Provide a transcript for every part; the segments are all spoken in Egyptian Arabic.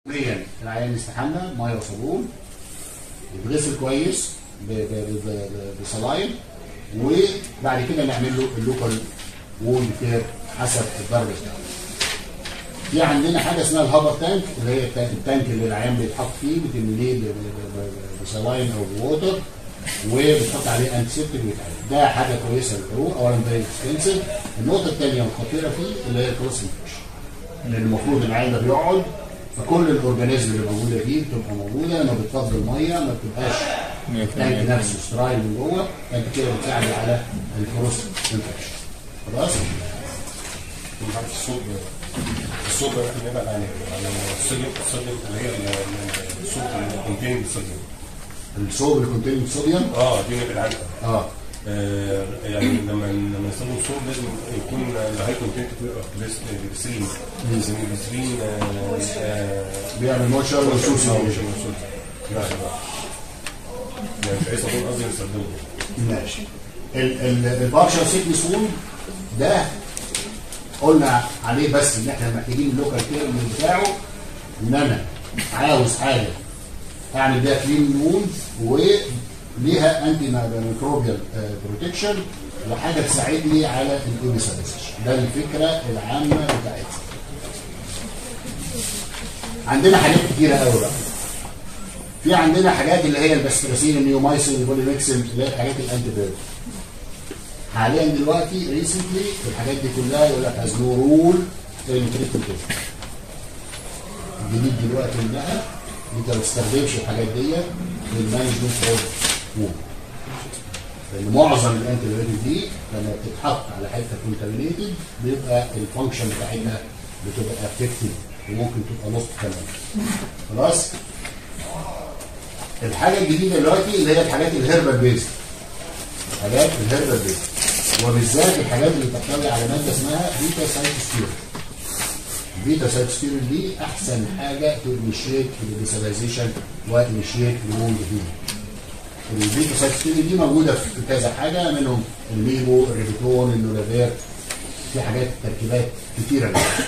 يوميا العيان يستحمى ميه وصابون يتغسل كويس ب- ب- ب- ب- بصلاين وبعد كده نعمل له اللوكال وول كير حسب الضرب بتاعه. في عندنا حاجه اسمها الهابر تانك اللي هي التانك, التانك اللي العيان بيتحط فيه بتمليه ب- ب- ب- بصلاين او بووتر وبتحط عليه انتسيبتيك ويتعالج ده حاجه كويسه للحروق اولا فيري اكسبنسيف النقطه الثانيه والخطيره فيه اللي هي الكروس انفكشن لان المفروض العيان ده بيقعد فكل الاورجانيزم اللي موجوده فيه بتبقى موجوده لما بتفضل الميه ما بتبقاش التانك نفسه سترايل من جوه فانت كده بتساعد على الكروس انفكشن خلاص عارف الصوت الصوت ده احنا نبعد عن عن الصوديوم الصوديوم اللي هي ال- ال- الصوت اللي كونتين بالصوديوم الصوب اللي كونتين صوديوم اه دي نبعد عنها اه آه، يعني لما لما نستخدم صوت لازم يكون الهاي كونتنت جليسرين جليسرين بيعمل موشر وسوسي يعني مش عايز اقول قصدي نستخدمه ماشي البارشال سيكنس وول ده قلنا عليه بس ان احنا محتاجين اللوكال كير من بتاعه ان انا عاوز حاجه اعمل بيها كلين وول وليها انتي ميكروبيال بروتكشن وحاجه تساعدني على الايميساليزيشن ده الفكره العامه بتاعتها عندنا حاجات كتيره قوي بقى في عندنا حاجات اللي هي البستراسين النيومايسين البوليميكسين اللي هي الحاجات الانتي بيوتيك حاليا دلوقتي ريسنتلي الحاجات دي كلها يقول لك از نو رول ان تريتمنت الجديد دلوقتي انها انت ما تستخدمش الحاجات دي للمانجمنت اوف وول لان معظم الانتي بيوتيك دي لما بتتحط على حته كونتامينيتد بيبقى الفانكشن بتاعتها بتبقى افكتد وممكن تبقى لوست كمان خلاص الحاجه الجديده دلوقتي اللي هي الحاجات الهيربال بيزد حاجات الهيربال بيزد وبالذات الحاجات اللي بتحتوي على ماده اسمها بيتا سايتوستيرول البيتا سايتوستيرول دي احسن حاجه تنشيت الديسابيزيشن وانشيت الوند هيلينج البيتا سايتوستيرول دي موجوده في كذا حاجه منهم الميبو الريبيتون النولافير في حاجات تركيبات كتيره جدا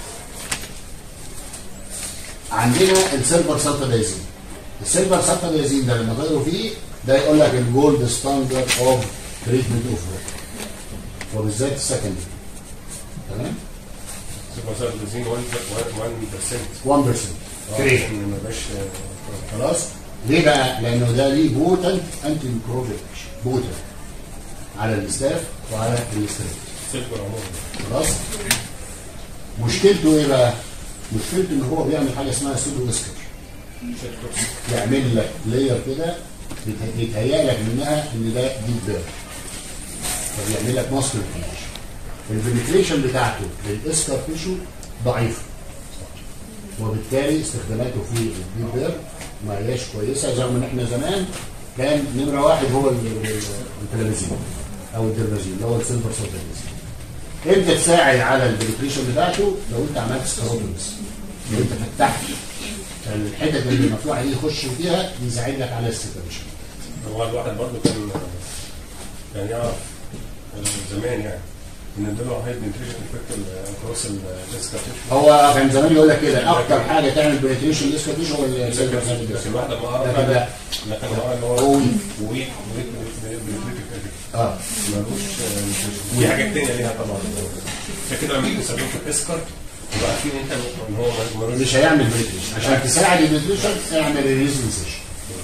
عندنا السيلفر سلفادايزين السيلفر سلفادايزين ده لما تقروا فيه ده يقول لك الجولد ستاندرد اوف تريتمنت اوف وبالذات السكندري تمام مثلا بنزين 1% 1% كريه عشان ما يبقاش خلاص ليه بقى؟ لانه ده ليه بوتنت انتي ميكروبيك بوتنت على الاستاف وعلى الاستريت سيلفر عموما خلاص مشكلته ايه بقى؟ مشكلته ان هو بيعمل حاجه اسمها سودو اسكر يعمل لك لاير كده بت- يتهيأ لك منها ان ده ديب بير فبيعمل لك ماسك فيش الفنتريشن بتاعته للاسكر تيشو ضعيفه وبالتالي استخداماته في الديب بير ما هياش كويسه رغم ان احنا زمان كان نمره واحد هو ال- ال- التلاميذين او الدرمازين اللي هو السيلفر سولفنزين امتى تساعد على الفنتريشن بتاعته لو انت عملت سكاروتومس لو انت فتحت الحتت اللي المفتوحه دي يخش فيها يساعد لك على السيبريشن هو الواحد برضه كان يعني يعرف زمان يعني ان اداله هاي بنتريشن افكت كروس الديسكا هو كان زمان يقول لك كده اكتر حاجه تعمل بنتريشن لسه هو السيلفر بس الواحد لما قرا لكن لا لكن هو اللي هو قوي. ويك ويك بنتريشن افكت اه ملوش في حاجات تانية ليها طبعا عشان كده لما يجي يستخدمه في الاسكر يبقى عارفين انت ان هو ملوش مش هيعمل بنتريشن عشان تساعد البنتريشن اعمل الريزنسيشن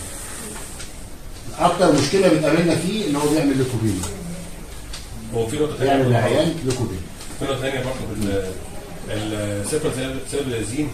اكتر مشكله بتقابلنا فيه ان هو بيعمل ليكوبين هو في نقطه بيعمل ثانيه للعيان ليكوبين في نقطه ثانيه برضه بال السيرفر سيرفلازين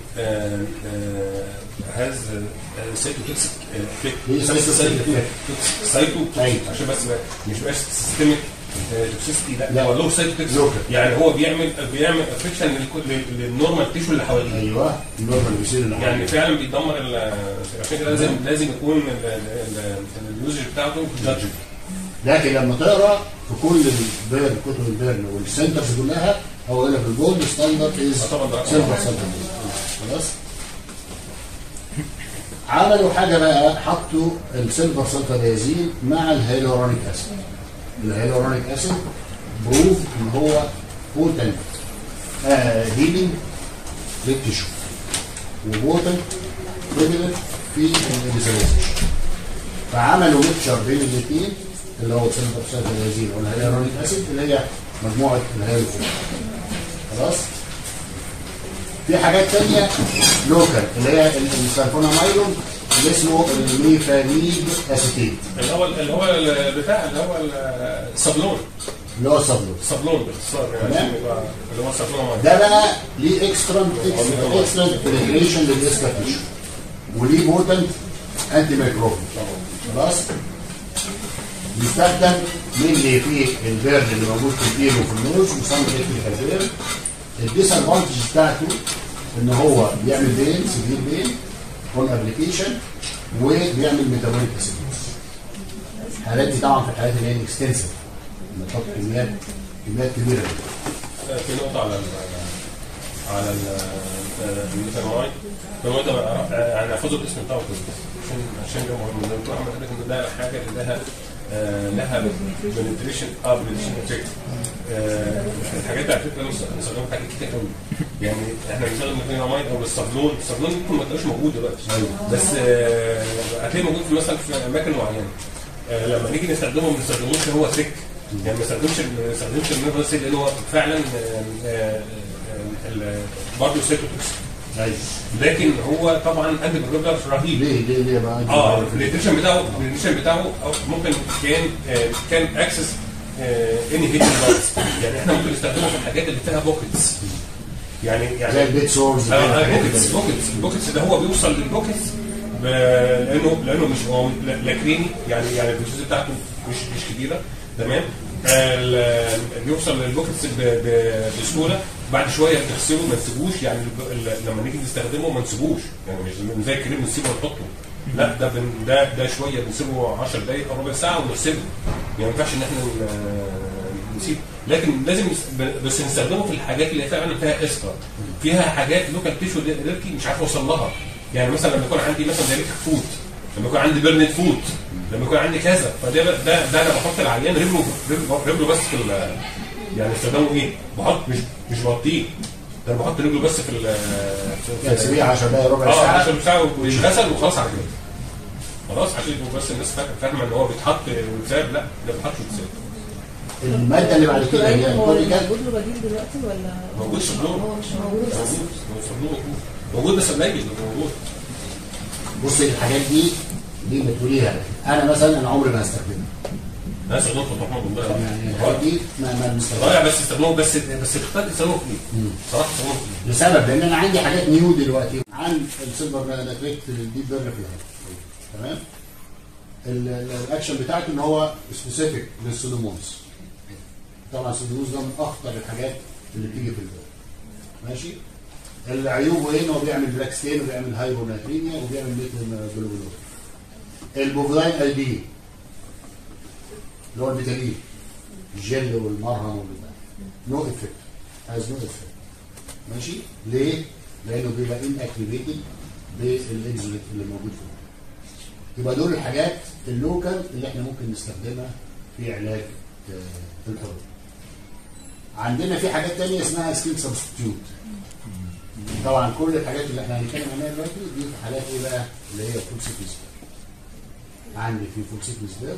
هاز سايتوتوكسيك هي cytotoxic سايتو أيوة. عشان بس ما- مش بس سيستميك توكسيستي لا لا. هو له سايتوتوكسيك Local. يعني هو بيعمل بيعمل افكشن للنورمال تيشو اللي حواليه ايوه النورمال بيصير اللي يعني حواليه. فعلا بيدمر ال- عشان كده لازم لازم يكون ال- ال- ال- اليوزج بتاعته جادج لكن لما تقرا في كل البيرن كتب البيرن والسنترز كلها هو يقول لك الجولد ستاندرد از آه طبعا ده رقم سيلفر واحد. سلفادايزين خلاص عملوا حاجه بقى حطوا السيلفر سلفادايزين مع الهيلورونيك اسيد الهيلورونيك اسيد بروف ان هو بوتنت هيلينج للتشو وبوتنت بريفلنت في الديزايزيشن فعملوا ميكشر بين الاثنين اللي هو سيلفرسالفازين والهيالورونيك اسيد اللي هي مجموعه الهيالورونيك خلاص في حاجات تانية لوكال اللي هي السلفونامايلون اللي اسمه الميفاميد اسيتيت اللي هو اللي هو البتاع اللي هو الصابلون اللي هو الصابلون صابلون باختصار يعني تمام. عشان يبقى اللي هو الصابلون ده بقى ليه اكسترا اكسترا بنتريشن للاسكاتيشن وليه بوتنت انتي ميكروبي خلاص بيستخدم من في البيرن اللي موجود في الاير وفي النوز مسمى تكنيكال بيرن الديس ادفانتج بتاعته ان هو بيعمل بين سيفير بين اون ابلكيشن وبيعمل ميتابوليك اسيدوز الحالات دي طبعا في الحالات اللي هي اكستنسيف لما تحط كميات كميات كبيره جدا في نقطة على ال على الميثانوايد الميثانوايد ده يعني احفظه الاسم بتاعه كده عشان عشان ده مهم لان الدكتور احمد قال لك ان ده حاجة اللي لها آه، لها بنتريشن اه بنتريشن افكت الحاجات دي على فكره بنستخدمها في حاجات كتير قوي يعني احنا بنستخدم الميثانوايد او الصابلون الصابلون ممكن ما تبقاش موجود دلوقتي أيوة. بس آه، هتلاقيه موجود في مثلا في اماكن معينه آه، لما نيجي نستخدمه ما بنستخدموش هو سك يعني ما نستخدمش ما نستخدمش الميثانول سك لان هو فعلا آه، آه، آه، ال- برضه سيتوتوكس ايوه لكن هو طبعا انتي بروجرام رهيب ليه ليه ليه بقى اه النيوتريشن بتاعه النيوتريشن بتاعه أو ممكن كان آه، كان اكسس اني هيت يعني احنا ممكن نستخدمه في الحاجات اللي فيها بوكيتس يعني زي يعني البيت سورز اه آه، بوكيتس بوكيتس البوكيتس ده هو بيوصل للبوكيتس ب- لانه لانه مش هو لا لا كريمي يعني يعني البروسيس بتاعته مش مش كبيره تمام ال- بيوصل للبوكيتس ب- ب- بسهوله بعد شويه بنغسله ما نسيبوش يعني الب- ال- لما نيجي نستخدمه ما نسيبوش يعني مش زي الكريم نسيبه ونحطه لا ده بن ده ده شويه بنسيبه 10 دقائق او ربع ساعه ونغسله يعني ما ينفعش ان احنا ن- نسيب لكن لازم نس- بس نستخدمه في الحاجات اللي فعلا فيها اسكر فيها حاجات لوكال تيشو الركي مش عارف اوصل لها يعني مثلا لما يكون عندي مثلا دايركت فوت لما يكون عندي بيرنت فوت لما يكون عندي كذا فده ده ده انا بحط العيان رجله رجله رجله بس في ال- يعني استخدامه ايه؟ بحط مش مش بغطيه ده انا بحط رجله بس في ال في- يعني سيبيه 10 دقايق ربع اه ساعه 10 ساعه ويتغسل وخلاص على كده خلاص عشان يبقوا بس الناس فاكره فاهمه ان هو بيتحط ويتساب لا ده بيتحط ويتساب الماده اللي بعد كده هي هو الكورتيكال موجود له بديل دلوقتي ولا موجود صبلون هو مش موجود اساسا موجود موجود موجود بس قليل موجود بصي الحاجات دي دي بتقوليها انا مثلا انا عمري ما هستخدمها انا استخدمته طبعا والله يعني الحاجات دي ما ما بنستخدمهاش ضايع بس استخدموه بس بس اختار تستخدموه في ايه؟ صراحه استخدموه في ايه؟ لسبب لان انا عندي حاجات نيو دلوقتي عن السيلفر ناتريت الديب بيرن في الهواء تمام ال- ال- الاكشن بتاعته ان هو سبيسيفيك للسودومونز طبعا السودومونز ده من اخطر الحاجات اللي بتيجي في البيرن ماشي العيوبه ايه ان هو بيعمل بلاك ستين وبيعمل هايبوناتريميا وبيعمل ميتل جلوبولور البوفلاين ال دي اللي هو الفيتامين الجل والمرهم والبتاع نو افكت هاز نو افكت ماشي ليه؟ لانه بيبقى ان اكتيفيتد بالاكزوليت اللي موجود فيه يبقى دول الحاجات اللوكال اللي احنا ممكن نستخدمها في علاج آه، الحروق عندنا في حاجات تانية اسمها سكين سبستيوت طبعا كل الحاجات اللي احنا هنتكلم عنها دلوقتي دي في حالات ايه بقى اللي هي فولسيتيس عندي في فولسيتيس ده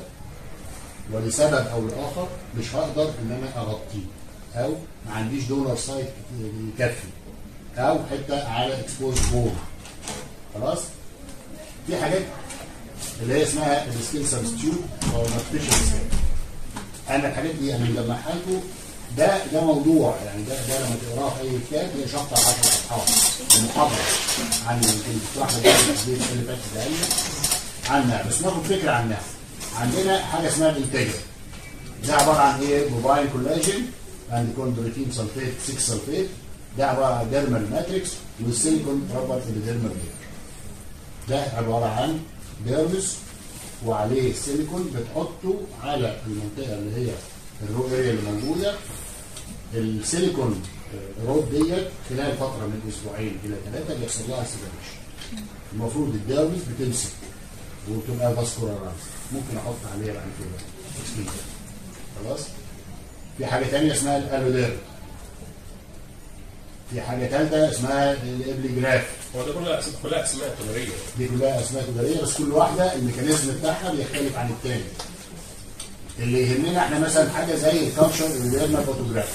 ولسبب او لاخر مش هقدر ان انا اغطيه او ما عنديش دونر سايت يكفي او حته على اكسبوز بور خلاص في حاجات اللي هي اسمها السكين سبستيوت او نوتريشن انا الحاجات دي انا مجمعها لكم ده ده موضوع يعني ده ده لما تقراه في اي كتاب هي شابتر 10 اصحاب المحاضره عن الدكتور احمد البيت اللي فاتت ده عنها بس ناخد فكره عنها عندنا حاجه اسمها الانتاج ده عباره عن ايه موبايل كولاجين عند كوندروتين سلفيت 6 سلفيت ده عباره عن ديرمال ماتريكس والسيليكون رابر الديرمال ده عباره عن ديرمس وعليه سيليكون بتحطه على المنطقه اللي هي الرو اريا اللي موجوده السيليكون رود ديت خلال فتره من اسبوعين الى ثلاثه بيحصل لها سيبريشن المفروض الديرمس بتمسك وبتبقى فاسكولارايز ممكن احط عليها بعد كده تكسبيل. خلاص في حاجه ثانيه اسمها الالودير في حاجه ثالثه اسمها الابليجراف هو ده كلها أس- كلها اسماء تجاريه دي كلها اسماء تجاريه بس كل واحده الميكانيزم بتاعها بيختلف عن الثاني اللي يهمنا احنا مثلا حاجه زي الكالتشر اللي فوتوجراف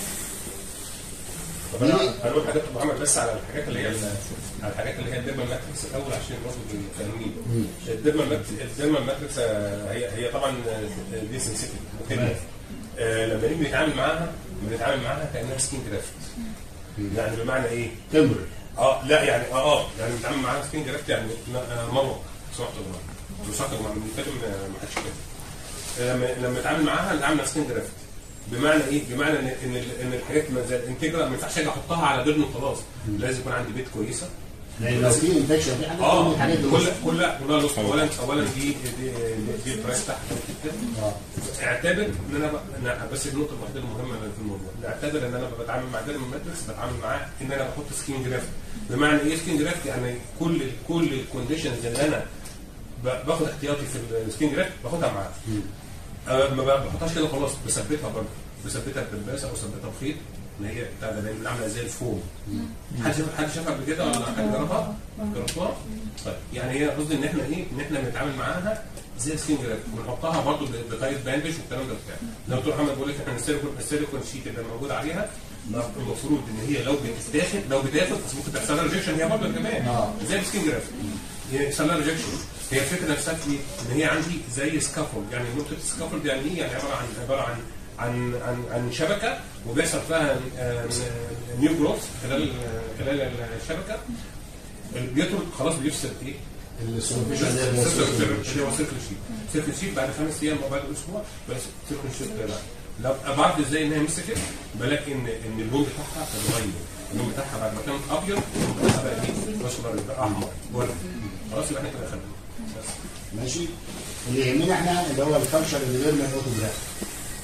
طب انا انا اقول حاجات محمد بس على الحاجات اللي هي ال- على الحاجات اللي هي الديرمال ماتريكس الاول عشان برضه بالفاهمين الديرمال ماتريكس الديرمال ماتريكس آه، هي هي طبعا آه، دي سنسيتيف تمام. آه لما نيجي نتعامل معاها بنتعامل معاها كانها سكين جرافت يعني بمعنى ايه؟ تمر اه لا يعني اه اه يعني بنتعامل معاها سكين جرافت يعني آه، مروق سمعت الله مسكر مع من فاتم ما حدش كده لما لما نتعامل معاها نتعامل سكين جرافت بمعنى ايه؟ بمعنى ان ان ال- ان الحاجات ما زي الانتجرا ما ينفعش اجي احطها على ديرن وخلاص لازم يكون عندي بيت كويسه لان لو في انفكشن في حاجه اه من الحاجات دي كل كل كلها لوس اولا اولا دي دي دي البرايس بتاعها كده اه اعتبر ان انا ب- أنا بس النقطه الوحيده المهمه في الموضوع اعتبر ان انا بتعامل مع ديرم ماتريكس بتعامل معاه ان انا بحط سكين جرافت بمعنى ايه سكين جرافت يعني كل كل الكونديشنز اللي انا ب- باخد احتياطي في السكين جرافت باخدها معاه أه ما بحطهاش كده خلاص بثبتها برضه بثبتها بدباسه او ثبتها بخيط اللي هي بتاع ده اللي عامله زي الفوم حد شاف حد شافها قبل كده ولا حد جربها؟ جربتوها؟ طيب يعني هي قصدي ان احنا ايه؟ ان احنا بنتعامل معاها زي السكين جرافت ونحطها برضه بطريقه باندج والكلام ده بتاع لو دكتور محمد بيقول لك احنا السيليكون السيليكون شيت اللي موجود عليها المفروض ان هي لو بتتاخد لو بتاخد بس ممكن تحصل لها ريجكشن هي برضه كمان آه. زي السكين جرافت هي يحصل لها ريجكشن هي الفكره نفسها في ايه؟ ان هي عندي زي سكافولد يعني نقطه السكافولد يعني ايه؟ يعني عباره عن عباره عن عن عن عن شبكه وبيحصل فيها نيو جروث خلال خلال الشبكه بيطرد خلاص بيفصل ايه؟ السولفيشن اللي هي اللي السولفيشن. هو سيركل شيت سيركل شيت بعد خمس ايام او بعد اسبوع بس سيركل شيت لا لو بعرف ازاي ان هي مسكت بلاقي ان ان اللون بتاعها اتغير اللون بتاعها بعد ما كان ابيض اللون بتاعها بقى ايه؟ اصفر بقى احمر ورد خلاص يبقى احنا كده خدنا بس ماشي اللي يهمنا احنا اللي هو الكالتشر اللي غير من الاوتوجراف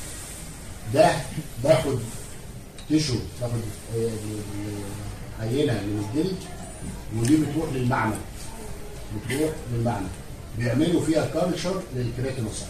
ده باخد تيشو باخد آه، ال- ال- عينه من الجلد ودي بتروح للمعمل بتروح للمعمل بيعملوا فيها كالتشر للكرياتينوسايت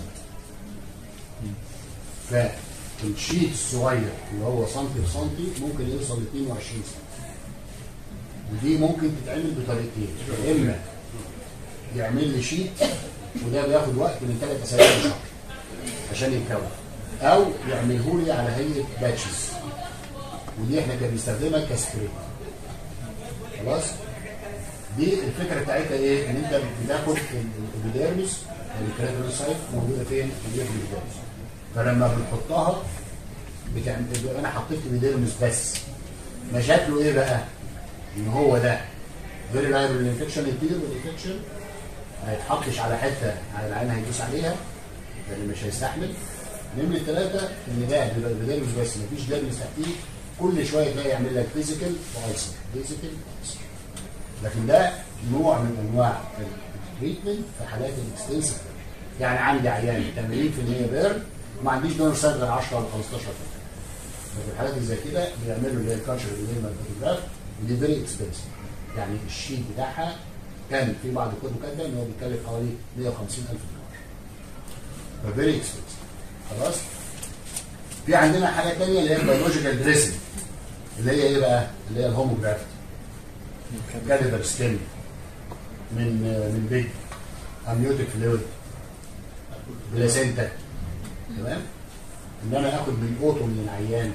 فالشيت الصغير اللي هو سنتي بسنتي ممكن يوصل ل 22 سم ودي ممكن تتعمل بطريقتين يا اما يعمل لي شيت وده بياخد وقت من ثلاث اسابيع لشهر عشان يتكون او يعمله لي على هيئه باتشز ودي احنا كنا بنستخدمها كسبريت خلاص دي الفكره بتاعتها ايه؟ ان انت بتاخد ال- الابيديرمس الكرياتينوسايت موجوده فين؟ موجوده في الابيديرمس فلما بنحطها بتعمل يبقى انا حطيت ابيديرمس بس مشاكله ايه بقى؟ ان هو ده فيري لايبل الانفكشن يطير بالانفكشن ما يتحطش على حته على العين هيدوس عليها لان مش هيستحمل نمرة ثلاثة ان ده بيبقى البيدرمس بس مفيش ديرمس تحتيه كل شويه تلاقي يعمل لك فيزيكال وايسر فيزيكال وايسر لكن ده نوع من انواع التريتمنت في حالات الاكستنسيف يعني عندي عيان 80% بيرن وما عنديش دونر سيل غير 10 ولا 15 ففي الحالات اللي زي كده بيعملوا اللي هي الكالتشر اللي هي الفوتوجراف ودي فيري اكسبنسيف يعني الشيت بتاعها كان في بعض الكتب كاتبه ان هو بيتكلف حوالي 150000 دولار ففيري اكسبنسيف خلاص في عندنا حاجه ثانيه اللي هي البيولوجيكال دريسنج اللي هي ايه بقى؟ اللي هي الهوموجرافت كاليبر سكين من من بيج امنيوتيك فلويد بلاسينتا تمام ان انا اخد من اوتو من العيان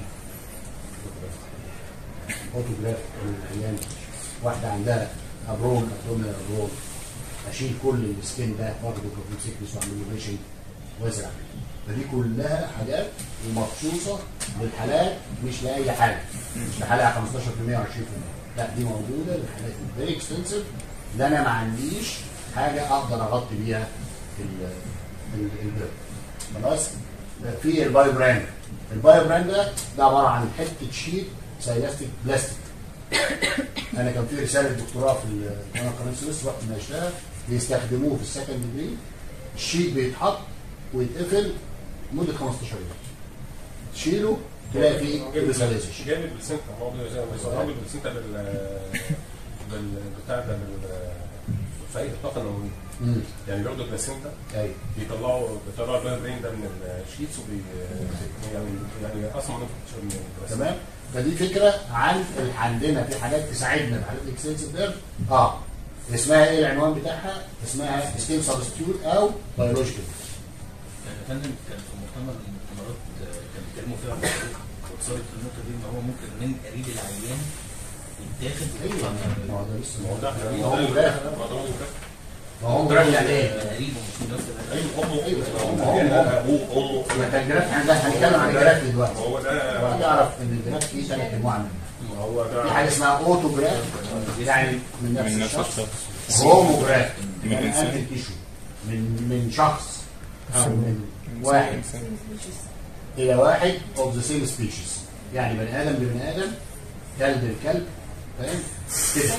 اوتوجراف من العيان واحده عندها ابرون ابدومينال ابرون اشيل كل السكين ده واخده بروتين سيكنس واعمل له ريشنج وازرع فدي كلها حاجات ومخصوصه للحالات مش لاي حاجه مش لحالات 15% و 20% لا دي موجوده للحالات الفيري اكستنسيف اللي انا ما عنديش حاجه اقدر اغطي بيها ال- ال- البيرد خلاص في البايو براند البايو براند ده ده عباره عن حته شيت سيلاستيك بلاستيك انا كان في رساله دكتوراه في الجامعه قناه السويس وقت ما اشتغل بيستخدموه في السكند ديجري الشيت بيتحط ويتقفل مده 15 يوم تشيله تلاقي فيه ريساليزيشن جامد بالسنتر برضه زي ما بيستخدموا بالسنتر بال بالبتاع ده بال في الطاقه النوويه يعني بياخدوا البلاسينتا ايوه بيطلعوا بيطلعوا البايو برين ده من الشيتس وبي يعني يعني اصلا من البلاسينتا. تمام فدي فكره عن ال- عندنا في حاجات تساعدنا في حالات الاكستنسيف نيرف اه اسمها ايه العنوان بتاعها؟ اسمها ستيم سبستيوت او بيولوجيكال يعني يا فندم كان في مؤتمر من المؤتمرات آه، كانوا بيتكلموا فيها عن الحقوق واتصلت النقطه دي ان هو ممكن من قريب العيان يتاخد ايوه ما هو ده لسه ما هو ده ما هو مجرد ما هو ده ما هو مجرد يعني ايه؟ قريب ومش نفس العيان. ايوه امه أيوة، أمه، هو أمه. ابوه امه ما كان جراف عندها هنتكلم عن الجراف دلوقتي هو ده وهتعرف ان الجراف فيه ثلاث انواع منه هو في ده حاجه اسمها اوتو جراف يعني من نفس من نفس الشخص الشخص هومو جراف من من الإنسان. انتي تيشو من من شخص او من واحد الى واحد اوف ذا سيم سبيشيز يعني بني ادم لبني ادم كلب لكلب فاهم كده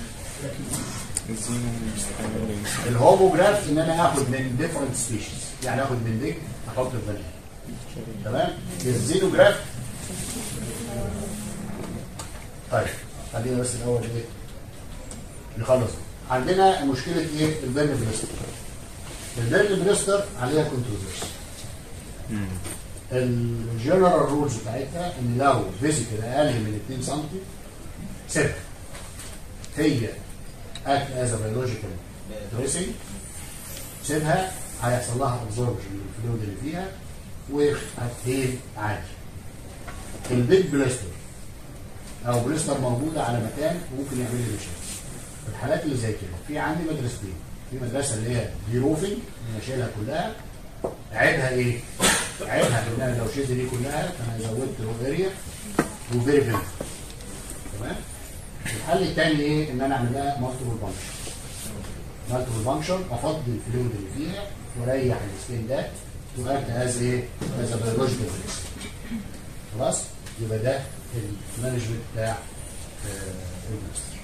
الهوموجراف ان انا اخد من ديفرنت سبيشيز يعني اخد من ديك احط في بني آدم. تمام الزينوجراف طيب خلينا بس الاول ايه نخلص عندنا مشكله ايه البيرن بليستر البيرن بليستر عليها كونتروفيرسي الجنرال رولز بتاعتها ان لو فيزيكال اقل من 2 سم سيبها هي اكت از بيولوجيكال دريسنج سيبها هيحصل لها ابزوربشن من الفلويد اللي فيها وهتهيل عادي البيج بليستر او بليستر موجوده على مكان ممكن يعمل لي مشاكل في الحالات اللي زي كده في عندي مدرستين في مدرسه اللي هي دي روفنج انا شايلها كلها عيبها ايه؟ عيبها ان انا لو شلت دي كلها فانا زودت رو اريا وفيري فيري تمام؟ الحل الثاني ايه؟ ان انا اعمل لها مالتيبل بانكشر مالتيبل بانكشر افضي الفلويد اللي فيها واريح السكين ده واكت از ايه؟ از بيولوجيكال خلاص؟ يبقى ده المانجمنت بتاع آه، الماستر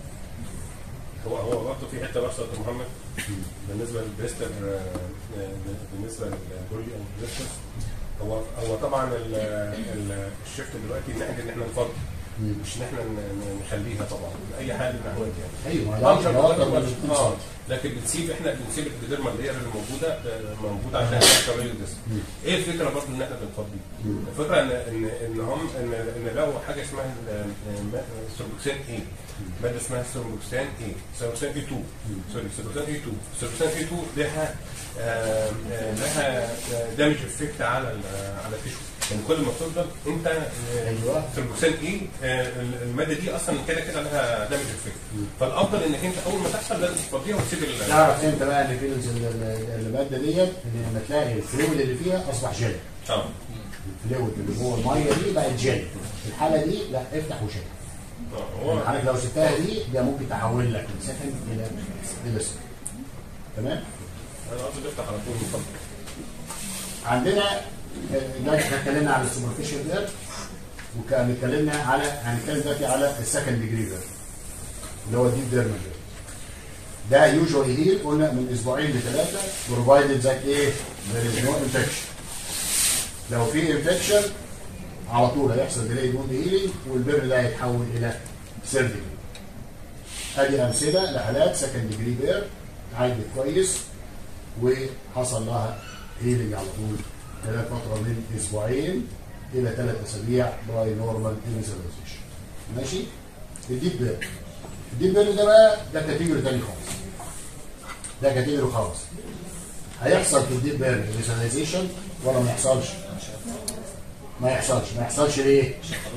هو هو برضه في حته بس يا دكتور محمد بالنسبه للبريستر آه، آه، بالنسبه للبولي او البريستر هو هو طبعا ال- ال- الشيفت دلوقتي ان احنا ان احنا نفضل مش ان احنا ن- ن- نخليها طبعا باي حال من الاحوال يعني ايوه ما طبعاً ده ده أكتر من 60 اه سم. لكن بنسيب احنا بنسيب الديرما اللي هي اللي موجوده آه، موجوده عشان الكاريو ديسك ايه الفكره برضه ان احنا بنفضي الفكره ان ان ان هم ان ان لو حاجه اسمها السيربوكسين اي ماده اسمها السيربوكسين اي سيربوكسين اي 2 سوري سيربوكسين اي 2 سيربوكسين اي 2 لها آه، آه، لها دامج افكت على ال- على التيشو يعني كل ما تفضل انت آه، ايوه سيربوكسين اي آه، الماده دي اصلا كده كده لها دامج افكت فالافضل انك انت اول ما تحصل لازم تفضيها وتسيب ال- تعرف امتى بقى ان في ال- ال- الماده ديت ان لما تلاقي الفلويد اللي فيها اصبح جل اه الفلويد اللي جوه الميه دي بقت جل في الحاله دي لا افتح وشيل آه، هو حضرتك لو سبتها دي ده ممكن تحول لك من سكن الى الى سكن تمام انا قصدي افتح على طول من فضلك عندنا آه، دلوقتي احنا اتكلمنا على السوبرفيشال دير وكان اتكلمنا على هنتكلم دلوقتي على السكند ديجري دير اللي هو الديب ديرمال دير ده يوجوالي هيل قلنا من اسبوعين لثلاثه بروفايدد ذات ايه؟ there is no infection لو في انفكشن على طول هيحصل ديلي ووند هيلينج والبر ده هيتحول الى سيرفيكال ادي امثله لحالات سكند ديجري بير عالجت كويس وحصل لها هيلينج على طول خلال فتره من اسبوعين الى ثلاث اسابيع باي نورمال انيزاليزيشن ماشي الديب بير الديب بير ده بقى ده كاتيجوري تاني خالص ده كاتيجوري خالص هيحصل في الديب بير انيزاليزيشن ولا ما يحصلش؟ ما يحصلش ما يحصلش ليه؟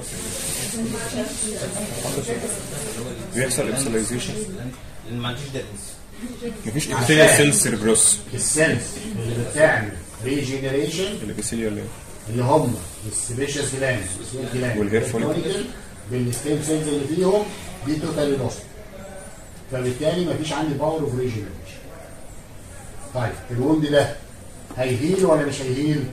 بيحصل ابسلايزيشن لان ما عنديش داتنس مفيش ابتدى سيل سيربروس السيلز اللي بتعمل ريجينيريشن الابيثيليال اللي هم السبيشيس جلاند جلاند والهير فوليكل. بالستيم سيلز اللي فيهم دي توتالي لوست فبالتالي مفيش عندي باور اوف ريجينيريشن طيب الوند ده هيهيل ولا مش هيهيل؟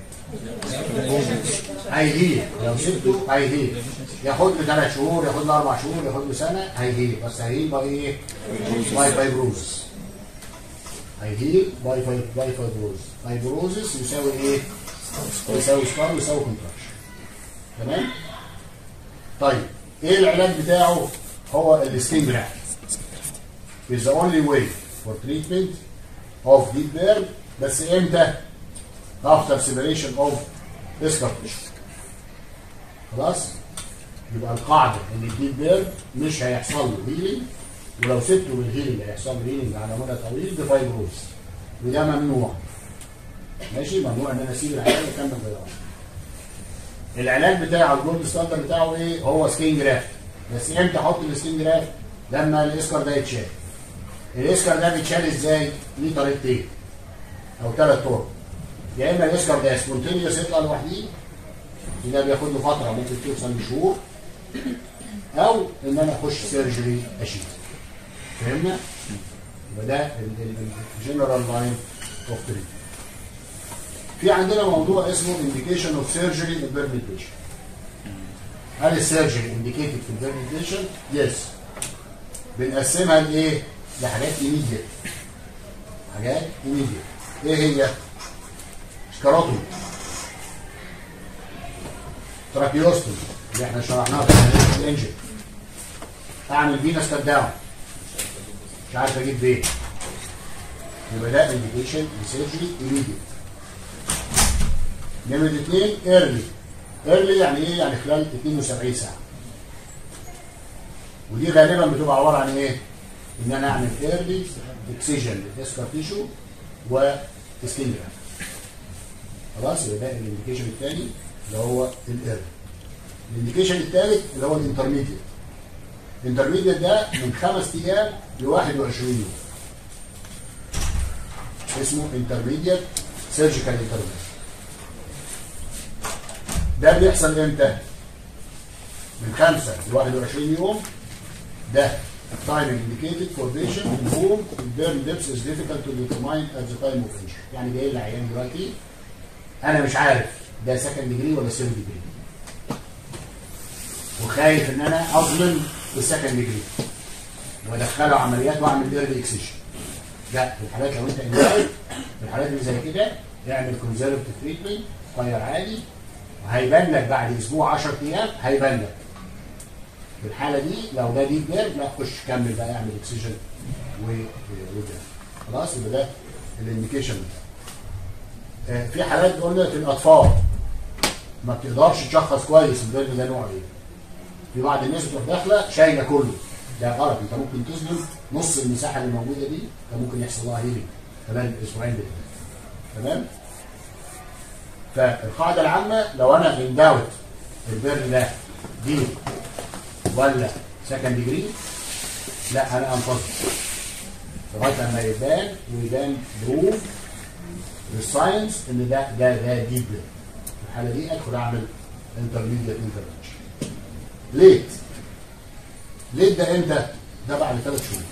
هيهيل لو سبته هيهيل ياخد له ثلاث شهور ياخد له اربع شهور ياخد له سنه هيهيل بس هيهيل باي ايه؟ باي فايبروز هيهيل باي باي باي فايبروز فايبروزس يساوي ايه؟ يساوي سكار ويساوي كونتراكشن تمام؟ طيب ايه العلاج بتاعه؟ هو السكين جرافت is the only way for treatment of deep burn بس امتى؟ after separation of scar tissue خلاص؟ يبقى القاعده ان الديب بيرد مش هيحصل له هيلينج ولو سبته بالهيلينج هيحصل له هيلينج على مدى طويل بفايبروز وده ممنوع ماشي ممنوع ان انا اسيب العيان يكمل ضياع العلاج بتاعه الجولد ستاندر بتاعه ايه هو سكين جرافت بس امتى احط السكين جرافت لما الاسكر ده يتشال الاسكر ده بيتشال ازاي ليه طريقتين او ثلاث طرق يا اما الاسكر ده سبونتينيوس يطلع لوحده ده بياخد له فتره ممكن توصل لشهور او ان انا اخش سيرجري اشيل فهمنا؟ يبقى ده الجنرال لاين اوف تريتمنت في عندنا موضوع اسمه انديكيشن اوف سيرجري ان بيرمنتيشن هل السيرجري انديكيتد في البيرمنتيشن؟ يس بنقسمها لايه؟ لحاجات ايميديت حاجات ايميديت ايه هي؟ سكاروتومي تراكيوستومي اللي احنا شرحناها في الانجن اعمل فينس كات داون مش عارف اجيب بيه يبقى ده انديكيشن لسيرجري ايميديت نمرة اثنين ايرلي ايرلي يعني ايه؟ يعني خلال 72 ساعة ودي غالبا بتبقى عبارة عن ايه؟ ان انا اعمل ايرلي اكسجن للاسكار تيشو وسكين جراف خلاص يبقى ده الانديكيشن الثاني اللي هو الايرلي الانديكيشن الثالث اللي هو الانترميديت الانترميديت ده من خمس ايام ل 21 يوم اسمه انترميديت سيرجيكال انترميديت ده بيحصل امتى؟ من 5 ل 21 يوم ده time indicated for patient in whom the burn depth is difficult to determine at the time of injury يعني جاي لي عيان دلوقتي انا مش عارف ده سكند ديجري ولا سيرد ديجري وخايف ان انا اظلم السكند ديجري وادخله عمليات واعمل بيرد اكسيشن لا في الحالات لو انت انجاز في الحالات اللي زي كده اعمل كونزرفتيف تريتمنت طير عادي وهيبان لك بعد اسبوع 10 ايام هيبان لك في الحاله دي لو ده ديب بيرد لا خش كمل بقى اعمل اكسيجن و وده خلاص يبقى ده الانديكيشن بتاعه آه، في حالات قلنا في الاطفال ما بتقدرش تشخص كويس البيرد ده نوع ايه في بعض الناس بتروح داخله شايله كله ده غلط انت ممكن تظلم نص المساحه اللي موجوده دي ده ممكن يحصل لها هيلينج كمان اسبوعين بالكده تمام فالقاعده العامه لو انا ان داوت البيرد ده دي ولا سكند ديجري لا انا انتظر لغايه لما يبان ويبان بروف للساينس ان ده ده ده ديب بيرد في الحاله دي ادخل اعمل انترميديت انترفنشن ليت ليت ده امتى؟ ده بعد ثلاث شهور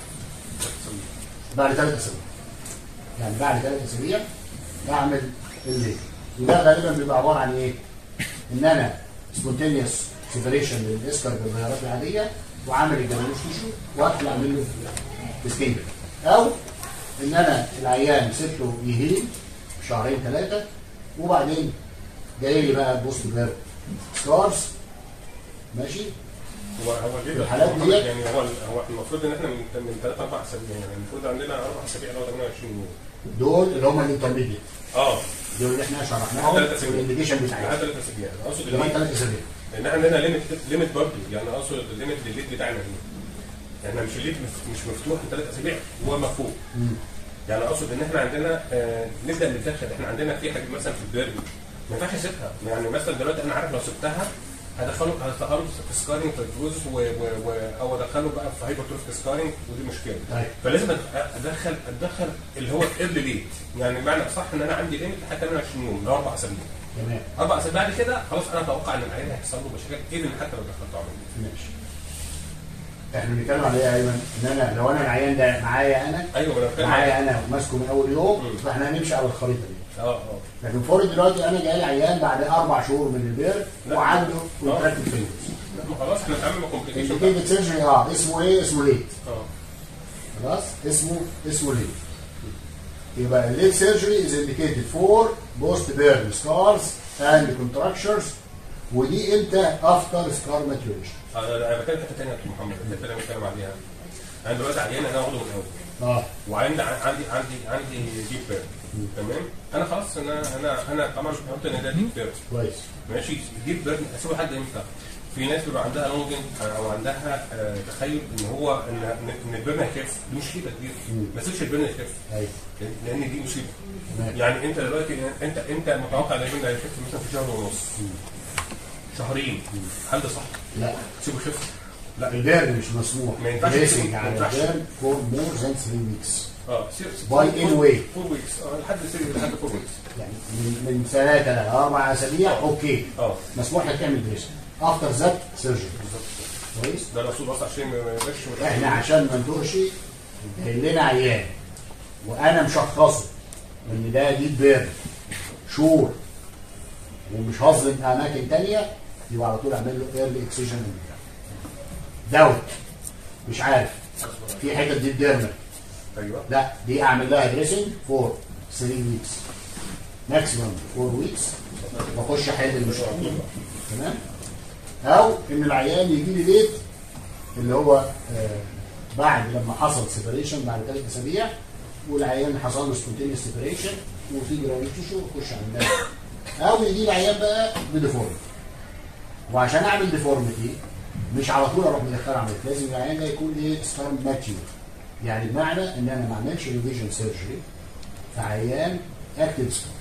بعد ثلاث اسابيع يعني بعد ثلاث اسابيع بعمل الليت وده غالبا بيبقى عباره عن ايه؟ ان انا سبونتينيوس سيبريشن للاسكر بالغيارات العاديه وعامل الجرانوش تيشو وادخل اعمل له سكين او ان انا العيان سبته يهيل شهرين ثلاثه وبعدين جاي لي بقى بوست بيرد سكارز ماشي هو هو ليه الحالات محمد ديت- يعني هو هو المفروض ان احنا من من ثلاث اربع اسابيع يعني المفروض عندنا اربع اسابيع اللي هو 28 يوم دول اللي هم الانترميديت اه دول اللي احنا شرحناهم ثلاث أسابيع. والانديكيشن لحد بتاعتهم ثلاث اسابيع انا اقصد لغايه الليميت ثلاث اسابيع لان احنا عندنا ليميت ليميت برضه يعني اقصد الليميت للليد بتاعنا دي يعني مش الليد مف- مش مفتوح لثلاث اسابيع هو مقفول مم. يعني اقصد ان احنا عندنا آه نبدا من الداخل احنا عندنا في حاجه مثلا في البيرد ما ينفعش اسيبها يعني مثلا دلوقتي انا عارف لو سبتها هدخله هدخله في سكارينج تركوز و, و, و او ادخله بقى في هايبرتروفيك سكارينج ودي مشكله طيب فلازم أد- ادخل ادخل اللي هو ايرلي ليت يعني بمعنى صح ان انا عندي ليميت لحد 28 يوم اللي هو اربع اسابيع تمام اربع اسابيع بعد كده خلاص انا اتوقع ان العيان هيحصل له مشاكل ايفن حتى لو دخلته عمليه ماشي احنا بنتكلم على ايه يا ايمن؟ ان انا لو انا العيان ده معايا انا ايوه انا بتكلم معايا على- انا وماسكه من اول يوم مم. فاحنا هنمشي على الخريطه دي اه اه لكن فرض دلوقتي انا جاي لي عيان بعد اربع شهور من البير لا. وعنده آه. كونتراكتد فينجرز لا، ما خلاص احنا هنتعامل مع كومبليكيشن انديكيتد سيرجري اه اسمه ايه؟ اسمه ليت اه خلاص اسمه اسمه ليت يبقى الليت سيرجري از انديكيتد فور بوست بيرن سكارز اند كونتراكشرز ودي امتى افتر سكار ماتيوريشن انا بتكلم حته ثانيه يا دكتور محمد الحته اللي انا بتكلم عليها انا دلوقتي عيان انا واخده من الاول اه وعندي عندي عندي عندي ديب بيرد تمام انا خلاص انا انا انا طبعا قلت ان ده ديب بيرد كويس ماشي ديب بيرد اسيبه لحد امتى؟ في ناس بيبقى عندها لونجن او عندها آه، تخيل ان هو ان ان البرن هيخف دي مشكله كبيره مم. ما تسيبش البرن يخف ايوه لان دي مصيبه تمام يعني انت دلوقتي انت انت متوقع ان البرن هيخف مثلا في شهر ونص شهرين هل ده صح؟ لا تسيبه يخف؟ لا البيرن مش مسموح ما ينفعش ريسنج تسيبه، ما على ينفعش. البيرن فور مور ذان 3 ويكس اه By any way. فور ويكس اه لحد سيري لحد فور ويكس يعني من من ثلاثة لأربع أسابيع أوكي اه مسموح لك تعمل دريسنج افتر ذات سيرجري كويس ده المفروض اصلا عشان ما ما يبقاش احنا عشان ما ندوقش جاي لنا عيان وانا مشخصه ان ده ديب بيرن شور ومش هظلم اماكن تانية يبقى على طول اعمل له ايرلي اكسجن دوت مش عارف في حته ديب ديرمال ايوه لا دي اعمل لها دريسنج فور 3 ويكس ماكسيمم 4 ويكس واخش احل المشكله تمام او ان العيان يجي لي ليت اللي هو آه بعد لما حصل سيبريشن بعد ثلاث اسابيع والعيان حصل له سبونتينيوس سيبريشن وفي جراوي تيشو اخش اعمل لها او يجي لي عيان بقى بديفورمتي وعشان اعمل ديفورمتي مش على طول اروح مدخل عمليه لازم العيان ده يكون ايه ستار ماتيور يعني بمعنى ان انا ما اعملش ريفيجن سيرجري في عيان اكتف سكار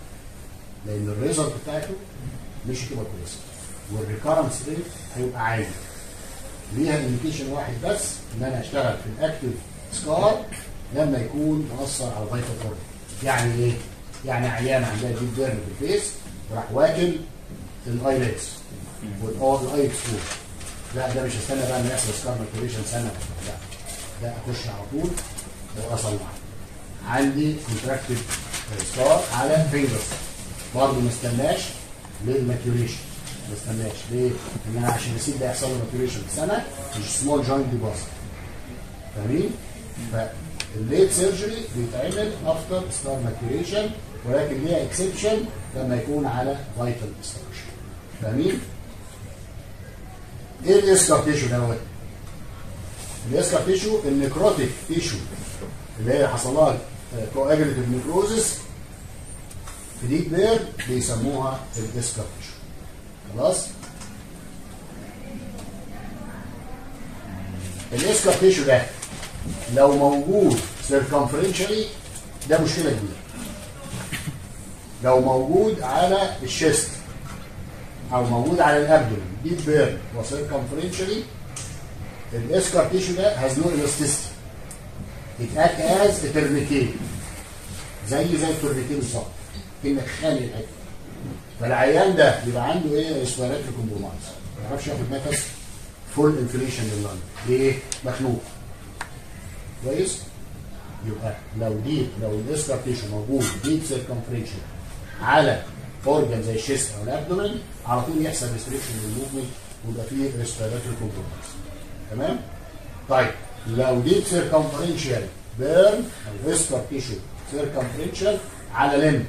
لان الريزلت بتاعته مش هتبقى كويسه والريكارنس ريت هيبقى عالي ليها انديكيشن واحد بس ان انا اشتغل في الاكتف سكار لما يكون مؤثر على فيتال اورجن يعني ايه؟ يعني عيان عندها ديب بيرن في الفيس وراح واكل الايلتس والاي اكسبوجر لا ده مش هستنى بقى ان يحصل سكار ماتوريشن سنه لا ده اخش على طول واصلح عندي كونتراكتد سكار على فينجرز برضه ما استناش للماتوريشن ما استناش ليه؟ ان انا عشان اسيب ده يحصل له ماتوريشن سنه مش سمول جوينت ديبوزيت فاهمين؟ فالليت سيرجري بيتعمل افتر ستار ماتوريشن ولكن ليها اكسبشن لما يكون على فايتال ستراكشر فاهمين؟ ايه الاسكار تيشو دوت؟ الاسكار تيشو النكروتيك تيشو اللي هي حصل لها كواجلتيف نيكروزس في ديب بير بيسموها الاسكار تيشو خلاص؟ الاسكار تيشو ده لو موجود سيركمفرنشالي ده مشكله كبيره لو موجود على الشيست او موجود على الابدومن ديب بيرن وسيركمفرنشالي الاسكار تيشو ده هاز نو الاستيستي ات اكت از اترنيتين زي زي التورنيتين بالظبط كانك خانق الحته فالعيان ده بيبقى عنده ايه ريسبيراتوري كومبرومايز ما يعرفش ياخد نفس فول انفليشن لللنج ليه؟ مخنوق كويس؟ يبقى لو ديب لو الاسكار تيشو موجود ديب سيركمفرنشال على اورجن زي الشيست او الابدومن على طول يحصل ريستريكشن للموفمنت ويبقى فيه ريسبيراتوري كومبرومايز تمام؟ طيب لو ديب سيركمفرنشال بيرن او اسكار تيشو سيركمفرنشال على لم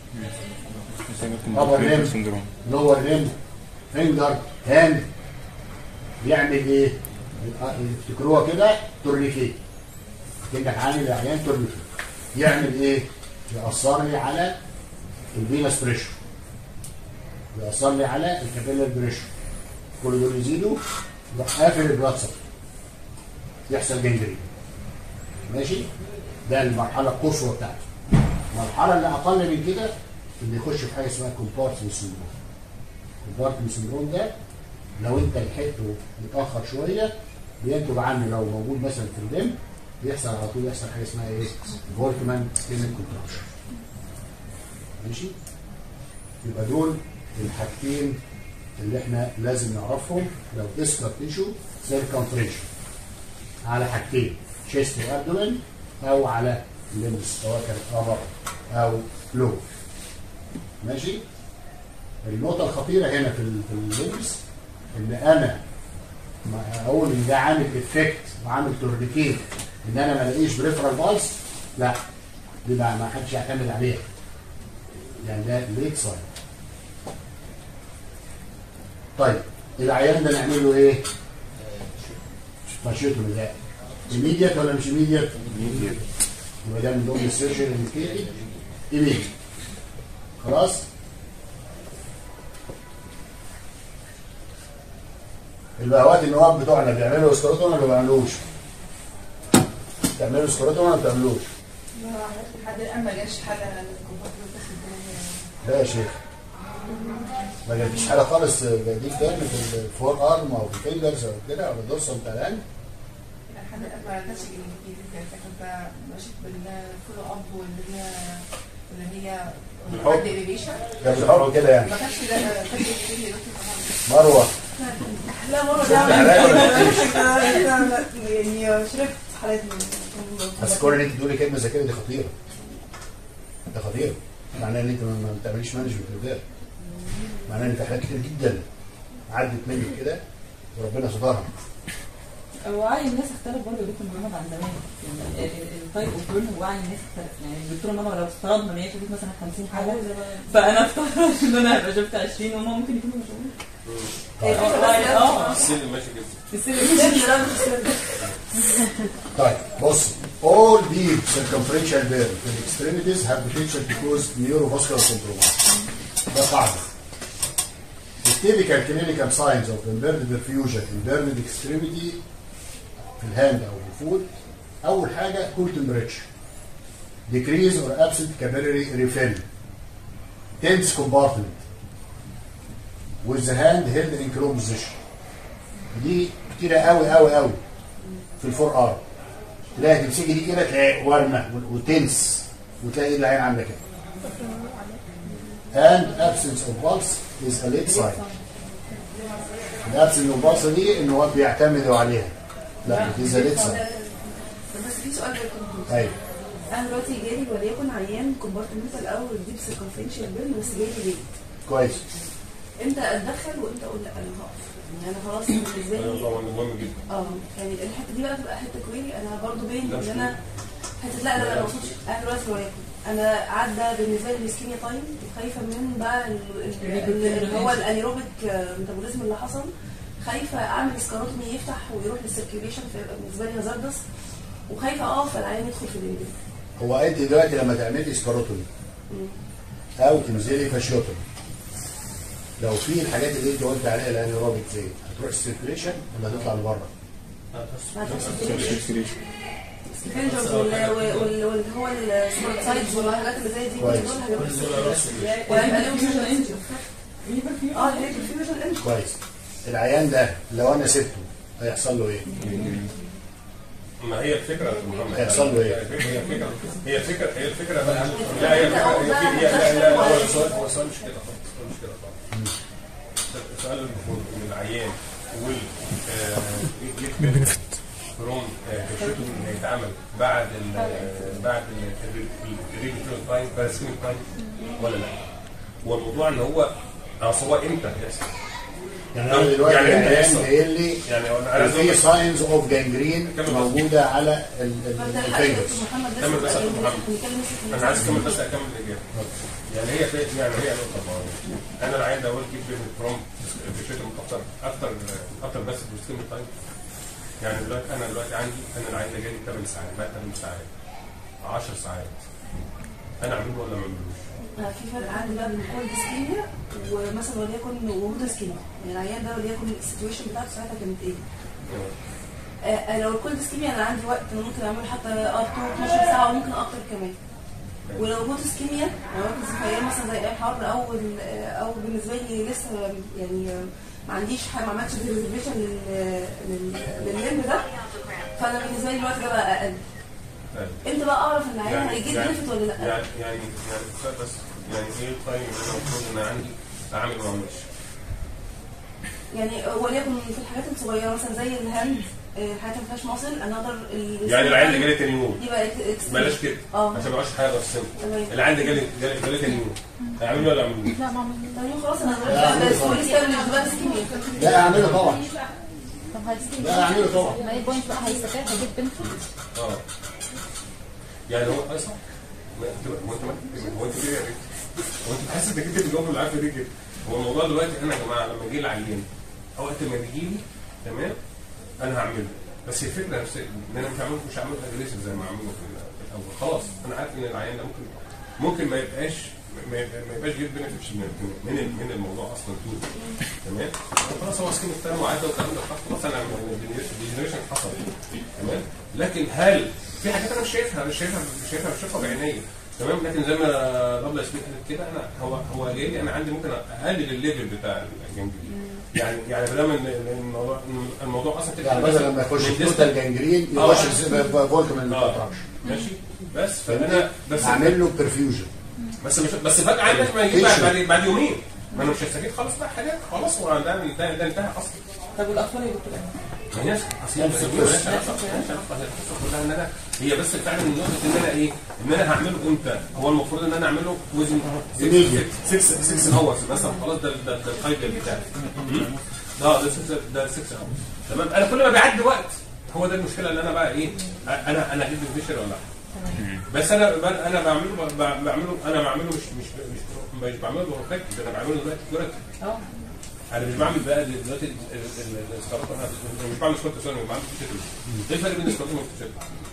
طبعا ريم. سندروم لور ريم فينجر هاند بيعمل ايه؟ يبقى يفتكروها كده تورنيكي كانك عامل العيان تورنيكي يعمل ايه؟ يأثر لي على الفينس بريشر يأثر لي على الكابيلر بريشر كل دول يزيدوا يروح قافل البلاد سبلاي يحصل جنجري ماشي؟ ده المرحله القصوى بتاعته المرحله اللي اقل من كده اللي يخش في حاجه اسمها كومبارتمنت سندروم كومبارتمنت سندروم ده لو انت لحقته متاخر شويه بينتج عنه لو موجود مثلا في الدم بيحصل على طول يحصل حاجه اسمها ايه؟ فولكمان سكين كونتراكشن ماشي؟ يبقى دول الحاجتين اللي احنا لازم نعرفهم لو اسكر تيشو سيركمفرنشن على حاجتين شيست وابدومن او على الليمس سواء كانت ابر او لو ماشي النقطة الخطيرة هنا في ال- في الليمس ان انا ما اقول ان ده عامل افكت وعامل تورنيكيت ان انا ما الاقيش بريفرال بالس لا دي بقى ما حدش يعتمد عليها يعني ده ليت ساين طيب العيان ده نعمل له ايه؟ فاشيته ازاي؟ immediate ولا مش immediate؟ يبقى ده من ضمن السيرجري انديكيتد immediate خلاص؟ البهوات النواب بتوعنا بيعملوا سكروتون ولا ما بيعملوش؟ بتعملوا سكروتون ولا ما بتعملوش؟ لحد الان ما جاش حاله للكومبارتمنت لا يا شيخ ما جاتليش حاله خالص جديد تاني في الفور ارم او في الفينجرز او كده او الدوسه بتاع العين لحد الان ما جاتش جديد يعني كنت ماشيت بالفولو اب واللي هي اللي هي بالحب. بعد elevation. ده بالحب كده يعني ما كانش ده كان بيجي لي دكتور محمد. مروه لا مرة شفت حالات ولا ده يعني شربت حالات من بس كل اللي انت تقولي كلمه زي كده دي خطيره ده خطيره معناه ان انت ما ما بتعمليش مانجمنت لده معناه ان في حاجات كتير جدا عدت منك كده وربنا سترها وعي الناس اختلف برضه يا دكتور محمد عن زمان يعني التايب اوف بيرن وعي الناس اختلف يعني الدكتوره ماما لو افترضنا ان هي شافت مثلا 50 حاله فانا افترضت ان انا هبقى شفت 20 وهم ممكن يكونوا مش اه السن ماشي كده السن طيب بص all deep circumferential burn في extremities have potential to cause neurovascular compromise ده قاعده التيبيكال clinical signs of impaired perfusion in burned extremity في الهاند او الفود اول حاجه cool temperature decrease or absent capillary refill tense compartment with the hand held in closed position دي كتيره قوي قوي قوي في الفور ار تلاقي تمسكي دي كده تلاقي ورمه وتنس وتلاقي ايد العين عامله كده and absence of pulse is a late sign الابسنس of pulse دي ان هو بيعتمدوا عليها لا it is a late sign بس في سؤال بقى كنت ايوه انا دلوقتي جالي وليكن عيان كومبارتمنتال او ديب سيركمفرنشال بيرن بس جالي ليه كويس امتى اتدخل وامتى اقول لا انا هقف يعني انا خلاص بالنسبه ايوه لي طبعا ده مهم جدا اه يعني الحته دي بقى تبقى حته كويري انا برضو بين لا، ان مش انا حته لا لا لا ما اقصدش انا دلوقتي وليكن انا عدى بالنسبه لي الاسكيميا تايم وخايفه من بقى ال- ال- اللي هو الانيروبيك ميتابوليزم اللي حصل خايفه اعمل سكاروتومي يفتح ويروح للسيركيوليشن فيبقى بالنسبه لي هازاردس وخايفه اقف فالعيان يدخل في الانجل هو انت دلوقتي لما تعملي سكاروتومي او تنزلي فاشيوتومي لو في الحاجات اللي انت قلت عليها الانيروبيك زي هتروح السيركيوليشن ولا هتطلع لبره؟ سكيفنجرز واللي هو السبورتسايدز والحاجات اللي زي دي كويس. دول هيبقوا السيركيوليشن وهيبقى لهم فيوجن انجن اه اللي هي الفيوجن انجن كويس العيان ده لو انا سبته هيحصل له ايه؟ ما هي الفكره يا أستاذ محمد هيحصل له إيه؟ هي الفكره هي الفكره هي الفكره بقى لا هي الفكره هي هي لا لا هو السؤال هو السؤال مش كده خالص السؤال مش كده خالص السؤال المفروض ان العيان وال بنفت فروم كشته هيتعمل بعد ال بعد الريجن تايم باراسكيميك تايم ولا لا؟ هو الموضوع ان هو اصل هو امتى هيحصل؟ يعني انا دلوقتي يعني إمتى العيان يحصل؟ قايل لي يعني انا عايز اقول في لك ساينز اوف جانجرين كمل بس. موجوده على فانت الحاجه الفينجرز محمد كمل بس يا أستاذ محمد. بنتكلم انا عايز اكمل بس اكمل الاجابه يعني هي في يعني هي نقطه معينه انا العيان ده ولد جيب فروم فيشيتم افتر افتر افتر بس بسكيم تايم يعني دلوقتي انا دلوقتي عندي انا العيان ده جالي 8 ساعات بقى 8 ساعات 10 ساعات انا اعمله ولا ما اعملوش؟ في فرق عندي بقى بين كولد سكيميا ومثلا وليكن وهود سكيميا يعني العيان ده وليكن السيتويشن بتاعته ساعتها كانت ايه؟ آه لو الكولد سكيميا انا عندي وقت انا ممكن اعمل حتى اب تو 12 ساعه وممكن اكتر كمان ولو هوت سكيميا لو وقت الزفاية مثلا زي ايام حر او ال- او بالنسبه لي لسه يعني ما عنديش حاجه ما عملتش ريزرفيشن لللم ده فانا بالنسبه لي الوقت ده بقى اقل طيب. امتى بقى اعرف ان العيان يعني- هيجيب يعني- بنفيت ولا لا؟ يعني يعني يعني سؤال بس يعني ايه التايم اللي انا المفروض ان انا عندي اعمل وما اعملش؟ يعني وليكن في الحاجات الصغيره مثلا زي الهاند آه، حاجات ما فيهاش مصل انا اقدر ال- يعني العيان اللي جالي تاني يوم يبقى اكس بلاش كده اه عشان ما يبقاش حاجه بس تمام العيان ده جالي جالي جالي تاني يوم هيعمله ولا اعمله؟ لا ما عملنا تمام خلاص انا لا، دلوقتي بس طبعا. هو لسه مش دلوقتي سكيميا لا اعمله طبعا طب هتستفيد لا اعمله طبعا ما هي بوينت بقى هيستفاد هيجيب بنفيت اه يعني هو اصلا ما انت هو انت ما- هو انت ليه يا ريت؟ هو انت حاسس انك انت بتجاوب العافيه دي كده هو الموضوع دلوقتي انا يا جماعه لما يجي لي عيان او وقت ما بيجي لي تمام انا هعمله بس الفكره نفسها ان انا مش هعمله مش هعمله اجريسيف زي ما عمله في ال- في الاول خلاص انا عارف ان العيان ده ممكن ممكن ما يبقاش ما ما يبقاش جيب بنفيتس من من من الموضوع اصلا طول تمام خلاص هو سكين التاني وعدى والكلام ده خلاص انا الجنريشن حصل تمام لكن هل في حاجات انا مش شايفها مش شايفها مش شايفها مش شايفها بعينيا تمام لكن زي ما لابلا سميث قالت كده انا هو هو جاي لي انا عندي ممكن اقلل الليفل بتاع الجنجرين يعني يعني ما دام إن- إن الموضوع إن الموضوع اصلا كده يعني مثلا لما يخش من في distal- توتال جانجرين آه. يخش فولت من اه الكونتراكشن ماشي بس فانا بس اعمل له برفيوجن بس مش بس فجاه عندك ما يجي بعد بعد- بعد يومين ما انا مش هستفيد خالص بقى حاجات خلاص هو ده ده ده انتهى اصلا طب والاطفال يا دكتور ما هي اصل هي نفس ملهاش القصة. علاقة- ملهاش علاقة. هي القصه كلها ان انا هي بس فعلا نقطه ان انا ايه ان انا هعمله امتى هو المفروض ان انا اعمله وزن Immediate. 6 6 اورز مثلا خلاص ده ده ده القيد بتاعي اه ده 6 ده 6 اورز تمام انا كل ما بيعدي وقت هو ده المشكله ان انا بقى ايه انا انا هجيب الفيشر ولا لا بس انا ب- انا بعمله ب- بعمله انا بعمله مش مش مش مش بعمله بروفيت ده انا بعمله دلوقتي دلوقتي اه انا مش بعمل بقى دلوقتي ال- ال- ال- السكرات انا مش بعمل سكرات ثاني بعمل فيشر ايه الفرق بين السكرات والفيشر؟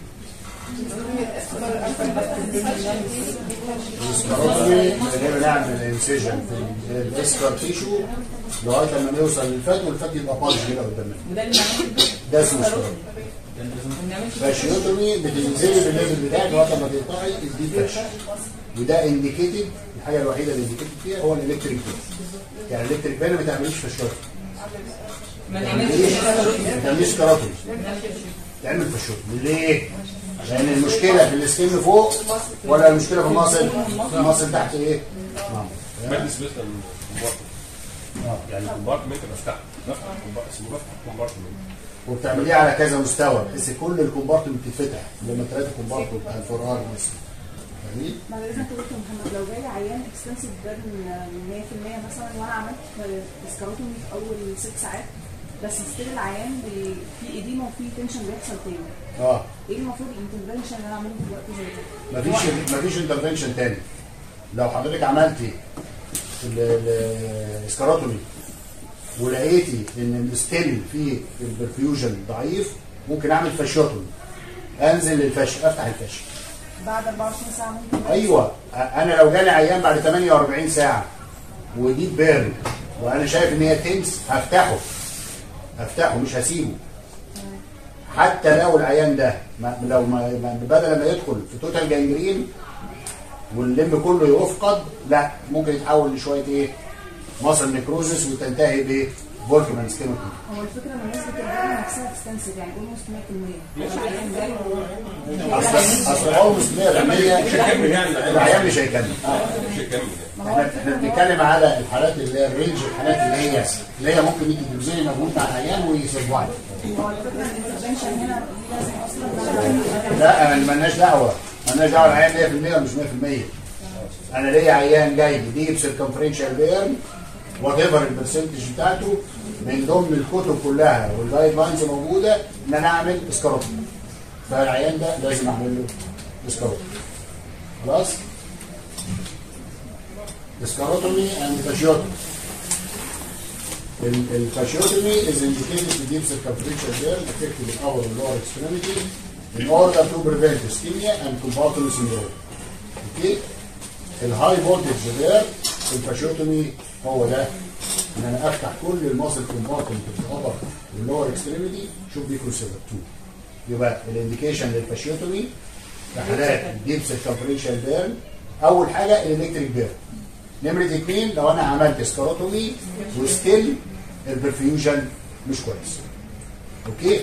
السكاروتومي بنعمل نعمل انسيجن في الاسكار تيشو لغايه لما نوصل للفات والفات يبقى بارج كده قدامنا وده اللي بنعمله ده اسمه سكاروتومي ما بنعملش فاشيوتومي بتنزلي بالليفل بتاعك لغايه لما تقطعي الديب فاش وده انديكيتد الحاجه الوحيده اللي انديكيتد فيها هو الالكتريك بين يعني الالكتريك بين ما تعمليش فاشيوتومي ما ما نعملش تعمليش- ما تعمليش سكاروتومي تعمل فاشيوتومي ليه؟ لان المشكله في السكين فوق ولا المشكله في المصل؟ المصل تحت ايه؟ نعم. مجلس مثل الكومبارتمنت آه. يعني الكومبارتمنت بفتح نفتح الكومبارتمنت اسمه بفتح الكومبارتمنت وبتعمليه على كذا مستوى بحيث كل الكومبارتمنت بتتفتح لما ثلاثه كومبارتمنت بتاع الفرار مثلا فاهمين؟ بعد اذنك يا دكتور محمد لو جالي عيان اكستنسيف بيرن 100% مثلا وانا عملت اسكاروتومي في اول ست ساعات بس ستيل العيان بي- في ايديما وفي تنشن بيحصل تاني اه ايه المفروض الانترفنشن اللي انا اعمله في الوقت زي ده؟ مفيش مفيش انترفنشن تاني لو حضرتك عملتي الاسكاروتومي ولقيتي ان الستيل فيه البرفيوجن ضعيف ممكن اعمل فاشيوتومي انزل للفش افتح الفش بعد 24 ساعه ممكن ايوه أ- انا لو جالي عيان بعد 48 ساعه ودي بيرن وانا شايف ان هي تنس هفتحه هفتحه مش هسيبه حتى لو العيان ده ما لو ما ما- بدل ما يدخل في توتال جانجرين واللم كله يفقد لا ممكن يتحول لشويه ايه مصل نيكروزس وتنتهي بفولكمان سكيموتومي هو الفكره ان الناس بترجع نفسها اكستنسيف يعني اولموست 100% العيان جاي و- اصل اصل اولموست 100% مش هيكمل يعني العيان مش هيكمل مش هيكمل يعني احنا احنا بنتكلم على الحالات اللي هي الرينج الحالات اللي هي اللي هي ممكن يجي تبذلي مجهود مع العيان ويسرفايف هو الفكره ان الانترفنشن هنا دي لازم اصلا إن أنا- لا انا مالناش دعوه مالناش دعوه العيان 100% ولا مش 100% انا ليا عيان جاي بديب سيركمفرنشال بيرن وات ايفر البرسنتج بتاعته من ضمن الكتب كلها والجايد لاينز موجوده ان انا اعمل اسكاروتومي فالعيان ده لازم اعمل له اسكاروتومي خلاص اسكاروتومي اند فاشيوتومي الفاشيوتومي is indicated to deep circumferential burn affecting the upper and lower extremity in order to prevent ischemia and compartment syndrome. اوكي؟ الهاي فولتج بير الفاشيوتومي هو ده ان انا افتح كل الماسل كومبارتمنت في الابر واللور اكستريميتي شوف بي كونسيدر 2 يبقى الانديكيشن للفاشيوتومي في حالات الديب سيركمفرنشال بيرن اول حاجه الالكتريك بيرن نمره اثنين لو انا عملت سكاروتومي وستيل البرفيوجن مش كويس اوكي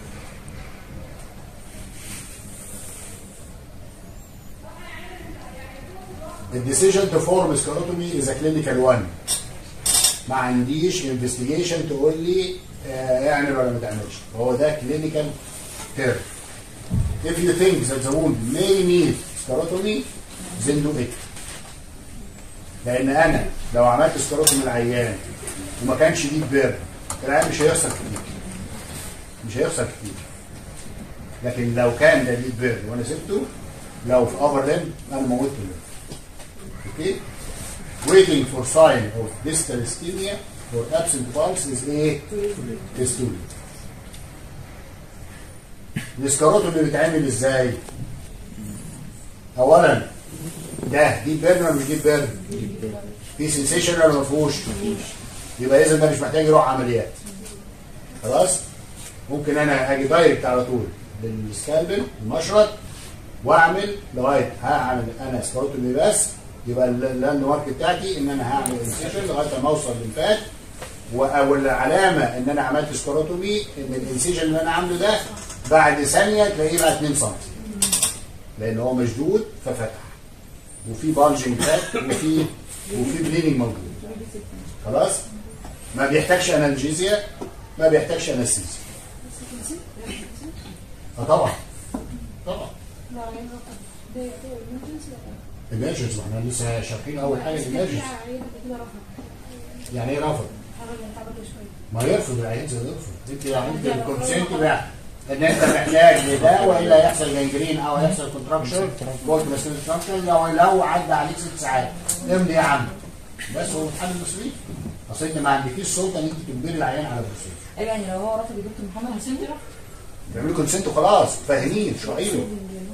الديسيجن تو فورم سكاروتومي از كلينيكال 1 ما عنديش انفستيجيشن تقول لي آه، اعمل ولا ما تعملش هو ده كلينيكال تيرم if you think that the wound may need sclerotomy then do it لان انا لو عملت سكاروتومي العيان وما كانش ديب بيرن العيان مش هيخسر كتير مش هيخسر كتير لكن لو كان ده ديب بيرن وانا سبته لو في ابر ليم انا موتته له اوكي waiting for sign of distal ischemia or absent pulse is ايه is too late الاسكاروتومي بيتعمل ازاي اولا ده ديب بيرن ولا مش ديب بيرن؟ في سنسيشن ولا ما فيهوش؟ يبقى اذا ده مش محتاج يروح عمليات خلاص ممكن انا اجي دايركت على طول بالسكالبل المشرط واعمل لغايه هعمل انا سكروتومي بس يبقى ال- اللاند مارك بتاعتي ان انا هعمل انسيشن لغايه ما اوصل للفات و- والعلامه ان انا عملت سكروتومي ان الانسيشن اللي انا عامله ده بعد ثانيه تلاقيه بقى 2 سم لان هو مشدود ففتح وفي بانجنج فات وفي وفي بليدنج موجود خلاص ما بيحتاجش انالجيزيا ما بيحتاجش انستيزيا اه طبعا طبعا ايمرجنس ما احنا لسه شارحين اول حاجه الايمرجنس يعني ايه رفض؟ ما يرفض العيان زي ما يرفض انت يعني انت الكونسنت بقى ان انت محتاج لده والا يحصل جنجرين او يحصل كونتراكشن جولد كونتراكشن لو لو عدى عليك ست ساعات امضي يا عم بس هو امتحان المسؤولين اصل انت ما عندكيش سلطه ان انت تجبري العيان على بروسيس ايوه يعني لو هو رافض يا دكتور محمد هسيبه يرفض تعملي كونسنت وخلاص فاهمين اشرحي له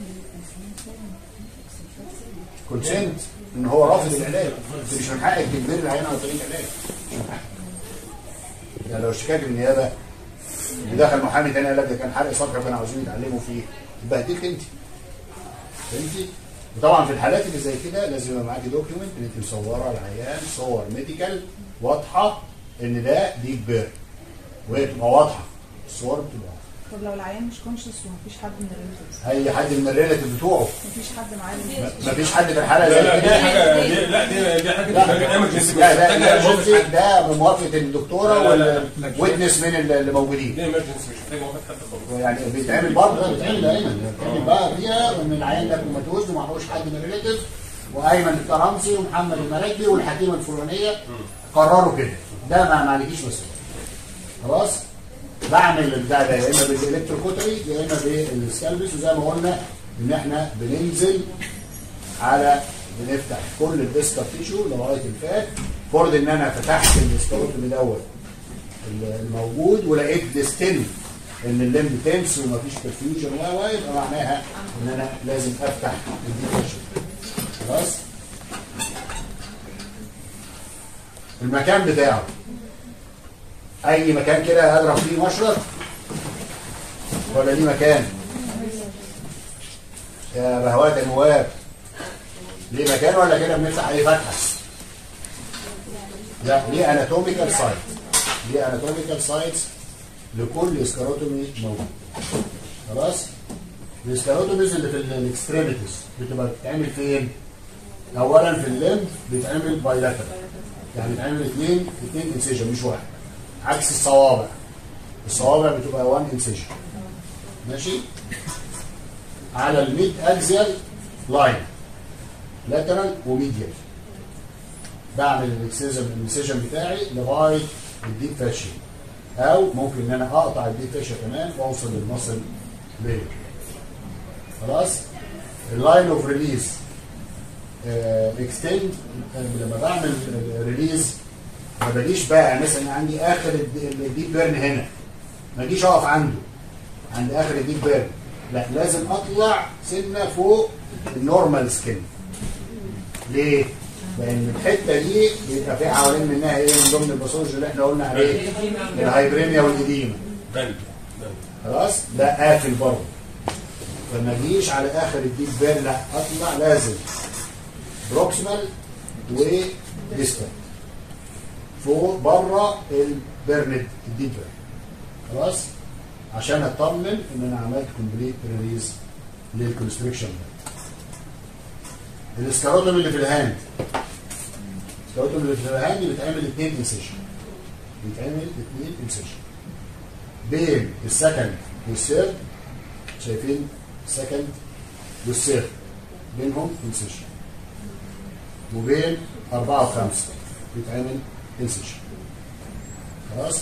كونسنت ان هو رافض العلاج انت مش من حقك تجبري العيان على طريق العلاج مش من حقك يعني لو اشتكاك بالنيابه ودخل محامي تاني قال لك ده كان حرق صدر كانوا عاوزين يتعلموا فيه اتبهدلت انت فهمتي؟ وطبعا في الحالات اللي زي كده لازم يبقى معاكي دوكيومنت ان انت مصوره العيان صور ميديكال واضحه ان ده ديب بير وهي تبقى واضحه الصور بتبقى واضحة. طب لو العيان مش كونشس ومفيش حد من الريليتيفز اي حد من الريلاتيف بتوعه مفيش حد معاه ما- مفيش حد في الحاله لا لا زي دي كده حاجه دي لا دي دي حاجه لا محتاجه ايمرجنسي لا لا محتاجه لا موقف حد ده بموافقه الدكتوره لا، لا، لا. والويتنس من اللي موجودين دي ايمرجنسي مش محتاجه موقف حد خالص يعني بيتعمل برضه ده بيتعمل دايما بيتعمل بقى فيها ان العيان ده كوماتوز ومعهوش حد من الريليتيف وايمن الكرامسي ومحمد المراكبي والحكيمه الفلانيه قرروا كده ده ما ما عليكيش مسؤوليه خلاص بعمل البتاع ده يا اما بالالكتروكوتري يا اما بالسكالبس وزي ما قلنا ان احنا بننزل على بنفتح كل الاسكر تيشو لغايه الفات فرض ان انا فتحت الاسكروتومي دوت الموجود ولقيت ديستل ان الليمب تنس ومفيش برفيوجن و و يبقى معناها ان انا لازم افتح الديفيشن خلاص المكان بتاعه اي مكان كده اضرب فيه مشرط ولا ليه مكان يا بهوات يا نواب ليه مكان ولا كده بنفتح اي فتحه لا ليه اناتوميكال سايت ليه اناتوميكال سايتس لكل اسكاروتومي موجود خلاص الاسكاروتوميز اللي في الاكستريميتيز بتبقى بتتعمل فين اولا في الليمب بيتعمل بايلاترال يعني بيتعمل اثنين اثنين انسيجن مش واحد عكس الصوابع الصوابع بتبقى 1 انسيجن ماشي على الميد اكزيال لاين لاترال وميديال بعمل الاكسيجن الانسيجن بتاعي لغايه الديب فاشي او ممكن ان انا اقطع الديب فاشي كمان واوصل للمصل لير خلاص اللاين اوف ريليز اكستند لما بعمل ريليز ما بجيش بقى مثلا عندي اخر الد- الديب بيرن هنا ما اجيش اقف عنده عند اخر الديب بيرن لا لازم اطلع سنه فوق النورمال سكين ليه؟ لان الحته دي بيبقى في حوالين منها ايه من ضمن الباثولوجي اللي احنا قلنا عليه الهايبريميا والاديمه بند بند خلاص ده قافل برضه فما اجيش على اخر الديب بيرن لا اطلع لازم بروكسيمال وديستال فوق بره البيرند الديب بيرن خلاص عشان اطمن ان انا عملت كومبليت ريليز للكونستريكشن ده الاسكاروتوم اللي في الهاند الاسكاروتوم اللي في الهاند بيتعمل اثنين انسيشن بيتعمل اثنين انسيشن بين السكند والثيرد شايفين السكند والثيرد بينهم انسيشن وبين أربعة وخمسة بيتعمل انسيشن خلاص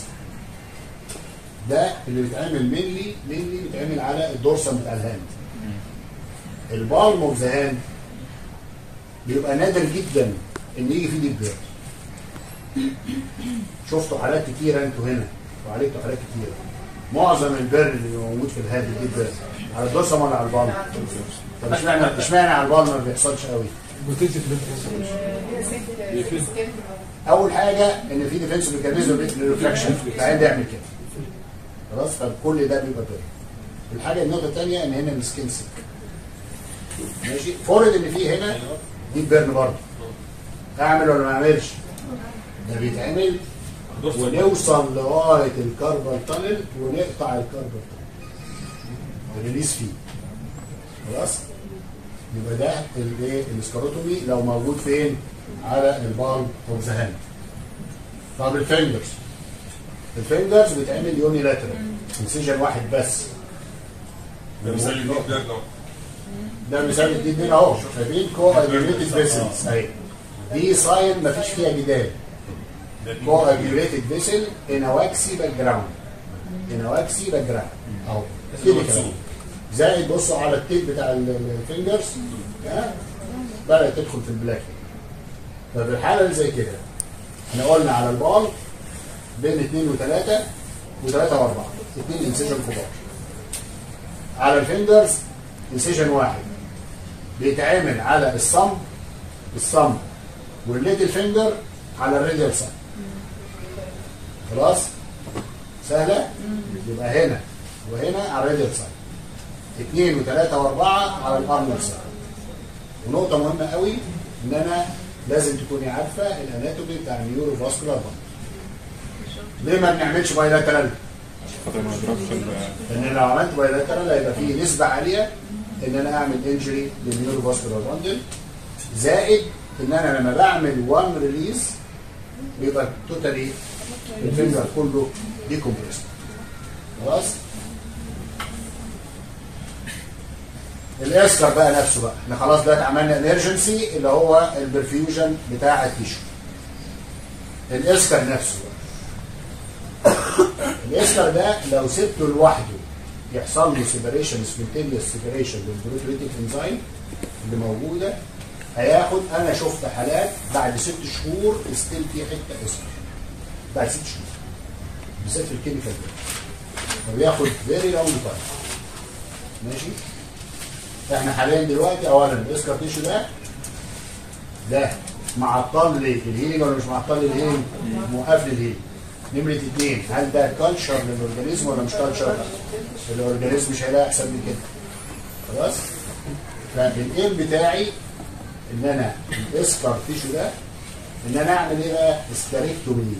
ده اللي بيتعمل مينلي مينلي بيتعمل على الدورسم بتاع الهاند البالم اوف ذا هاند بيبقى نادر جدا ان يجي فيه ديب بيرن شفتوا حالات كتيره انتوا هنا وعالجتوا حالات كتيره معظم البيرن اللي موجود في الهاند ديب بيرن على الدورسم ولا على البالم طب اشمعنى اشمعنى على البالم ما بيحصلش قوي هي سيف سكين اول حاجه ان في ديفنس ميكانيزم للريفلكشن العين ده يعمل كده خلاص فكل ده بيبقى كده الحاجه النقطه الثانيه ان هنا السكين سيك ماشي فرض ان في هنا دي بيرن برضه اعمل ولا ما اعملش ده بيتعمل ونوصل لغايه الكاربال تانل ونقطع الكاربال تانل ريليس فيه خلاص يبقى ده الايه السكاروتومي لو موجود فين على البال اوف ذا هاند طب الفينجرز الفينجرز بيتعمل يوني لاترال انسيجن واحد بس ده مثال الديب بيرن اهو ده مثال الدين هنا اهو شايفين كو اجيوليتد فيسلز اهي دي ساين مفيش فيها جدال ده ديب كو اجيوليتد فيسل ان واكسي باك جراوند ان واكسي باك جراوند اهو كده كده زائد بصوا على التيب بتاع ال- ال- الفينجرز ها بدات تدخل في البلاك ففي الحاله اللي زي كده احنا قلنا على البال بين اثنين وثلاثه وثلاثه واربعه اثنين انسيجن كبار على الفينجرز انسيجن واحد بيتعمل على الصم الصم والليتل فينجر على الراديال سايد خلاص سهله يبقى هنا وهنا على الراديال سايد اثنين وثلاثه واربعه على الارمر سايد ونقطه مهمه قوي ان انا لازم تكوني عارفه الاناتومي بتاع النيورو فاسكولار ليه ما بنعملش بايلاترال؟ خاطر ما يضربش ال- لان لو عملت بايلاترال هيبقى فيه نسبه عاليه ان انا اعمل انجري للنيورو فاسكولار باندل زائد ان انا لما بعمل وان ريليز بيبقى توتالي الفينجر كله ديكومبريس خلاص الاسكر بقى نفسه بقى احنا خلاص دلوقتي عملنا انرجنسي اللي هو البرفيوجن بتاع التيشو الاسكر نفسه بقى الاسكر ده لو سبته لوحده يحصل له سيبريشن سبونتينيوس سيبريشن للبروتريتيك انزيم اللي موجوده هياخد انا شفت حالات بعد ست شهور ستيل في حته اسكر بعد ست شهور بالذات في الكيميكال ده فبياخد فيري لونج تايم ماشي احنا حاليا دلوقتي اولا الاسكر تيشو ده ده معطل ليه الهيلينج ولا مش معطل للهيلينج موقف لي الهيلينج نمرة اثنين هل ده كالتشر للاورجانيزم ولا مش كالتشر؟ الاورجانيزم مش هيلاقي احسن من كده خلاص؟ فالايم بتاعي ان انا الاسكر تيشو ده ان انا اعمل ايه بقى؟ استريكتومي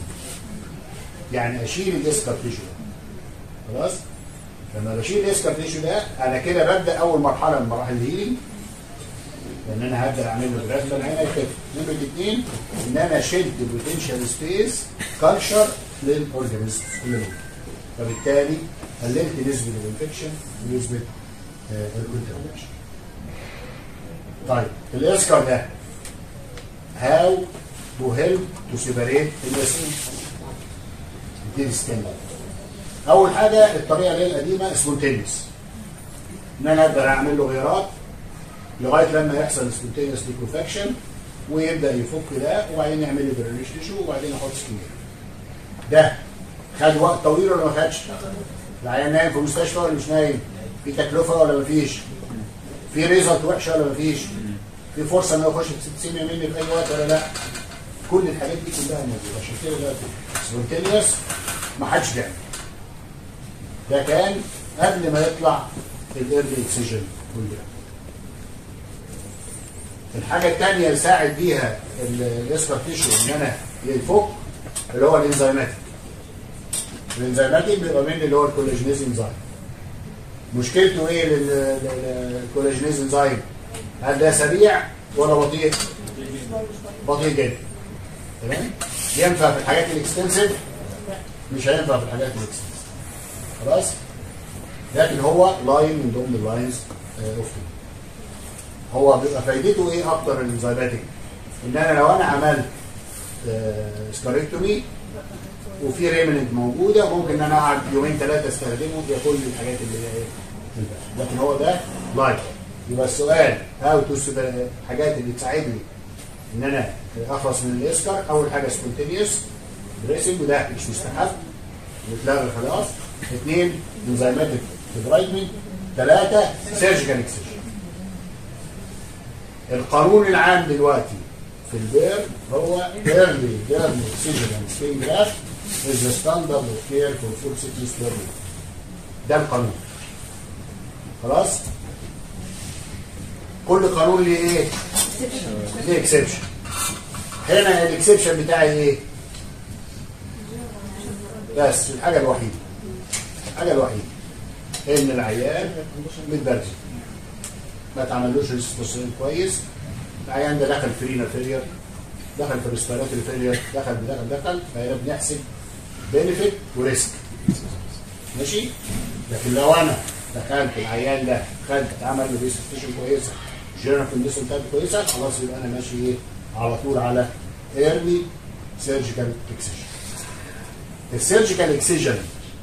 يعني اشيل الاسكر تيشو ده خلاص؟ لما بشيل الاسكر تيشو ده انا كده ببدا اول مرحله من مراحل الهيلينج لان انا هبدا اعمل له جراف انا هنا يخف نمره اثنين ان انا شلت بوتنشال سبيس كلشر للاورجانيزم اللي موجود فبالتالي قللت نسبه الانفكشن ونسبه الكونتامينيشن طيب الاسكر ده هاو تو هيلب تو سيبريت الياسين دي السكين اول حاجه الطريقه اللي هي القديمه سبونتينيوس ان انا اقدر اعمل له غيارات لغايه لما يحصل سبونتينيوس ليكوفاكشن ويبدا يفك ده وبعدين يعمل لي برنيش تيشو وبعدين احط سكين ده خد وقت طويل ولا ما خدش؟ العيان نايم في المستشفى ولا مش نايم؟ في تكلفه ولا ما فيش؟ في ريزلت وحشه ولا ما فيش؟ في فرصه انه يخش في 60 مني في اي وقت ولا لا؟ كل الحاجات دي كلها موجوده عشان كده ده سبونتينيوس ما حدش بيعمل ده كان قبل ما يطلع الايرلي اكسجين كلها الحاجه الثانيه اللي ساعد بيها الاسكر تيشو ان انا يفك اللي هو الانزيماتيك الانزيماتيك بيبقى مني اللي هو الكولاجينيز انزيم مشكلته ايه لل- لل- للكولاجينيز انزيم هل ده سريع ولا بطيء بطيء جدا تمام ينفع في الحاجات الاكستنسيف مش هينفع في الحاجات الاكستنسيف خلاص لكن هو لاين من ضمن اللاينز اوف هو بيبقى فايدته ايه اكتر الانزيماتيك ان انا لو انا عملت سكاريكتومي وفي ريمننت موجوده ممكن ان انا اقعد يومين ثلاثه استخدمه فيها كل الحاجات اللي هي ايه تنفع. لكن هو ده لايف يبقى السؤال هاو تو الحاجات اللي تساعدني ان انا اخلص من الاسكر اول حاجه سبونتينيوس دريسنج وده مش مستحب واتلغى خلاص اثنين انزيماتيك ديبرايدمنت ثلاثه سيرجيكال اكسجين القانون العام دلوقتي في البير هو early early excision and skin graft is the standard of care for food sickness learning ده القانون خلاص كل قانون ليه ايه؟ ليه اكسبشن هنا الاكسبشن بتاعي ايه؟ بس الحاجه الوحيده الحاجه الوحيده ان العيان متبرد ما تعملوش ريسبوسين كويس العيان ده دخل في رينا فيلير دخل في ريسبيراتوري فيلير دخل دخل دخل فهنا بنحسب بينفيت وريسك ماشي لكن لو انا دخلت العيان ده خدت اتعمل له ريسبوسيشن كويسه جنرال كونديشن بتاعته كويسه خلاص يبقى انا ماشي ايه على طول على ايرلي سيرجيكال اكسجن السيرجيكال اكسجن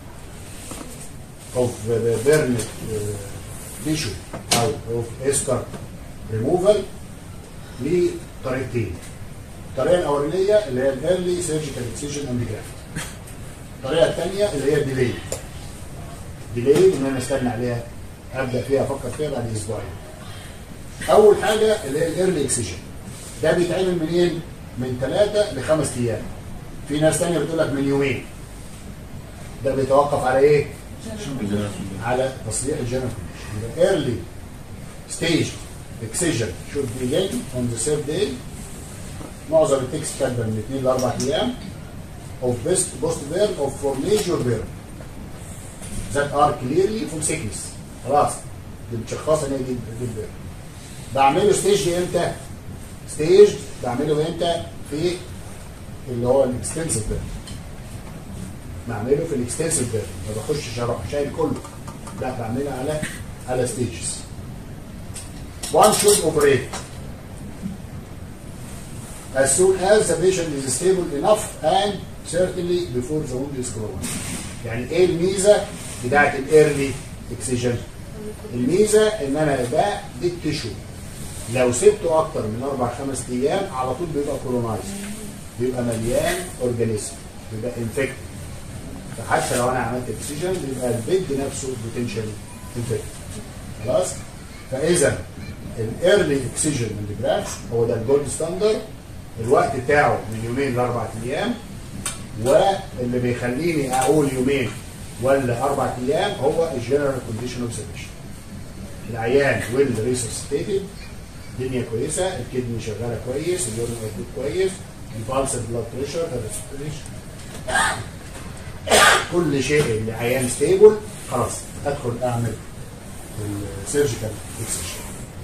اوف بيرن تيشو او اوف اسكر ريموفال ليه طريقتين الطريقه الاولانيه اللي هي الايرلي سيرجيكال اكسجن اند جرافت الطريقه الثانيه اللي هي الديلي ديلي ان انا استنى عليها ابدا فيها افكر فيها بعد اسبوعين اول حاجه اللي هي الايرلي اكسجن ده بيتعمل منين؟ من ثلاثه لخمس ايام في ناس ثانيه بتقول لك من يومين ده بيتوقف على ايه؟ على تصليح الجنرال كونديشن يبقى early stage excision should begin on the third day معظم التكست كاتبه من اثنين لاربع ايام of best post burn of for major burn that are clearly from sickness خلاص دي متشخصه ان هي دي دي burn بعمله ستيج دي امتى؟ ستيج بعمله امتى؟ في اللي هو الاكستنسيف بيرن بعمله في الاكستنسيف بيرن ما بخشش اروح شايل كله لا بعملها على على ستيجز one should operate as soon as the patient is stable enough and certainly before the wound is closed يعني ايه الميزه بتاعت الايرلي اكسجن الميزه ان انا ده دي التشو لو سبته اكتر من اربع خمس ايام على طول بيبقى كولونايز بيبقى مليان اورجانيزم بيبقى انفكت فحتى لو انا عملت اكسجن بيبقى البيد نفسه بوتنشالي انفكت خلاص فاذا الايرلي اكسجن من الجراف هو ده الجولد ستاندرد الوقت بتاعه من يومين لاربع ايام واللي بيخليني اقول يومين ولا اربع ايام هو الجنرال كونديشن اوبزرفيشن العيان ويل ريسوسيتيتد الدنيا كويسه الكدني شغاله كويس اليورين اوتبوت كويس البالس البلاد بريشر الريسبيريشن كل شيء اللي عيان ستيبل خلاص ادخل اعمل السيرجيكال اكسجن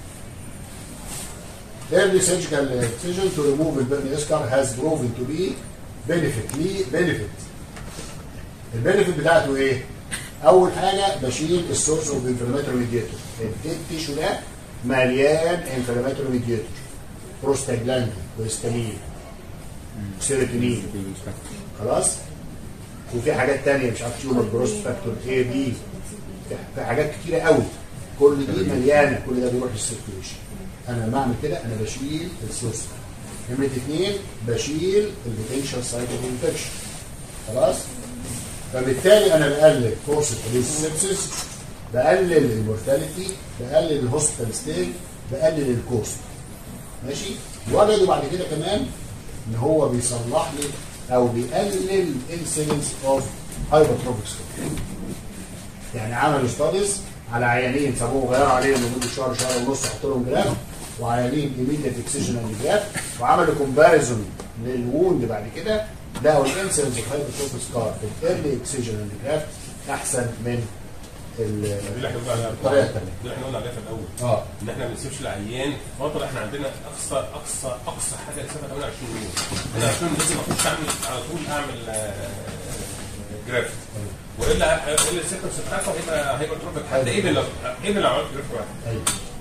Early surgical excision to remove the burn scar has proven to be benefit ليه benefit البنفيت بتاعته ايه؟ اول حاجه بشيل السورس اوف انفلاماتوري ميديتور التيشو ده مليان انفلاماتوري ميديتور بروستاجلاندين وهيستامين سيروتونين خلاص وفي حاجات تانية مش عارف تيومر جروس فاكتور اي بي في حاجات كتيره قوي كل دي مليانه كل ده بيروح للسيركيوليشن انا لما اعمل كده انا بشيل السورس نمرة اثنين بشيل البوتنشال سايت اوف انفكشن خلاص فبالتالي انا بقلل فرصه حدوث السبسس بقلل المورتاليتي بقلل الهوسبيتال ستي بقلل الكوست ماشي وجدوا بعد كده كمان ان هو بيصلح لي او بيقلل انسيدنس اوف هايبرتروفيك يعني عملوا ستاديز على عيانين سابوهم غيروا عليهم لمده شهر شهر ونص حطوا لهم جراف وعيانين ايميديت اكسجن اند جراف وعملوا كومباريزون للووند بعد كده لقوا الانسيدنس اوف هايبرتروفيك سكار في الايرلي اكسجن اند جراف احسن من ال- دي اللي احنا قلنا عليها الطريقه الثانيه دي اللي احنا قلنا عليها في الاول اه ان احنا ما بنسيبش العيان فتره احنا عندنا اقصى اقصى اقصى حاجه نسيبها 28 يوم انا عشان لازم اخش اعمل على طول اعمل جرافت والا الا السيستم بتاعته هيبقى هيبقى تروفيك حتى ايه اللي ايه اللي عملت جرافت واحد ايوه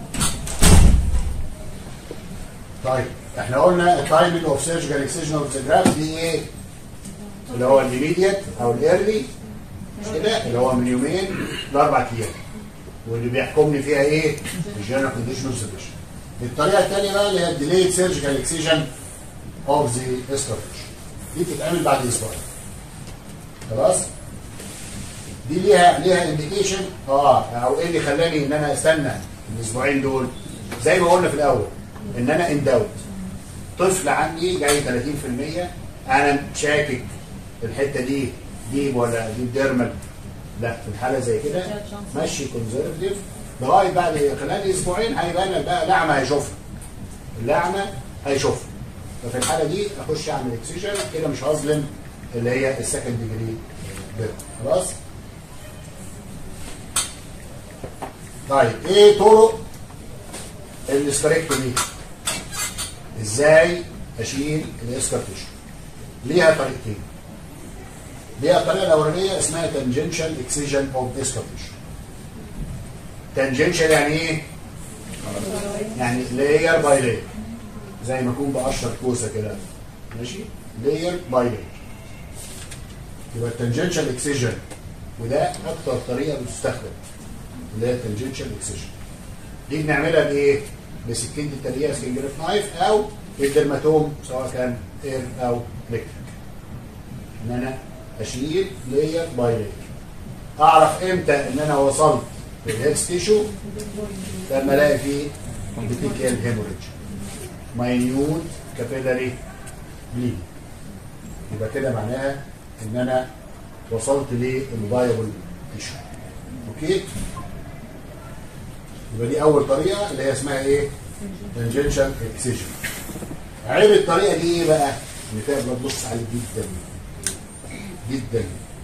طيب احنا قلنا التايمنج اوف سيرجيكال اكسجن اوف ذا جراف دي ايه؟ اللي هو الايميديت او الايرلي مش كده اللي هو من يومين لاربع ايام واللي بيحكمني فيها ايه؟ الجنرال كونديشن اوف الطريقه الثانيه بقى اللي هي الديليد سيرجيكال اكسجن اوف ذا اسكافيش دي بتتعمل بعد اسبوعين خلاص؟ دي ليها ليها انديكيشن اه او ايه اللي خلاني ان انا استنى الاسبوعين دول زي ما قلنا في الاول ان انا اندوت طفل عندي جاي 30% انا شاكك الحته دي ديب ولا ديب ديرمال لا في الحاله زي كده مشي كونزرفتيف لغايه بعد خلال اسبوعين هيبقى لك بقى لعمه هيشوفها اللعمه هيشوفها ففي الحاله دي اخش اعمل اكسجن كده مش هظلم اللي هي السكند ديجري خلاص طيب ايه طرق الاستريكتومي ازاي اشيل الاسكارتيشن ليها طريقتين ليها الطريقه الاولانيه اسمها تانجنشال اكسجن اوف اسكارتيشن تانجنشال يعني ايه يعني لاير باي لاير زي ما اكون بقشر كوسه كده ماشي لاير باي لاير يبقى التانجنشال اكسجن وده اكتر طريقه بتستخدم اللي هي التانجنشال اكسجن دي بنعملها بايه؟ بسكينه الترقيع سكينجريت نايف او بالدرماتوم سواء كان اير او الكتريك ان انا اشيل لاير باي لاير اعرف امتى ان انا وصلت للهيكس تيشو لما الاقي فيه بتيكيال هيموريدج ماينيوت كابيلاري بليد يبقى كده معناها ان انا وصلت للفايبل تيشو اوكي يبقى دي اول طريقه اللي هي اسمها ايه تنجنشال اكسيجن عيب الطريقه دي ايه بقى ان فيها بلاد بص عالي جدا جدا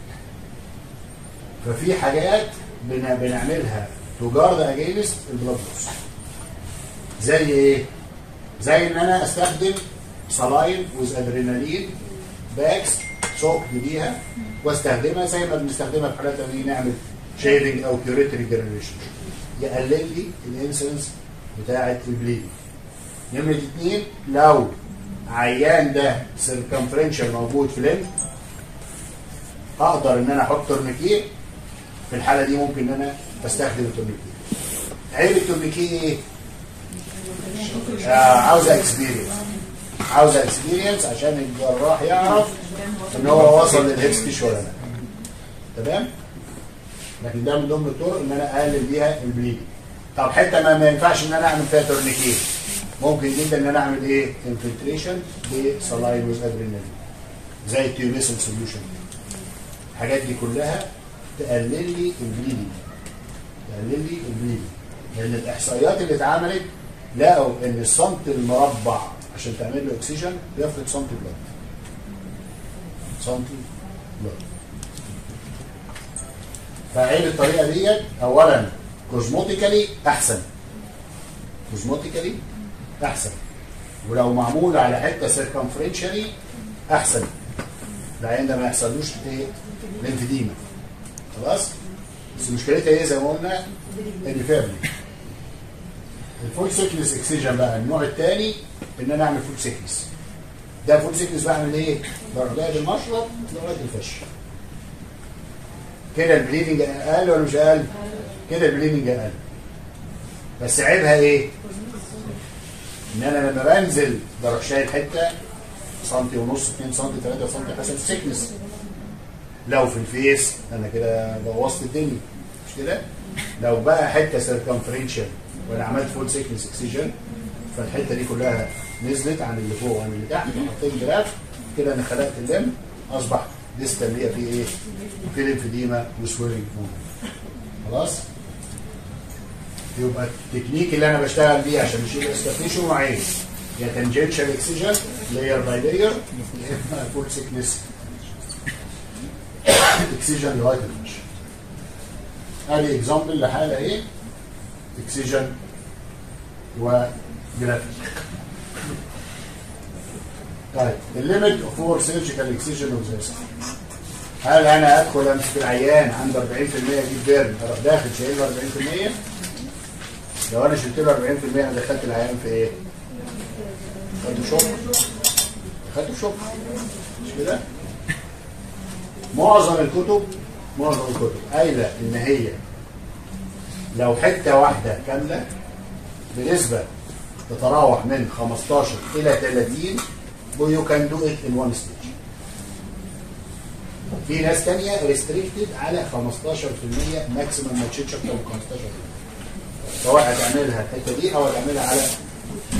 ففي حاجات بن- بنعملها تجارد اجينست البلاد بص زي ايه زي ان انا استخدم صلاين وز ادرينالين باكس صوت بيها واستخدمها زي ما بنستخدمها في حالات لما نعمل شيفنج او كيوريتري جنريشن يقلل لي الانسنس بتاعه البليدنج نمرة اتنين لو عيان ده سيركمفرنشال موجود في ليمف اقدر ان انا احط تورنيكيه في الحاله دي ممكن ان انا استخدم التورنيكيه عيب التورنيكيه ايه؟ آه عاوزه اكسبيرينس عاوزه اكسبيرينس عشان الجراح يعرف ان هو وصل للهيكس تيشو ولا لا تمام؟ لكن ده من ضمن الطرق ان انا اقلل بيها البليدنج طب حته ما, ما ينفعش ان انا اعمل فيها تورنيكيه ممكن جدا ان انا اعمل ايه انفلتريشن بسلاين ويز ادرينالين زي التيوميسل سوليوشن الحاجات دي كلها تقلل لي البليدنج تقلل لي البليدنج لان الاحصائيات اللي اتعملت لقوا ان السنت المربع عشان تعمل له اكسجين بيفرق سنت بلاد سنت بلاد فعيب الطريقه ديت اولا كوزموتيكالي احسن كوزموتيكالي احسن ولو معمول على حته سيركمفرنشالي احسن العين ده ما يحصلوش ايه ليمفيديما خلاص بس مشكلتها ايه زي ما قلنا ان فيها بليد الفول سيكنس اكسجن بقى النوع الثاني ان انا اعمل فول سيكنس ده فول سيكنس بعمل ايه؟ بروح جايب المشرب لغايه الفش كده البليدنج اقل ولا مش اقل؟ كده البليدنج اقل بس عيبها ايه؟ ان انا لما بنزل بروح شايل حته سنتي ونص 2 سنتي 3 سنتي حسب السكنس لو في الفيس انا كده بوظت الدنيا مش كده؟ لو بقى حته سيركمفرنشال وانا عملت فول سيكنس اكسجن فالحته دي كلها نزلت عن اللي فوق وعن اللي تحت وحطيت جراف كده انا خلقت اللم اصبح ديستا اللي هي فيه ايه؟ في ليمفيديما وسويلنج خلاص؟ يبقى التكنيك اللي انا بشتغل بيه عشان اشيل الاسكابيشن نوعين يا تنجنشال اكسجن لاير باي لاير يا اما فول سيكنس اكسجن لغايه الفش ادي اكزامبل لحاله ايه؟ اكسجن وجرافيك طيب الليميت فور سيرجيكال اكسجن اوف ذا هل انا ادخل امسك العيان عنده 40% اجيب بيرن اروح داخل شايل له 40% لو انا شلت له 40% انا دخلت العيان في ايه؟ خدته شوك خدته شوك مش كده؟ معظم الكتب معظم الكتب قايله ان هي لو حته واحده كامله بنسبه تتراوح من 15 الى 30 you can do it in one stage. في ناس تانية ريستريكتد على 15% ماكسيمم ما تشيلش اكتر من 15% سواء هتعملها الحته دي او هتعملها على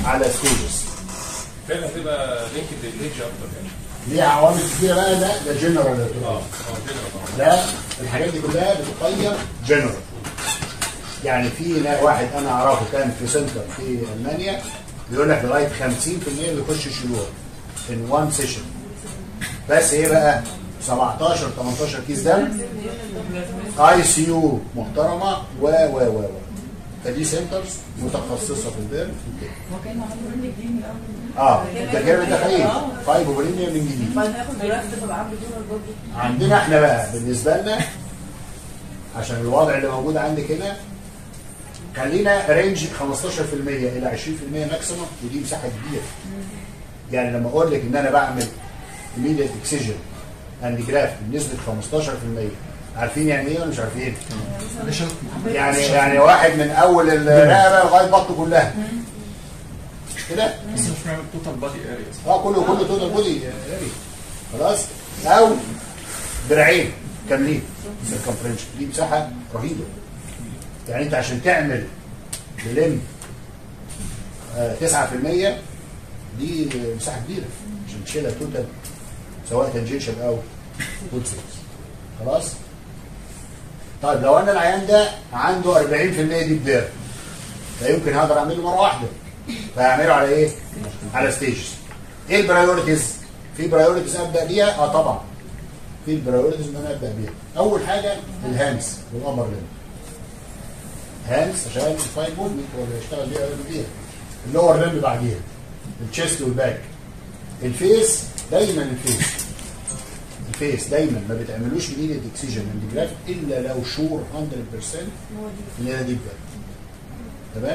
على ستيجز فعلا هتبقى لينكد للهيدج اكتر يعني ليها عوامل كتيره بقى ده ده جنرال اه اه كده طبعا ده الحاجات دي كلها بتقيم جنرال يعني في نا- واحد انا اعرفه كان في سنتر في المانيا بيقول لك لغايه 50% بيخش شلوع in one session بس ايه بقى 17 18 كيس دم اي سي يو محترمه و و و و فدي سنترز متخصصه في البيرن وكده. هو كان عامل برنامج جديد من الاول اه التجربه الداخليه فايبوبرينيا من جديد بعد ما ياخد درافت فبقى عنده دونر برضه عندنا احنا بقى بالنسبه لنا عشان الوضع اللي موجود عندك هنا خلينا رينج 15% الى 20% ماكسيموم ودي مساحه كبيره يعني لما اقول لك ان انا بعمل immediate excision and graft بنسبه 15% عارفين يعني ايه ولا مش عارفين؟ يعني يعني واحد من اول الرقبه لغايه بطنه كلها مش كده؟ بس مش بنعمل توتال بادي اريا اه كله كله توتال بودي خلاص او دراعين كاملين سيركمفرنش دي مساحه رهيبه يعني انت عشان تعمل بلم آه 9% دي مساحه كبيره عشان تشيلها توتال سواء تنجيشن او فول سيكس خلاص طيب لو انا العيان ده عنده 40% دي بدار لا يمكن هقدر اعمله مره واحده فهعمله على ايه؟ على ستيجز ايه البرايورتيز؟ في برايورتيز ابدا بيها؟ اه طبعا في البرايورتيز ان انا ابدا بيها اول حاجه الهامس والابر ليم هامس عشان الفايب موفمنت هو اللي هيشتغل بيها ويعمل بيها اللور ليم بعديها الشيست والباك الفيس دايما الفيس الفيس دايما ما بتعملوش ايديت اكسجين اند جرافت الا لو شور 100% ان هي دي بجد تمام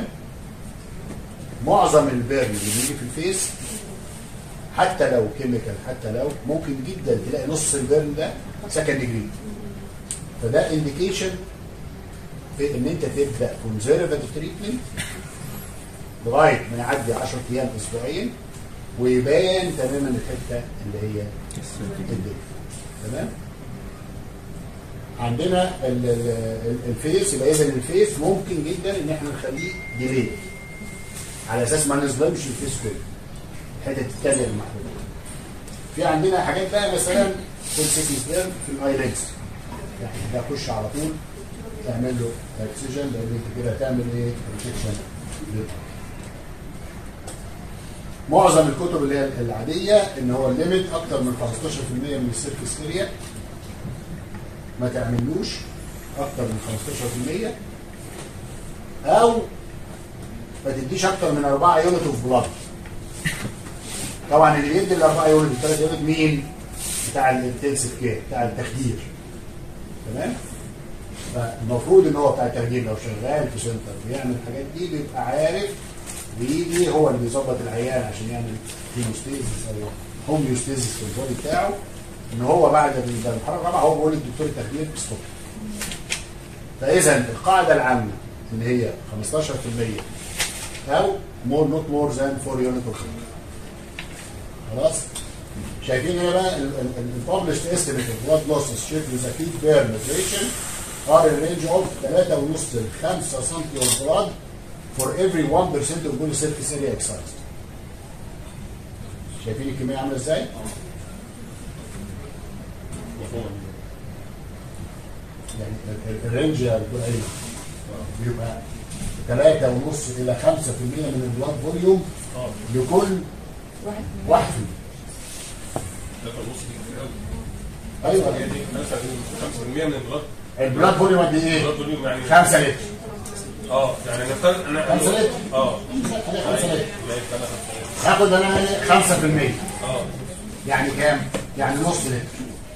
معظم البيرن اللي بيجي في الفيس حتى لو كيميكال حتى لو ممكن جدا تلاقي نص البيرن ده سكند ديجري فده انديكيشن في ان انت تبدا كونزرفاتيف تريتمنت لغايه ما يعدي 10 ايام اسبوعين ويبان تماما الحته اللي هي الدنيا تمام عندنا ال- ال- ال- الفيس يبقى اذا الفيس ممكن جدا ان احنا نخليه ديلي على اساس ما نظلمش الفيس كله الحته الثانيه المحدوده في عندنا حاجات بقى مثلا في السيتي سبيرم في الايلينكس يعني ده خش على طول تعمل له اكسجين لان انت كده هتعمل ايه بروتكشن معظم الكتب اللي هي العاديه ان هو الليميت اكتر من 15% من السيرفيس اريا ما تعملوش اكتر من 15% او ما تديش اكتر من 4 يونت اوف بلاد طبعا اللي بيدي الاربعه يونت الثلاث يونت مين؟ بتاع الانتنسيف كير بتاع التخدير تمام؟ فالمفروض ان هو بتاع التخدير لو شغال في سنتر بيعمل الحاجات دي بيبقى عارف ويجي هو اللي بيظبط العيان عشان يعمل هيموستيزيس او هوميوستيزيس في البودي بتاعه ان هو بعد المرحله الرابعه هو بيقول للدكتور التخدير ستوب فاذا القاعده العامه ان هي 15% او مور نوت مور ذان 4 يونت اوف خلاص شايفين هنا بقى الببلشد استيميت اوف بلاد لوسز شيفت ويز اكيد بيرن نيوتريشن ار ان رينج اوف 3.5 ل 5 سم اوف بلاد for every 1% of body surface area excised. شايفين الكميه عامله ازاي؟ يعني ال- ال- الرينج يا دكتور ايمن بيبقى 3.5 الى 5% من البلاد فوليوم اه لكل واحد واحد فيهم. ده كان نص كتير قوي ايوه هي دي 5% من البلاد البلاد فوليوم قد ايه؟ البلاد فوليوم يعني 5 لتر اه يعني نفترض انا 5 لتر اه 5 لتر ماشي انا خمسة. هاخد انا 5% اه يعني كام؟ يعني نص لتر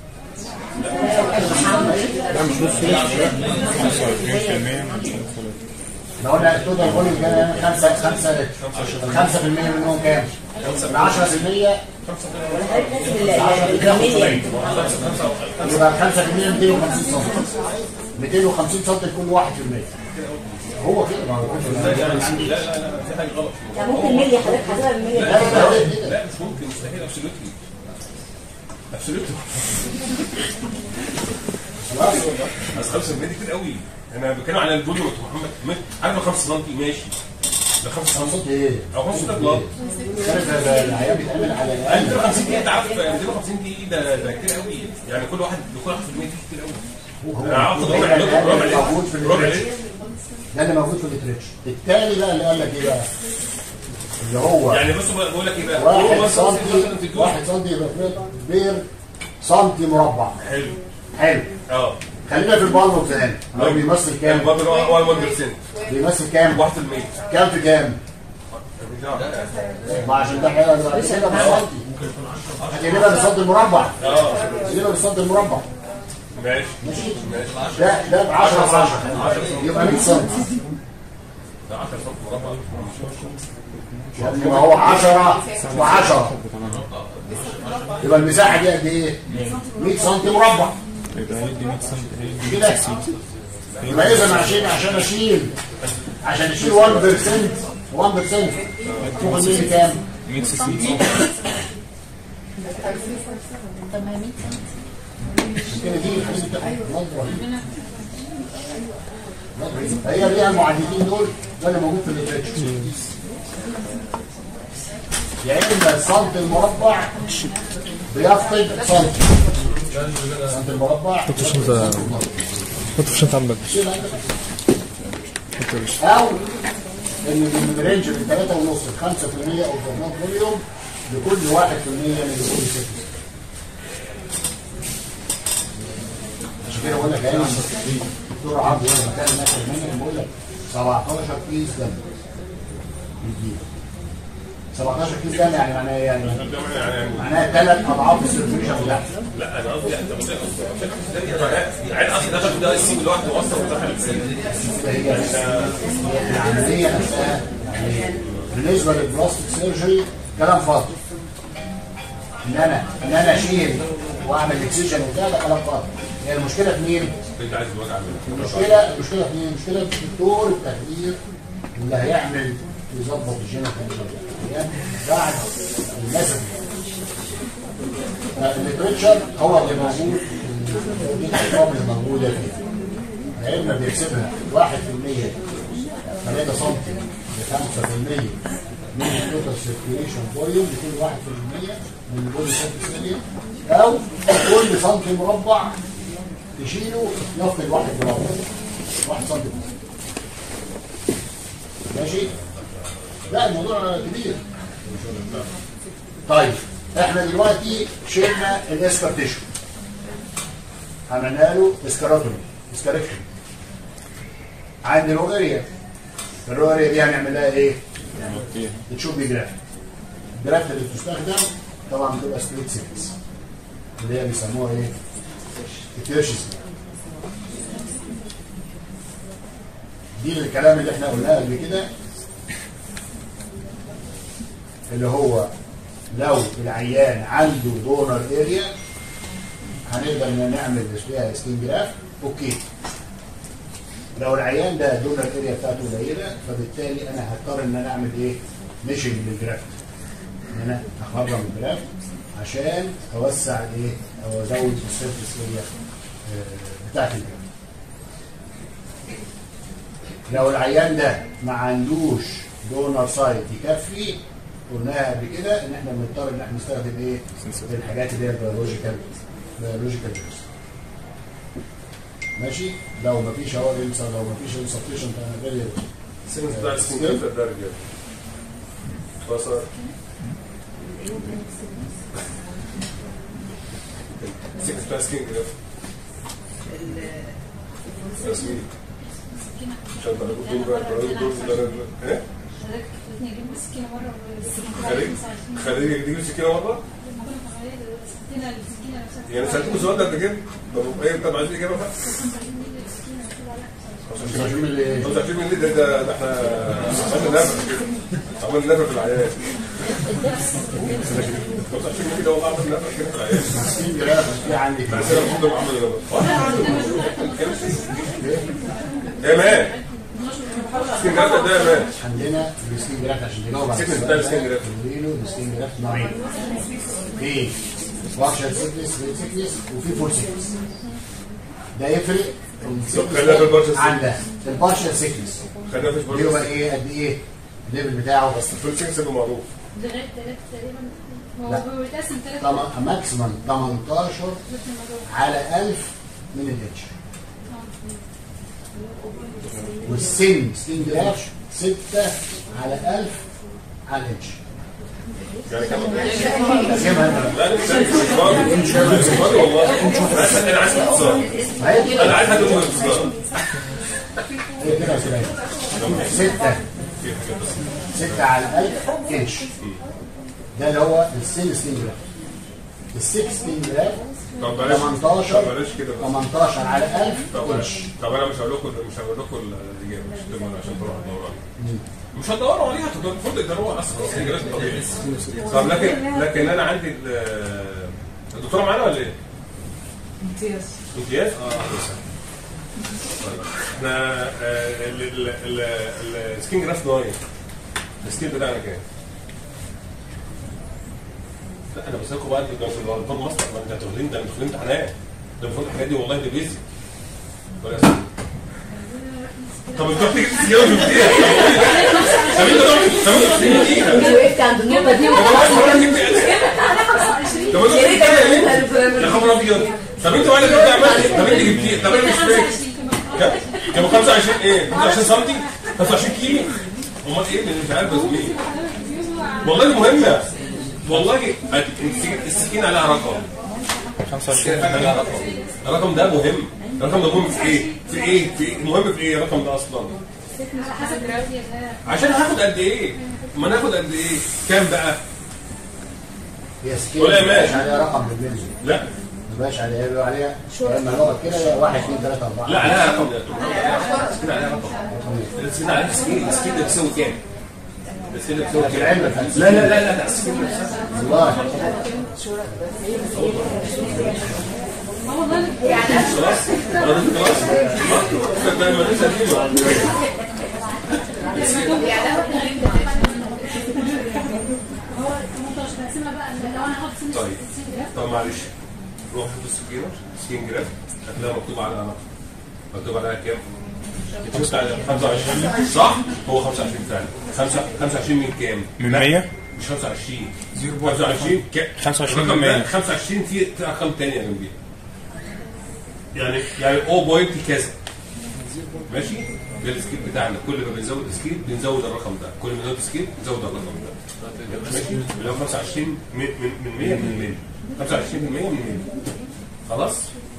25% من لو قلنا التوتال فوليوم كام 5 5 لتر 5% منهم كام؟ ال 10% يبقى 5% 250 سم 250 سم لكل 1% هو كده ما هو لا كده. لا لا لا في حاجه غلط يعني ممكن ملي حضرتك حاسبها بالملي لا، لا، لا، لا. لا مش ممكن مستحيل ابسولوتلي ابسولوتلي خلاص بس 5 دي كتير قوي انا بتكلم على الفوليوم يا محمد عارف 5 سم ماشي ده 5 5 سم سم ايه؟ او 5 سم بلاط عارف العيال بيتعمل على يعني الاقل 250 دي انت عارف 250 دي ده ده كتير قوي يعني كل واحد لكل واحد في المية دي كتير قوي هو انا هاخد ده ربع اللي لتر ربع لتر موجود في ربع الليتريتشر لتر ده اللي موجود في الليتريتشر التاني بقى اللي قال لك ايه بقى؟ اللي هو يعني بص بقى- بقول لك ايه بقى هو واحد مثلا مثلا سنتي تدوس- واحد سنتي بير سنتي مربع حلو حلو اه خلينا في البالموك زمان اللي هو بيمثل كام كام؟ برضه هو 1% بيمثل كام؟ 1% كام في كام؟ ما عشان ده حاجه هتجيبها بالسنتي هتجيبها بالسنتي المربع اه هتجيبها بالسنتي المربع ماشي ماشي ماشي ده ده ب 10 في 10 يبقى 100 سم ده 10 سم مربع يعني ما هو 10 و10 يبقى المساحه دي قد ايه؟ 100 سم مربع يبقى هيدي 100 سم هيدي كده يبقى اذا عشان عشان اشيل عشان اشيل 1% 1% فوق المية كام؟ 100 سي سي طب ما هي 100 سم كده دي الحاجات دي بتاخد رهيب. هي ليها المعدلين دول ده اللي موجود في الليترشر يا اما السنتي المربع بيفقد سنتي سنتي المربع حط في الشنطة حط في الشنطة عندك او ان من رينج من 3 ونص ل 5% او ضمان فوليوم لكل 1% من الفوليوم سيكنس عشان كده بقول لك انا دكتور عبد وانا مكان الناس المانيا بقول لك 17 كيس دم يجيب 17 كيس دم يعني معناه ايه يعني معناها ثلاث اضعاف السيرفيشن بتاعتك لا انا قصدي انت قصدي يعني اصل ده ده السي لوحده اصلا وده هي هي العمليه نفسها يعني بالنسبه للبلاستيك سيرجري كلام فاضي ان انا ان انا اشيل واعمل اكسجن وبتاع ده كلام فاضي هي المشكله في مين؟ انت عايز الوجع منه المشكله المشكله في مين؟ المشكله في الدكتور التخدير اللي هيعمل يظبط الجينيتال بعد النسب الليتريتشر هو اللي موجود دي الارقام اللي موجوده فيه يا اما بيحسبها 1% 3 سم ل 5% من التوتال سيركيوليشن فوليوم لكل 1% من البودي سيركيوليشن او كل سم مربع تشيله يفقد 1 جرام 1 سم ماشي لا الموضوع كبير طيب احنا دلوقتي شلنا الاسكارتيشن عملنا له اسكاراتومي اسكاركشن عند الرو اريا الرو اريا دي هنعمل لها ايه؟ بتشوف بيه جرافت الجرافت اللي بتستخدم طبعا بتبقى سبليت سيلز اللي هي بيسموها ايه؟ التيرشيز دي الكلام اللي احنا قلناه قبل كده اللي هو لو العيان عنده دونر اريا هنقدر ان نعمل فيها سكين جراف اوكي لو العيان ده دونر اريا بتاعته قليله فبالتالي انا هضطر ان انا اعمل ايه؟ ميشنج للجرافت ان انا اخرم الجرافت عشان اوسع ايه؟ او ازود السيرفيس اريا بتاعت الجرافت لو العيان ده ما عندوش دونر سايت يكفي قلناها قبل كده ان احنا بنضطر ان احنا نستخدم ايه؟ الحاجات اللي هي البيولوجيكال بيولوجيكال ماشي؟ لو ما فيش اهو انسى لو ما فيش انسفشنت انا سنس بتاع السكين ده ده رجال بصر سكس بتاع السكين كده ياسمين عشان تاخدوا دول بقى دول دول ايه؟ خليك خليك يجيب السكينه مره يعني سالتكم السؤال ده قبل كده طب ايه انت عايز اجابه بقى 25 اللي 25 مللي ده ده ده احنا عملنا نفر كده عملنا نفر في العيال 25 مللي ده والله عملنا نفر كده في العيال سكين جراف في عندي بس انا المفروض اعمل ده يا مان سكين جراف ده يا مان عندنا السكين جراف عشان تجاوب على سيكنس السؤال بتاع ده، السكين جراف. بنقول له السكين جراف نوعين في بارشال سيكنس ريد سيكنس وفي فول سيكنس ده يفرق طب خلينا في البارشال عن ده البارشال سيكنس خلينا في بيبقى البرج ايه قد ايه الليفل بتاعه بس الفول سينس ده معروف لغايه ثلاثة تقريبا لا. هو بيتقسم ثلاثة ماكسيمم 18 على 1000 من الاتش والسن سكين جراف 6 على 1000 على الاتش يعني كمان ترجمها انت لا لا مش فاضي مش فاضي والله انا عايز اختصار بقى. هي كده انا عايز حد يقول اختصار هي كده يا سلام 6 6 على 1000 انش ده اللي هو السن سكين جراف السكس سكين جراف طب بلاش 18 طب بلاش كده بس 18 على 1000 طب انش بلاش طب انا مش هقول لكم مش هقول لكم الاجابه مش هتبقى عشان تروحوا تدوروا عليها مش هتدوروا عليها هتدوروا المفروض تدوروا اصلا الانجليزي طبيعي طب لكن لكن انا عندي ال- الدكتوره معانا ولا ايه؟ امتياز امتياز؟ اه كويس. طيب احنا آه، ال- ال- ال- السكين جراف 9 السكيل بتاعنا كام؟ لا انا بسالكم بقى انتوا في الدكتور مصر ما انت هتدخلين ده انتوا داخلين امتحانات ده المفروض الحاجات دي والله دي بيزي ولا يا سيدي؟ طب انتوا رحتوا جبتوا سياره وشفتيها طب انتوا طب انتوا رحتوا جبتيها وقفت عند النقطه دي طب انتوا رحتوا جبتيها طب انتوا يا ريت جبتيها اعملها يا خبر ابيض طب انت ولا كنت عملت طب انت جبتيه طب انا مش فاكر كام؟ كانوا 25 ايه؟ 25 سم 25 كيلو امال ايه اللي مش عارف بس مين والله دي مهمه والله السكين- السكين عليها رقم 25 عليها رقم الرقم ده مهم الرقم ده مهم في ايه؟ في ايه؟ في ايه؟ مهم في ايه الرقم ده اصلا؟ على حسب الجرافية ده عشان هاخد قد ايه؟ ما ناخد قد ايه؟ كام بقى؟ هي سكين ولا ما بيبقاش ماشي. عليها رقم بالبنزو لا ما بيبقاش عليها بيبقى عليها يا اما نقط كده يا 1 2 3 4 لا عليها رقم ده السكين عليها رقم السكين عليها سكين السكين ده بيساوي كام؟ السكين ده بيساوي في كام؟ العلم فلسفة. لا لا لا لا ده السكين نفسها والله خلاص خلاص خلاص ده ما لسه فيه هو 18 هقسمها بقى لو انا هحط سن طيب طب معلش روح في السكينه سكين جراف هتلاقيها مكتوب على رقم مكتوب عليها كام؟ 25 صح؟ هو 25 فعلا 25 من كام؟ من لا، 100 مش 25 25 كام؟ 25 الرقم من ده 100. 25 في في ارقام ثانيه جنبيها يعني يعني او بوينت كذا ماشي ده السكيل بتاعنا كل ما بنزود سكيل بنزود الرقم ده كل ما بنزود سكيل بنزود الرقم ده ماشي اللي هو 25 من من من 100 من 100 25 من 100 من 100 خلاص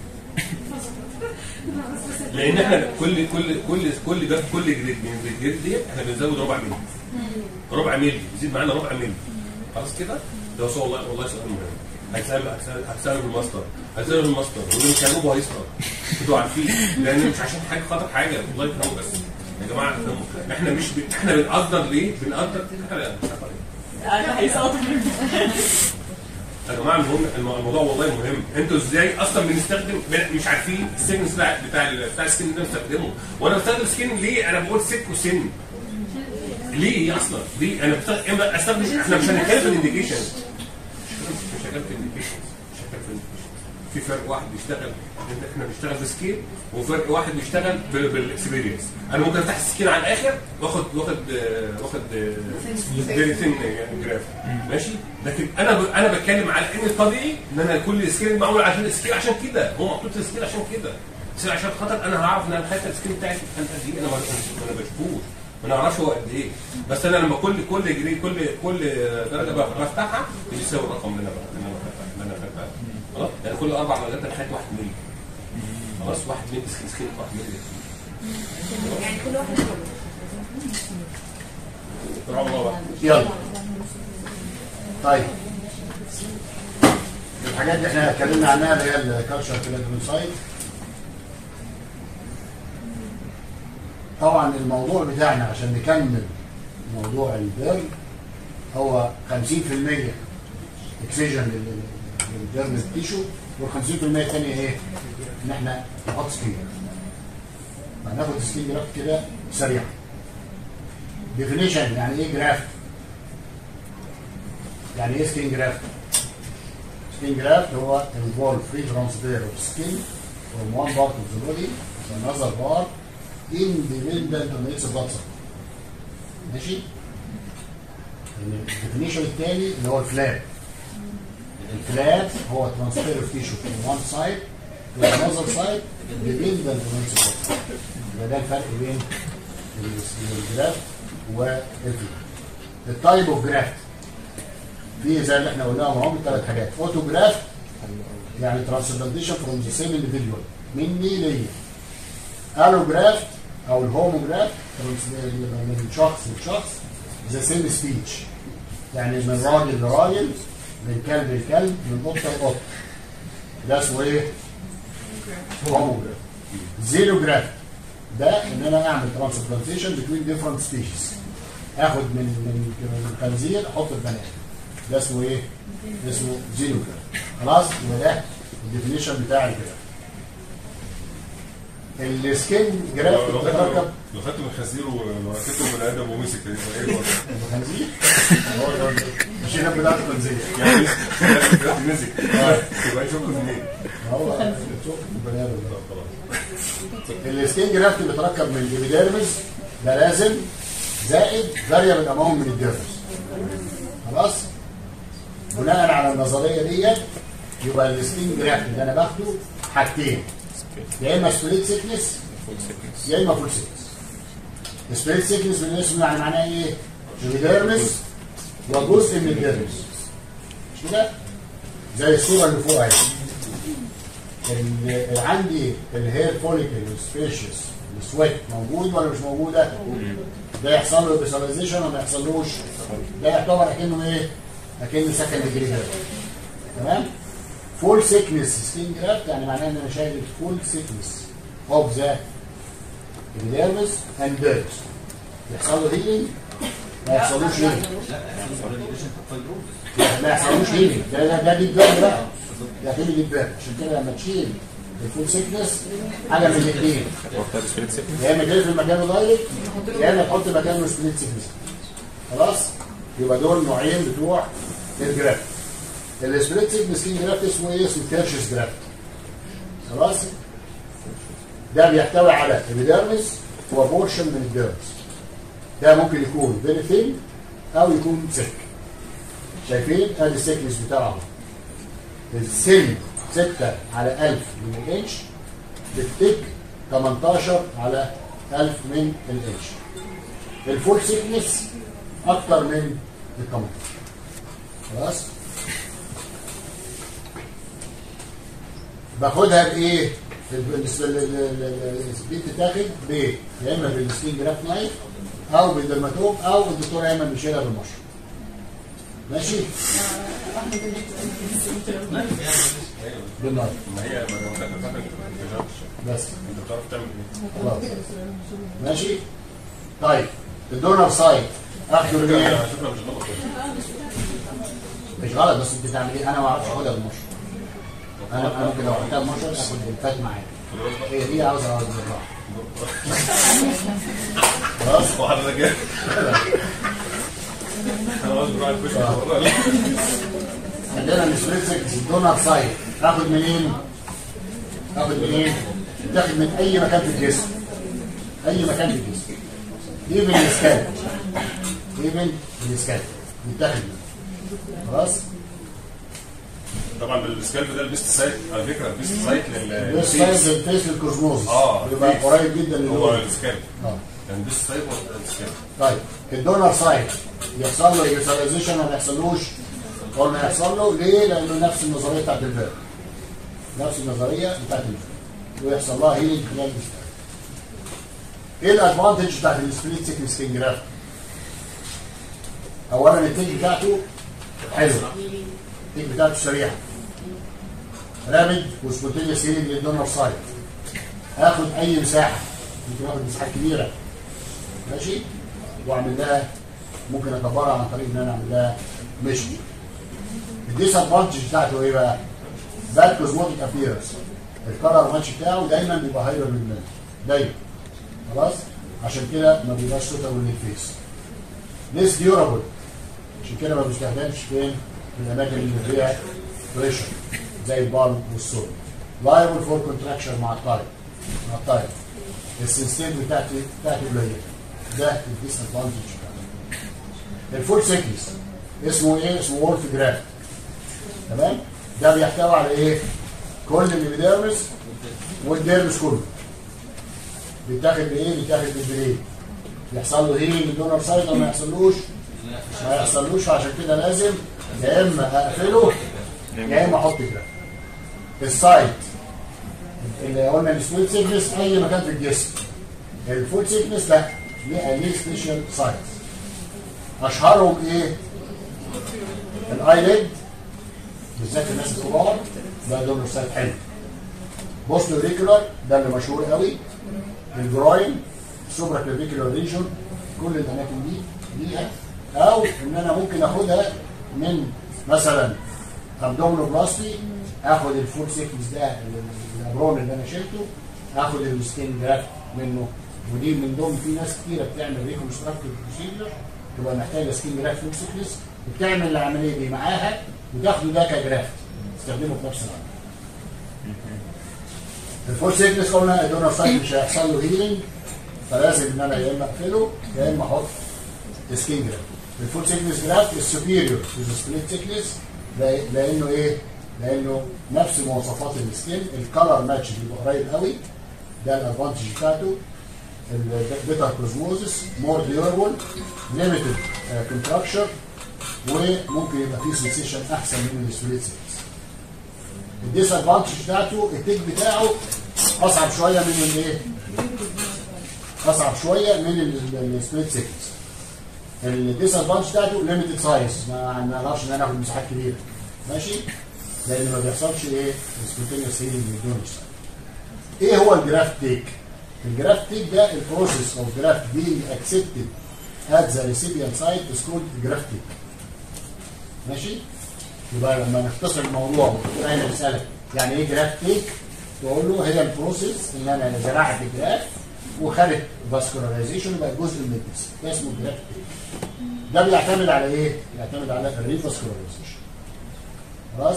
لان احنا كل كل كل كل ده كل جريد من الجريد دي احنا بنزود ربع ملي ربع ملي يزيد معانا ربع ملي خلاص كده ده سؤال والله والله سؤال مهم هتسال هتسال هتساله في الماستر هتساله في الماستر واللي مش هيجاوبه هيسقط انتوا عارفين لان مش عشان حاجه خاطر حاجه والله يفهموا بس يا جماعه افهموا احنا مش ب... احنا بنقدر ليه؟ بنقدر احنا مش عارف عليه. انا هيسقط يا جماعه المهم الم- الموضوع والله مهم انتوا ازاي اصلا بنستخدم ب- مش عارفين السن بتاع بتاع ال- بتاع السكن ده بنستخدمه وانا بستخدم سكن ليه انا بقول سك وسن ليه اصلا ليه انا بستخدم إما استخدم احنا مش هنتكلم في الانديكيشن مش هنتكلم في الانديكيشن مش هنتكلم في الانديكيشن في فرق واحد بيشتغل احنا بنشتغل بسكيل وفرق واحد بيشتغل بال- بالاكسبيرينس انا ممكن افتح السكين على الاخر واخد واخد آه، واخد فيري ثين جراف ماشي لكن انا ب... انا بتكلم على ان الطبيعي ان انا كل سكيل معمول عشان السكيل عشان كده هو محطوط السكيل عشان كده بس عشان خاطر انا هعرف ان انا حتى السكيل بتاعي كان قد ايه انا ما انا بشوفوش ما نعرفش هو قد ايه بس انا لما كل كل جري كل كل درجه بف- بفتحها بيساوي الرقم اللي انا اللي انا بفتحه اللي انا بفتحه خلاص يعني كل اربع درجات انا خدت 1 مللي خلاص 1 مللي سكيل سكيل 1 مللي يعني كل واحد برافو الله بقى يلا طيب الحاجات اللي احنا اتكلمنا عنها اللي هي الكالتشر سايت طبعا الموضوع بتاعنا عشان نكمل موضوع البيرن هو 50% اكسجن للبيرن تيشو وال50% الثانيه ايه؟ ان احنا نحط سكين هناخد سكين جرافت كده سريع ديفينيشن يعني ايه جرافت؟ يعني ايه سكين جرافت؟ سكين جرافت هو involve free transfer of skin from one part of the body to another part independent on its blood supply. ماشي؟ ان الديفينيشن الثاني اللي هو الفلاب الفلاب هو ترانسفير اوف تيشو from one side to another side within the principal يبقى ده الفرق بين الجراف والفلاب التايب اوف جرافت في زي اللي احنا قلناهم اهو ثلاث حاجات اوتوجراف يعني ترانسبلانتيشن فروم ذا سيم individual مني ليا الوجراف او الهوموجراف من شخص لشخص ذا سيم سبيتش يعني من راجل لراجل من كلب لكلب من قطه لقطه ده اسمه ايه؟ هوموجراف زيروجراف ده ان انا اعمل ترانسبلانتيشن بين ديفرنت سبيشيز اخد من من من الخنزير احط في بني آدم. ده اسمه ايه؟ اسمه زيروجراف خلاص يبقى ده الديفينيشن بتاع الجراف السكين جراف لو خدته بتتركب لو خدته من خنزير وركبته بني ادم ومسك يبقى ايه الوضع؟ الخنزير هو ده مش هنا بتاعت الخنزير يعني دلوقتي مسك يبقى يشوفه منين؟ هو شوف البني ادم ده. خلاص السكين جرافت بيتركب من الابيديرمس ده لازم زائد فاريبل اماونت من الديرمس خلاص بناء على النظريه ديت يبقى السكين جرافت اللي انا باخده حاجتين يا اما سبليت سيكنس يا اما فول سيكنس سبليت سيكنس بالاسم يعني معناه ايه؟ الابيديرمس وجزء من الديرمس مش كده؟ زي الصوره اللي فوق اهي ال- اللي عندي الهير فوليكل والسبيشيس السويت موجود ولا مش موجوده؟ ده يحصل له بيساليزيشن ولا ما يحصلوش؟ ده يعتبر اكنه ايه؟ اكنه سكند ديجري جرافت تمام؟ فول سيكنس سكين جرافت يعني معناه ان انا شايل فول سيكنس اوف ذا الديرمس اند ديرمس يحصل له هيلينج ما يحصلوش هيلينج ما يحصلوش هيلينج ده ده ده ديب بيرن بقى ده كده ديب بيرن عشان كده لما تشيل الفول سيكنس حاجه من الاثنين يا اما تقفل مكانه دايركت يا اما تحط مكانه سبليت سيكنس خلاص يبقى دول نوعين بتوع الجرافت السبليت سيكنس سكين جرافت اسمه ايه؟ اسمه كيرشس جرافت خلاص ده بيحتوي على الابيديرمس وبورشن من الديرمس ده ممكن يكون فيري ثين او يكون سك شايفين ادي السكنس بتاعه السن 6 على 1000 من الانش بالتك 18 على 1000 من الانش الفول سيكنس اكتر من ال 18 خلاص باخدها بايه؟ بالنسبه للسبيت تاخد ب يا اما بالسكين جراف نايف او بالدرماتوم او الدكتور ايمن بيشيلها بالمشرط ماشي؟ بالنايف ما هي ما انا فاكر فاكر انت ما جربتش بس انت بتعرف تعمل ايه؟ خلاص ماشي؟ طيب الدونر سايت اخده فكرة منين؟ على فكره مش غلط مش غلط بس انت تعمل ايه؟ انا ما اعرفش اخدها بالمشرط انا انا ممكن لو اخدتها بالمشرط اخد الفات معايا هي دي عاوزه اقعد بالراحه خلاص واحد رجع خلاص بروح الكشك والله عندنا السبريتسك الدونر سايت اخد منين؟ اخد منين؟ تاخد من اي مكان في الجسم اي مكان في الجسم ايفن السكالب ايفن السكالب بيتاخد منه خلاص؟ طبعا السكالب ده البيست سايت على فكره البيست سايت ده سايت لل الفيس للكوزموز اه بيبقى الفيس. قريب جدا هو للون السكالب اه يعني البيست سايت هو السكالب طيب الدونر سايت يحصل له ايبيثاليزيشن ولا ما يحصلوش؟ قلنا يحصل له ليه؟ لانه نفس النظريه بتاعت الفيرب نفس النظريه بتاعت الفيرب ويحصل لها هيلينج خلال الاستاذ ايه الادفانتج بتاعت السبليت سيكن سكين جرافت؟ اولا التيك بتاعته حلوه التيك بتاعته سريعه رابد وسبونتينيوس هيلينج للدونر سايت هاخد اي مساحه ممكن اخد مساحات كبيره ماشي واعمل لها ممكن اكبرها عن طريق ان انا اعمل لها مشي الديس ادفانتج بتاعته ايه بقى؟ باد كوزموتيك ابييرنس الكلر ماتش بتاعه دايما بيبقى هايبر من دايما خلاص عشان كده ما بيبقاش سوتابل للفيس ليس ديورابل عشان كده ما بيستخدمش فين؟ في الاماكن اللي فيها بريشر زي البالم والسول لايبل فور كونتراكشن مع التايم مع التايم السنسيتيف بتاعتي بتاعتي قليله ده الديس ادفانتج بتاعته الفول سيكنس اسمه ايه اسمه وولف جرافت تمام ده بيحتوي على ايه كل الابيديرمس والديرمس كله بيتاخد بايه بيتاخد بالبليد يحصل له هيلينج الدونر سايت ولا ما يحصلوش ما يحصلوش عشان كده لازم يا اما اقفله يا اما احط جرافت السايت اللي قلنا السويت سيكنس اي مكان في الجسم الفول سيكنس لا ليه ليه سبيشال سايتس اشهرهم ايه الايليد بالذات الناس الكبار ده دول سايت حلو بوستو ريكولار ده اللي مشهور قوي الجروين السوبرا كلافيكولار ريجون كل الاماكن دي ليها او ان انا ممكن اخدها من مثلا ابدومينوبلاستي اخد الفول سيكنس ده ال- الابرون اللي انا شلته اخد السكين جرافت منه ودي من ضمن في ناس كتيره بتعمل ريكونستراكتيف بروسيجر تبقى محتاجه سكين جرافت فول سيكنس وبتعمل العمليه دي معاها وتاخده ده كجرافت تستخدمه في نفس العمليه الفول سيكنس قلنا الدونر سايت مش هيحصل له هيلينج فلازم ان انا يا اما اقفله يا اما احط سكين جرافت الفول سيكنس جرافت السوبيريور تو سبليت سيكنس لانه ايه؟ لانه نفس مواصفات السكين الكالر ماتش بيبقى قريب قوي ده الادفانتج بتاعته البيتر كوزموزس مور ديوربل ليميتد كونتراكشر وممكن يبقى فيه سنسيشن احسن من السبليت سيكنس الديس ادفانتج بتاعته التيك بتاعه اصعب شويه من الايه؟ اصعب شويه من السبليت سيكنس الديس ادفانتج بتاعته ليميتد سايز ما نعرفش ان انا اخد مساحات كبيره ماشي لان ما بيحصلش ايه سبونتينيوس هيلينج للدونر ايه هو الجرافت تيك الجرافت تيك ده البروسيس اوف جرافت being accepted at the recipient site is called graft take ماشي يبقى لما نختصر الموضوع انا بسالك يعني ايه جرافت تيك تقول له هي البروسيس ان انا زرعت الجراف وخدت فاسكولاريزيشن بقى جزء من الجسم ده اسمه جرافت تيك ده بيعتمد على ايه؟ بيعتمد على الريفاسكولاريزيشن خلاص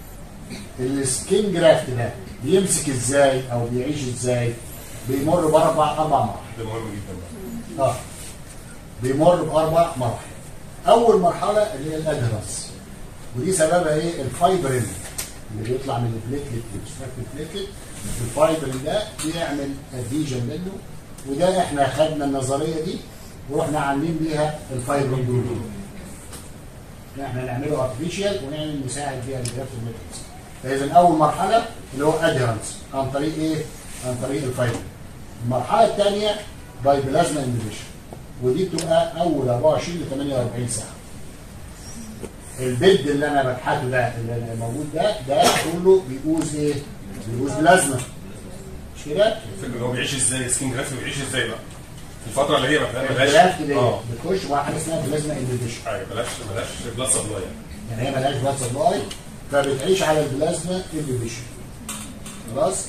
السكين جرافت ده بيمسك ازاي او بيعيش ازاي بيمر باربع اربع مراحل ده مهم جدا بقى اه بيمر باربع مراحل اول مرحله اللي هي الادهرنس ودي سببها ايه الفايبرين اللي بيطلع من البليتلت الابستراكتيف بليتلت الفايبرين ده بيعمل اديجن منه وده احنا خدنا النظريه دي ورحنا عاملين بيها الفايبرين دول احنا نعمله ارتفيشال ونعمل نساعد بيها الجرافت الميكانيزم فاذا اول مرحله اللي هو ادهرنس عن طريق ايه؟ عن طريق الفايبرين المرحله الثانيه باي بلازما انهبيشن ودي بتبقى اول 24 ل 48 ساعه البيد اللي انا ببحثه ده اللي أنا موجود ده ده كله بيؤوز ايه؟ بيؤوز بلازما مش كده؟ الفكره ان هو بيعيش ازاي سكين جرافت بيعيش ازاي بقى في الفتره اللي هي ما الجرافت ملهاش دي اه بتخش مع حاجه اسمها بلازما انهبيشن ايوه بلاش بلاش بلاد سبلاي يعني هي ملهاش بلاد سبلاي فبتعيش على البلازما انهبيشن خلاص؟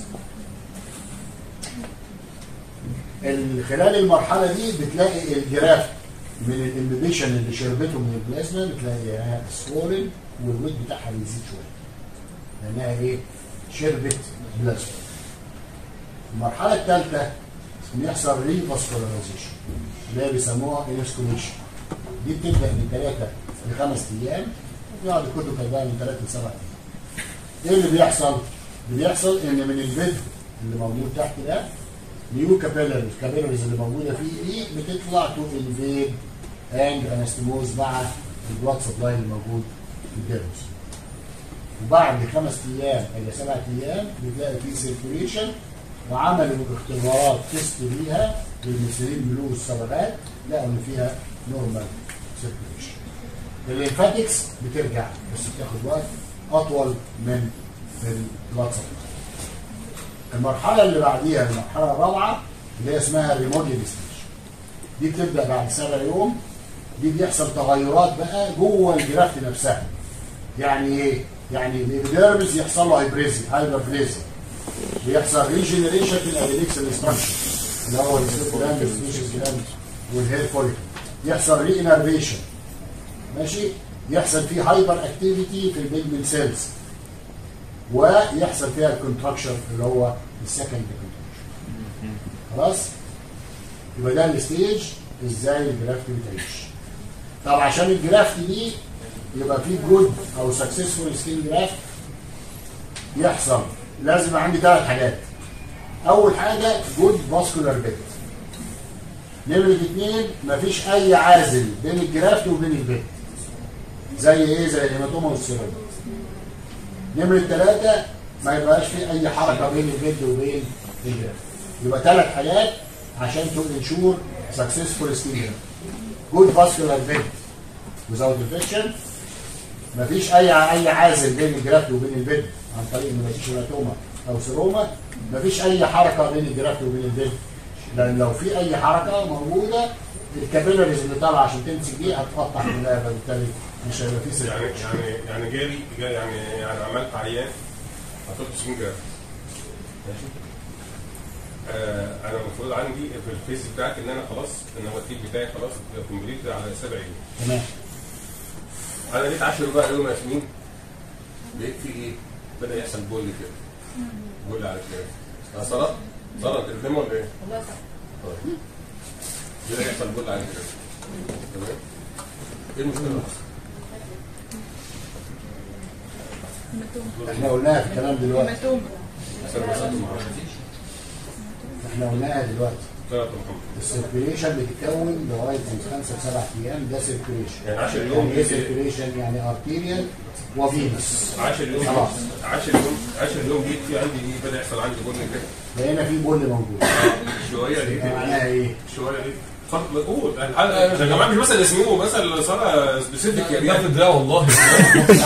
ال- خلال المرحله دي بتلاقي الجراف من الانبيبيشن اللي شربته من البلازما بتلاقيها سوولن والويت بتاعها بيزيد شويه لانها ايه؟ شربت بلازما المرحله الثالثه بيحصل ريفاسكولاريزيشن اللي هي بيسموها انسكوليشن دي بتبدا من ثلاثه لخمس ايام وبيقعد الكتب كاتباها من ثلاثه لسبع ايام ايه اللي بيحصل؟ اللي بيحصل ان من البد اللي موجود تحت ده نيو كابيلاريز الكابيلاريز اللي موجوده فيه دي بتطلع تو انفيد اند انستموز مع البلاد سبلاي اللي موجود في الديرمس وبعد خمس ايام الى سبعة ايام بتلاقي في سيركوليشن وعملوا اختبارات تيست ليها للمسيرين بلو الصبغات لقوا ان فيها نورمال سيركوليشن الليمفاتكس بترجع بس بتاخد وقت اطول من البلاد سبلاي المرحله اللي بعديها المرحله الرابعه اللي هي اسمها الريموديل ستيج دي بتبدا بعد سبع يوم دي بيحصل تغيرات بقى جوه الجرافت نفسها يعني ايه؟ يعني الابيديرمس يحصل له هايبريزي هايبربليزيا بيحصل ريجنريشن في الابيديكس ستراكشر اللي هو السيركولاند السبيشيز جلاند والهير فوليكل يحصل ري انرفيشن ماشي يحصل فيه هايبر اكتيفيتي في البيجمنت سيلز ويحصل فيها الكونتراكشن اللي هو السكند كونتراكشن خلاص يبقى ده الستيج ازاي الجرافت بتعيش طب عشان الجرافت دي يبقى في جود او سكسسفول سكين جرافت يحصل لازم يبقى عندي ثلاث حاجات اول حاجه جود فاسكولار بيت نمرة اثنين مفيش اي عازل بين الجرافت وبين البيت زي ايه زي الهيماتوما والسيروم نمرة ثلاثة ما يبقاش في اي حركة بين البيت وبين الجرافت يبقى ثلاث حاجات عشان تو انشور سكسسفول ستيل جود فاسكولار بيت without infection مفيش اي اي عازل بين الجرافت وبين البيد عن طريق ان مفيش هيماتوما او سيروما مفيش اي حركه بين الجرافت وبين البيد لان لو في اي حركه موجوده الكابيلاريز اللي طالعه عشان تمسك دي هتقطع كلها فبالتالي مش هيبقى في يعني سيركيشن يعني يعني جالي جا- يعني يعني عملت عيان حطيت سكين جراف ماشي آه انا المفروض عندي في الفيز بتاعتي ان انا خلاص ان هو التيم بتاعي خلاص كومبليت على سبع ايام تمام انا لقيت 10 بقى يوم ياسمين لقيت في ايه؟ بدا يحصل بول كده بول على الكلام انا صلاة صلاة انت بتنام ولا ايه؟ والله صح طيب بدا يحصل بول على الكلام تمام ايه المشكله اللي حصلت؟ احنا قلناها في الكلام دلوقتي هيماتوما عشان ما صدق معرفش احنا قلناها دلوقتي ثلاث محمد السيركيليشن بتتكون لغايه من خمسه لسبع ايام ده سيركيليشن يعني 10 يوم يعني ايه سيركيليشن يعني ارتيريال وفينس 10 يوم خلاص 10 يوم 10 يوم جيت في عندي ايه بدا يحصل عندي بول كده لقينا في بول موجود شويه لقيت يبقى معناها ايه؟ شويه لقيت اتفضل قول الحلقه يا جماعه مش مثلا اسمه مثلا صار سبيسيفيك يا ياخد ريت ده والله اللي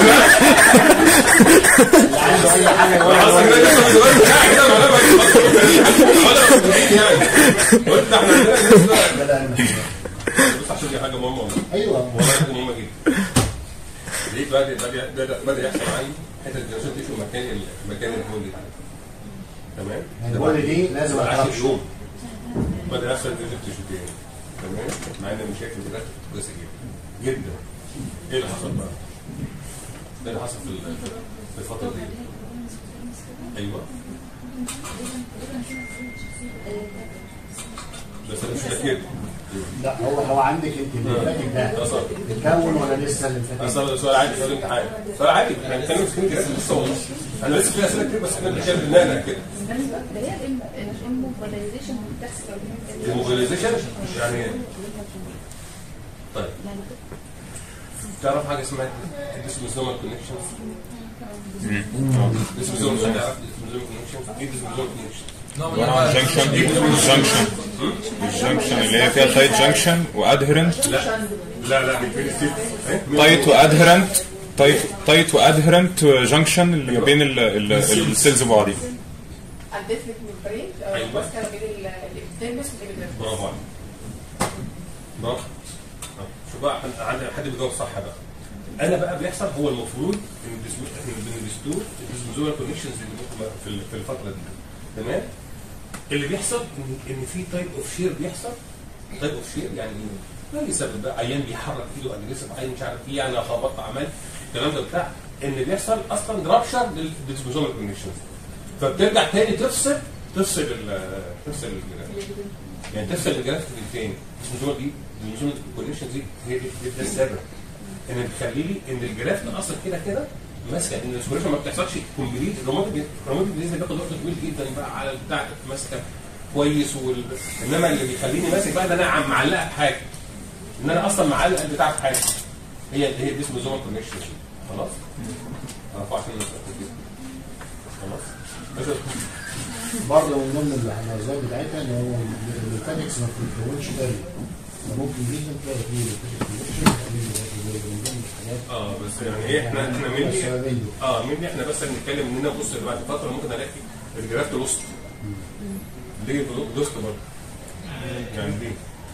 عنده اي حاجه يقولها اصلا كده لسه من زمان بتاعي كده ولا ما قلت احنا عندنا لسه بدأنا. بص عشان دي حاجه مهمه والله ايوه والله حاجه مهمه جدا لقيت بدا بدا بدا بدا يحصل عندي حته الجلسات دي في مكان ال- مكان البول ده تمام يعني البول دي لازم بعد اتعرف 10 يوم بدا يحصل جلسه تشوتين تمام مع ان المشاكل دلوقتي كويسه جدا جدا ايه اللي حصل بقى؟ ايه اللي حصل في ال- في الفتره دي؟ ايوه بس انا مش فاكر لا هو هو عندك انت الليمفاتيك ده اصلا اتكون ولا لسه الليمفاتيك؟ اصلا سؤال عادي سؤال امتحان سؤال عادي احنا بنتكلم في سكين لسه والله انا لسه في اسئله كتير بس احنا بنتكلم بنانا كده ده هي الموبيلايزيشن بتحصل الموبيلايزيشن يعني ايه؟ طيب تعرف حاجه اسمها ديسموزومال كونكشنز ديسموزومال تعرف ديسموزومال كونكشنز ايه ديسموزومال كونكشن جنكشن جنكشن الجنكشن اللي هي فيها تايت جنكشن وادهرنت لا لا لا مش بين ستيت تايت وادهرنت تايت تايت وادهرنت جنكشن اللي بين ال- ال- السيلز بعض الديفنت من البرين أيوة. ماسكه بين الابتدمس والابتدمس برافو عليك برافو شوف بقى حد- عندنا حد بيجاوب صح بقى انا بقى بيحصل هو المفروض ان الديسمو- إن الدستور الديسموزومال كونكشنز اللي بتبقى في ال- في الفتره دي تمام اللي بيحصل ان ان في تايب اوف شير بيحصل تايب اوف شير يعني ايه؟ اي سبب بقى عيان بيحرك ايده اجريسيف عيان مش عارف ايه انا خبطت عملت الكلام ده بتاع ان بيحصل اصلا رابشر للديسموزومال كونكشنز فبترجع تاني تفصل تفصل ال- تفصل الجراف يعني تفصل الجراف تاني الديسموزومال دي الديسموزومال كونكشنز دي هي دي ده السبب ان بتخلي لي ان الجراف ده اصلا كده كده ماسكه ان السكوريشن ما بتحصلش كومبليت الروماتيك الروماتيك ديزيز بياخد وقت طويل جدا بقى على البتاع ماسكه كويس وال... انما اللي بيخليني ماسك بقى ده انا عم معلقها بحاجه ان انا اصلا معلق البتاع في حاجه هي اللي هي ديسموزومال كونكشن خلاص ارفع عشان نسأل كده. خلاص بس برضه من ضمن النظريات بتاعتها ان هو الليمفاتكس ما بتتكونش تاني فممكن جدا تلاقي فيه lymphatic connection، من ضمن الحاجات اه بس يعني ايه احنا احنا بس مني سببين دول. اه مني احنا بس بنتكلم اننا بص بعد فتره ممكن الاقي الجرافت لوست ليه لوست برضه يعني ليه؟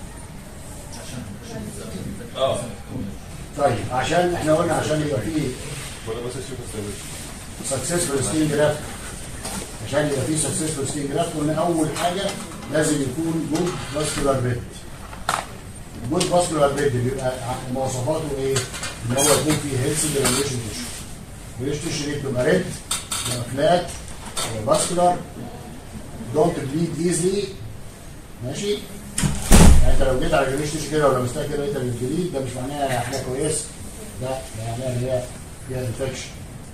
اه طيب عشان احنا قلنا عشان يبقى فيه ولا بس اشوف السبب سكسسفول سكين جرافت عشان يبقى فيه سكسسفول سكين جرافت قلنا اول حاجه لازم يكون جود فاسكولار بيد جود فاسكولار بيد بيبقى ع- مواصفاته ايه؟ ان هو يكون فيه هيلثي جرانيوليشن تيشو الجرانيوليشن تيشو دي بتبقى ريد بتبقى فلات فاسكولار دونت بليد ايزلي ماشي يعني انت لو جيت على جريش تيشو كده ولا مستني كده انت بالجديد ده مش معناها حاجه كويسه لا ده معناها ان هي فيها انفكشن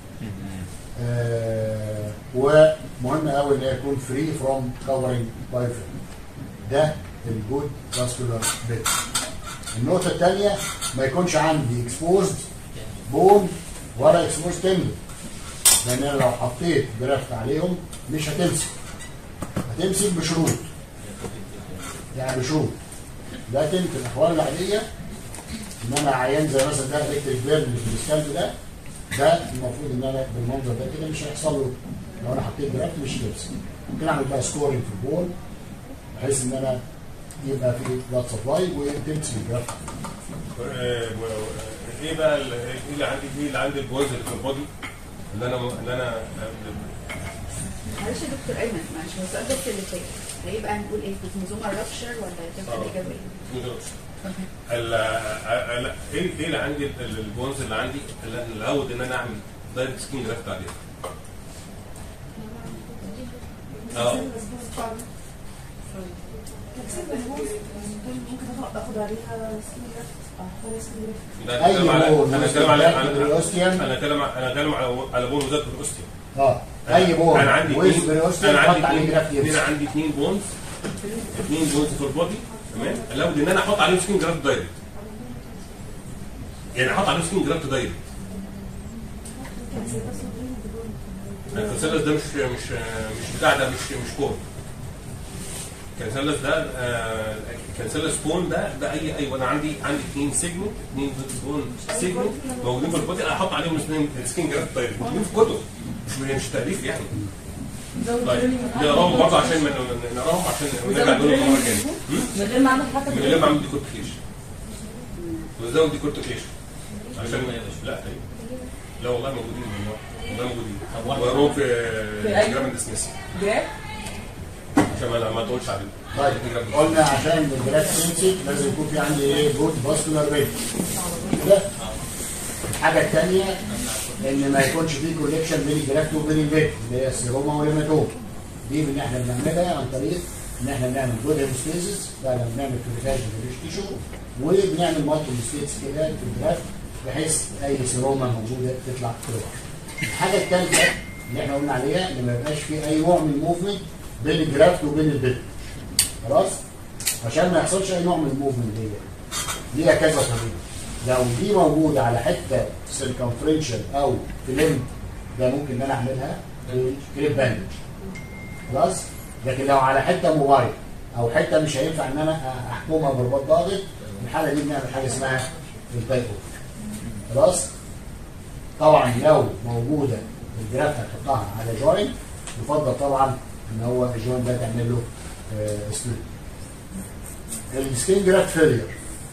آه ومهم قوي ان هي يكون فري فروم كفرنج بايفرين ده الجود فاسكولار بيت النقطه الثانيه ما يكونش عندي اكسبوزد بون ولا اكسبوزد تندر لان انا لو حطيت جرافت عليهم مش هتمسك هتمسك بشروط يعني بشروط لكن في الاحوال العاديه ان انا عيان زي مثلا ده الكتريك بيرن اللي في السكالب ده ده المفروض ان انا بالمنظر ده كده مش هيحصل له لو انا حطيت جرافت مش هيمسك ممكن اعمل بقى سكورنج في البول بحيث ان انا يبقى في بلاد سبلاي وتمسك الجرافت آه، و- ايه بقى ال- ايه اللي عندي ايه اللي عندي البويز اللي في البودي اللي انا اللي انا معلش يا دكتور ايمن معلش هو السؤال بس اللي فات هيبقى هنقول ايه كروموزوم رابشر ولا تبقى آه. الاجابه ايه؟ ال- ال- ال- ايه ايه اللي عندي ال- البونز اللي عندي اللي انا العود ان انا اعمل دايركت سكين جرافت عليها اه ممكن اخد عليها سكين جرافت احط عليها سكين جرافت ده أي أنا بتكلم على بون انا يوصل بتكلم على باك انا بالأوستيوم. انا بتكلم انا بتكلم على على بون وزاد بالاوستيوم اه اي بون انا عندي ويز اتنين- بريوستيوم انا عندي حط عليه اتنين جرافت انا يمسك عندي اثنين بونز اثنين بونز في البودي تمام الاود ان انا احط عليهم سكين جرافت دايركت يعني احط عليهم سكين جرافت دايركت الكونسيلس ده مش مش مش بتاع ده مش مش كون الكونسيلس ده آه، الكونسيلس كون ده ده اي اي وانا عندي عندي اثنين سيجمنت اثنين كون سيجمنت موجودين في البودي احط عليهم سكين سكين جرافت دايركت موجودين في كتب مش مش تاليف يعني طيب نقراهم برضه عشان ما نقراهم عشان نرجع نقول المره الجايه من غير ما اعمل حتى من غير ما اعمل ديكورتيكيشن وزود ديكورتيكيشن عشان لا أيوة. لا والله موجودين والله والله موجودين وقروهم في أي؟ جرام ديسمس جراف عشان ما ما تقولش عليه طيب قلنا عشان الجرافت يمسك لازم يكون في عندي ايه جود فاسكولار ريت كده الحاجه الثانيه ان ما يكونش في كوليكشن بين الجرافت وبين البيت اللي هي السيروما والهيماتوم دي اللي احنا بنعملها عن طريق ان احنا بنعمل جود هيموستيزيس بعد ما بنعمل كوريكاج في تيشو وبنعمل مالتي ستيتس كده في الجرافت بحيث اي سيروما موجوده تطلع تروح الحاجه الثالثه اللي احنا قلنا عليها ان ما يبقاش في اي نوع من الموفمنت بين الجرافت وبين البيت خلاص عشان ما يحصلش اي نوع من الموفمنت دي ليها كذا طريقه لو دي موجوده على حته سيركمفرنشال او فيلم ده ممكن ان انا اعملها بالكريب باندج خلاص لكن لو على حته موبايل او حته مش هينفع ان انا احكمها برباط ضاغط في الحاله دي بنعمل حاجه اسمها التايب اوف خلاص طبعا لو موجوده الجراف هتحطها على جوينت يفضل طبعا ان هو الجوينت ده تعمل له سليب السكين جرافت فيلير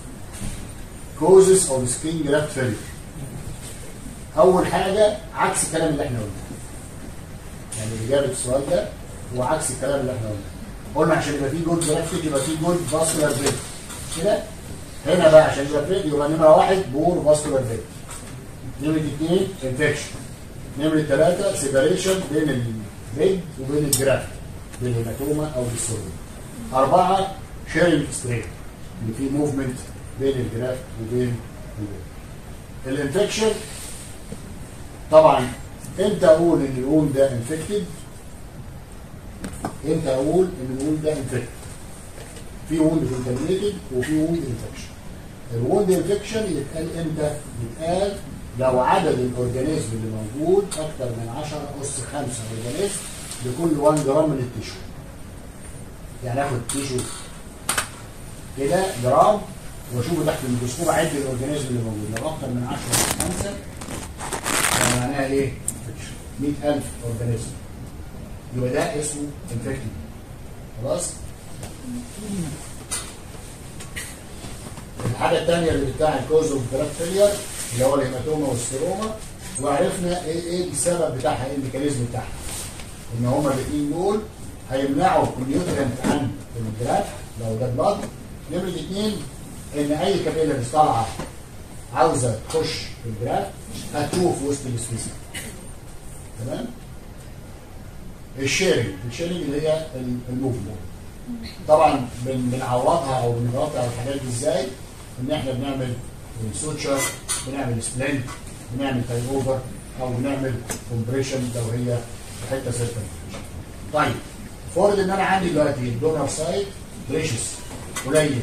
كوزز اوف سكين جرافت فيلير اول حاجه عكس الكلام اللي احنا قلناه يعني اجابه السؤال ده هو عكس الكلام اللي احنا قلناه قلنا عشان يبقى في جود جرافت يبقى في جود فاسكولار بريد كده هنا بقى عشان يبقى بريد يبقى نمره واحد بور فاسكولار بريد نمره اثنين انفكشن نمره ثلاثه سيبريشن بين البيج وبين الجرافت بين الهيماتوما او السوريا اربعه شيرنج ستريت ان في موفمنت بين الجرافت وبين البيج الانفكشن طبعا امتى اقول ان الوند ده انفكتد امتى اقول ان الوند ده انفكتد في وند كونتامينيتد وفي وند انفكشن الوند انفكشن يتقال امتى يتقال لو عدد الاورجانيزم اللي موجود اكتر من 10 اس 5 اورجانيزم لكل 1 جرام من التيشو يعني اخد تيشو كده جرام واشوفه تحت الميكروسكوب اعد الاورجانيزم اللي موجود لو اكتر من 10 اس 5 يعني معناها ايه؟ 100000 اورجانيزم يبقى ده اسمه انفكتد خلاص؟ الحاجه الثانيه اللي بتاع الكوز اوف جراف فيلير اللي هو الهيماتوما والسيروما وعرفنا ايه ايه السبب بتاعها ايه الميكانيزم بتاعها ان هما الاثنين دول هيمنعوا النيوترينت عن الجراف لو ده بلاد نمره اثنين ان اي كابيلاريز طالعه عاوزه تخش في الجراف هتشوف وسط السبيسيس تمام الشيرنج الشيرنج اللي هي الموفمنت طبعا بن- بنعوضها او بنغطي على الحاجات دي ازاي؟ ان احنا بنعمل سوتشر بنعمل سبلنت بنعمل تايم اوفر او بنعمل كومبريشن لو هي في حته سيركل طيب فرض ان انا عندي دلوقتي الدونر سايد بريشس قليل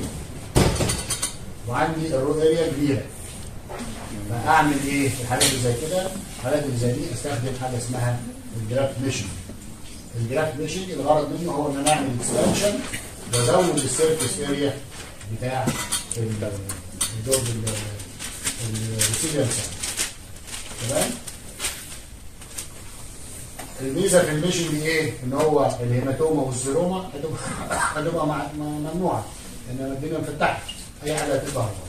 وعندي الرو اريا كبيره فاعمل ايه في الحالات اللي زي كده الحالات اللي زي دي استخدم حاجه اسمها الجراف ميشن الجراف ميشن الغرض منه هو ان انا اعمل اكسبانشن وازود السيرفيس اريا بتاع ال- الدور الريسيفر تمام الميزه في الميشن دي ايه؟ ان هو الهيماتوما والسيروما هتبقى هتبقى مع- مع- ممنوعه لان الدنيا مفتحه اي حاجه هتبقى هربانه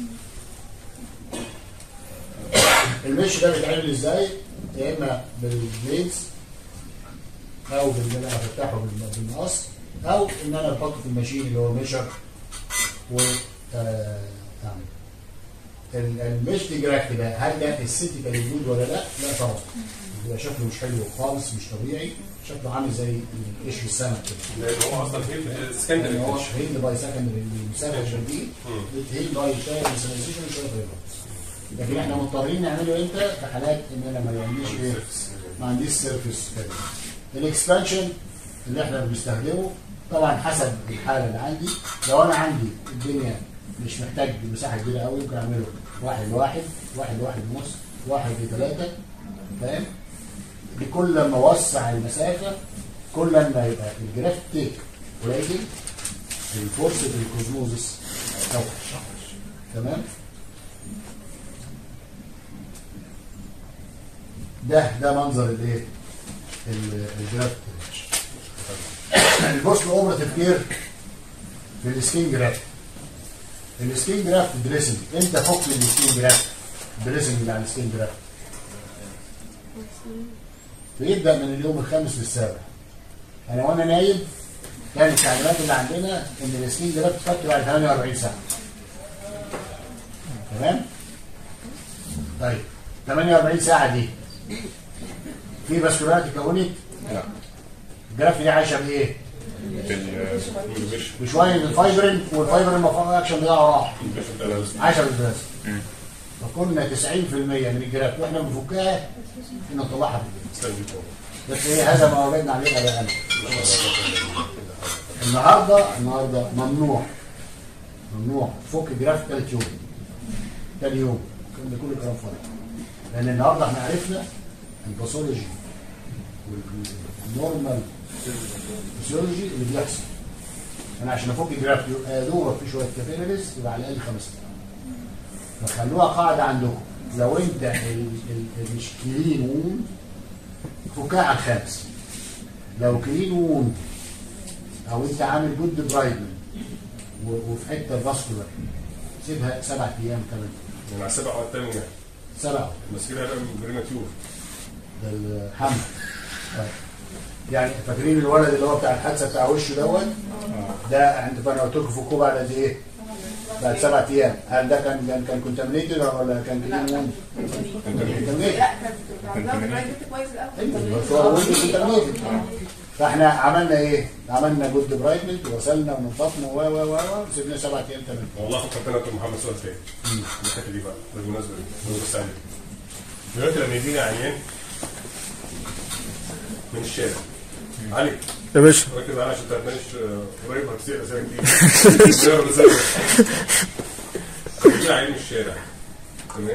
المش ده بيتعمل ازاي؟ يا اما بالبليدز او بان انا افتحه بال- بالمقص او ان انا بحطه في الماشين اللي هو ميشر و آه، اعمل ال- المش دي جراف ده هل ده استيتيكال جود ولا لا؟ لا طبعا بيبقى شكله مش حلو خالص مش طبيعي شكله عامل زي قشر السمك كده لان هو اصلا في يعني سكندري هو هيلد باي سكندري المسافه دي هيلد باي شايف سنسيشن مش شايف لكن احنا مضطرين نعمله امتى في حالات ان انا ما عنديش ايه ما عنديش سيرفيس كده الاكسبانشن اللي احنا بنستخدمه طبعا حسب الحاله اللي عندي لو انا عندي الدنيا مش محتاج مساحه كبيره قوي ممكن اعمله واحد لواحد واحد لواحد ونص واحد لثلاثه فاهم بكل ما اوسع المسافه كل ما يبقى الجراف تيك قليل الفورس في الكوزموزس اوحش تمام ده ده منظر الايه ال- الجراف البوست اوبراتيف كير في السكين جراف السكين جراف دريسنج انت فك السكين جراف دريسنج اللي على السكين جراف بيبدا من اليوم الخامس للسابع انا وانا نايم كان التعليمات اللي عندنا ان السكين جراف تفك بعد 48 ساعه تمام طيب 48 ساعه دي في باسكولارات اتكونت لا الجراف دي عايشه بايه؟ بال- بشويه الفايبرين والفايبرين المفروض الاكشن بتاعه راح عايشه بالبلاس مم. فكنا 90% من الجراف واحنا بنفكها نطلعها بالبلاس بس ايه هذا ما وجدنا عليه بقى النهارده النهارده ممنوع ممنوع فك جراف ثالث يوم ثاني يوم كان ده كله كلام فاضي لان النهارده احنا عرفنا الباثولوجي والنورمال فيسيولوجي اللي بيحصل انا عشان افك جراف يبقى يا دوبك في شويه كابيلاريز يبقى على الاقل خمس دقائق فخلوها قاعده عندكم لو انت ال- ال- مش كلين وون فكها على الخامس لو كلين وون او انت عامل جود برايدمنت وفي حته فاسكولار سيبها سبع ايام كمان يعني على السبع او الثامن سبعه بس كده هيبقى بريماتيور ده الحمل طيب. يعني فاكرين الولد اللي هو بتاع الحادثه بتاع وشه دوت ده انت انا قلت لكم فكوه بعد قد ايه؟ بعد سبع ايام هل ده كان كان كان كونتامينيتد ولا كان كلين وون؟ كونتامينيتد لا كانت عندها برايفت كويس الاول بس هو وين كونتامينيتد فاحنا عملنا ايه؟ عملنا جود برايتمنت وغسلنا ونظفنا و و و و وسيبنا سبع ايام تمام والله فكرتنا دكتور محمد سؤال تاني الحته دي بقى بالمناسبه دي بس عليك دلوقتي لما يجيني عيان من الشارع علي يا باشا ركز معايا عشان تهتمش قريب هتصير اسئله كتير غير رسالة. يجيني عيان من الشارع تمام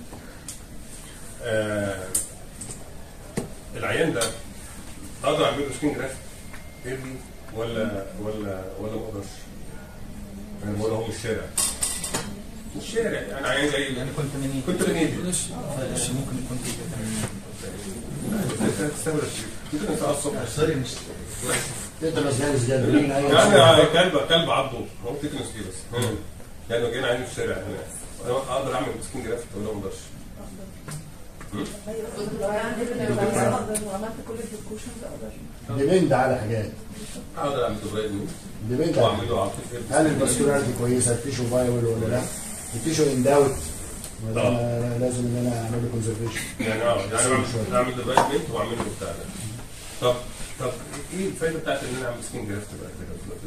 آه العيان ده اقدر اعمل له سكين جراف ايرلي ولا ولا ولا ما اقدرش؟ يعني ولا هو من الشارع من الشارع يعني عيان جاي يعني كنت منين؟ كنت منين؟ ممكن يكون في تستمر ممكن نسال الصبح سوري مش انت بس جالس جالس مين يعني ايوه كلب كلب عضه هو تكنس كده بس يعني لو جينا عيني في الشارع هنا انا اقدر اعمل سكين جرافت ولا ما اقدرش؟ وعملت كل البريكوشنز اقدر ديبند على حاجات اقدر اعمل دبرايد ديبند على واعمل له عاطفي هل الفاسكولاريتي كويسه التيشو فايبل ولا لا التيشو انداوت لازم ان انا اعمل له كونزرفيشن يعني اه يعني اعمل اعمل ديفلوبمنت واعمل له بتاع ده طب طب ايه الفايده بتاعت ان انا اعمل سكين جرافت بقى كده في الوقت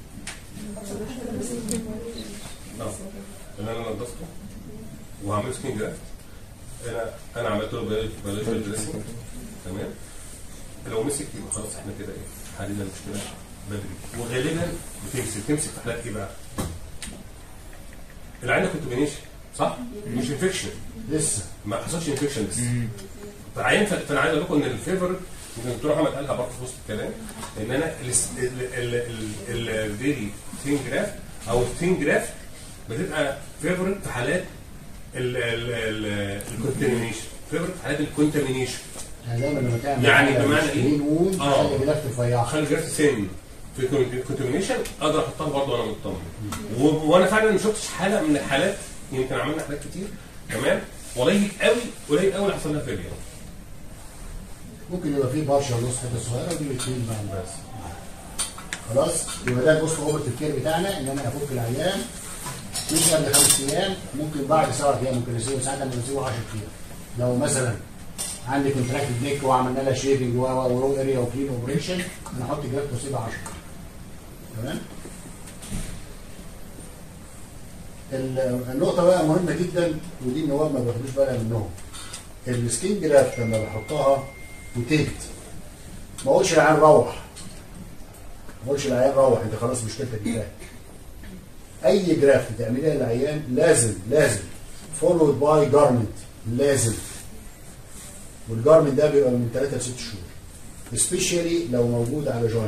ده؟ اه ان انا نضفته وهعمل سكين جرافت انا انا عملت له بيولوجيكال دريسنج تمام لو مسك يبقى خلاص احنا كده ايه حلينا المشكله بدري وغالبا بتمسك تمسك في حالات ايه بقى؟ العين كونتامينيشن صح؟ مش انفكشن لسه ما حصلش انفكشن لسه فالعين فانا عايز اقول لكم ان الفيفر يمكن الدكتور احمد قالها برضه في وسط الكلام ان انا الفيري ثين جراف او الثين جراف بتبقى فيفورت في حالات الكونتامينيشن فيفورت في حالات الكونتامينيشن يعني دايما لما تعمل يعني حاجة بمعنى مش إيه؟ clean wound، آه. خلي جلافت رفيعه خلي جراف ثين في كونتامينيشن اقدر احطها برضه وانا مطمن و- وانا فعلا ما شفتش حاله من الحالات يمكن عملنا حالات كتير تمام قليل قوي قليل قوي اللي حصل لها فيلير ممكن يبقى فيه بارشل نص حته صغيره ودي بتكون مع بس خلاص يبقى ده البوست اوبرتيف كير بتاعنا ان انا افك العيان مش قبل خمس ايام ممكن بعد سبع ايام ممكن اسيبه ساعات لما بسيبه 10 ايام لو مثلا عندي كونتراكتد نيك وعملنا لها شيفنج ورو اريا وكلين اوبريشن انا احط جرافت واسيبها 10 تمام ال- النقطة بقى مهمة جدا ودي النواب ما بياخدوش بالها منهم السكين جرافت لما بحطها وتيت ما اقولش العيان روح ما اقولش العيان روح انت خلاص مشكلتك انتهت اي جرافت تعمليها للعيان لازم لازم فولود باي جارمنت لازم والجارمنت ده بيبقى من 3 ل 6 شهور سبيشالي لو موجود على جوينت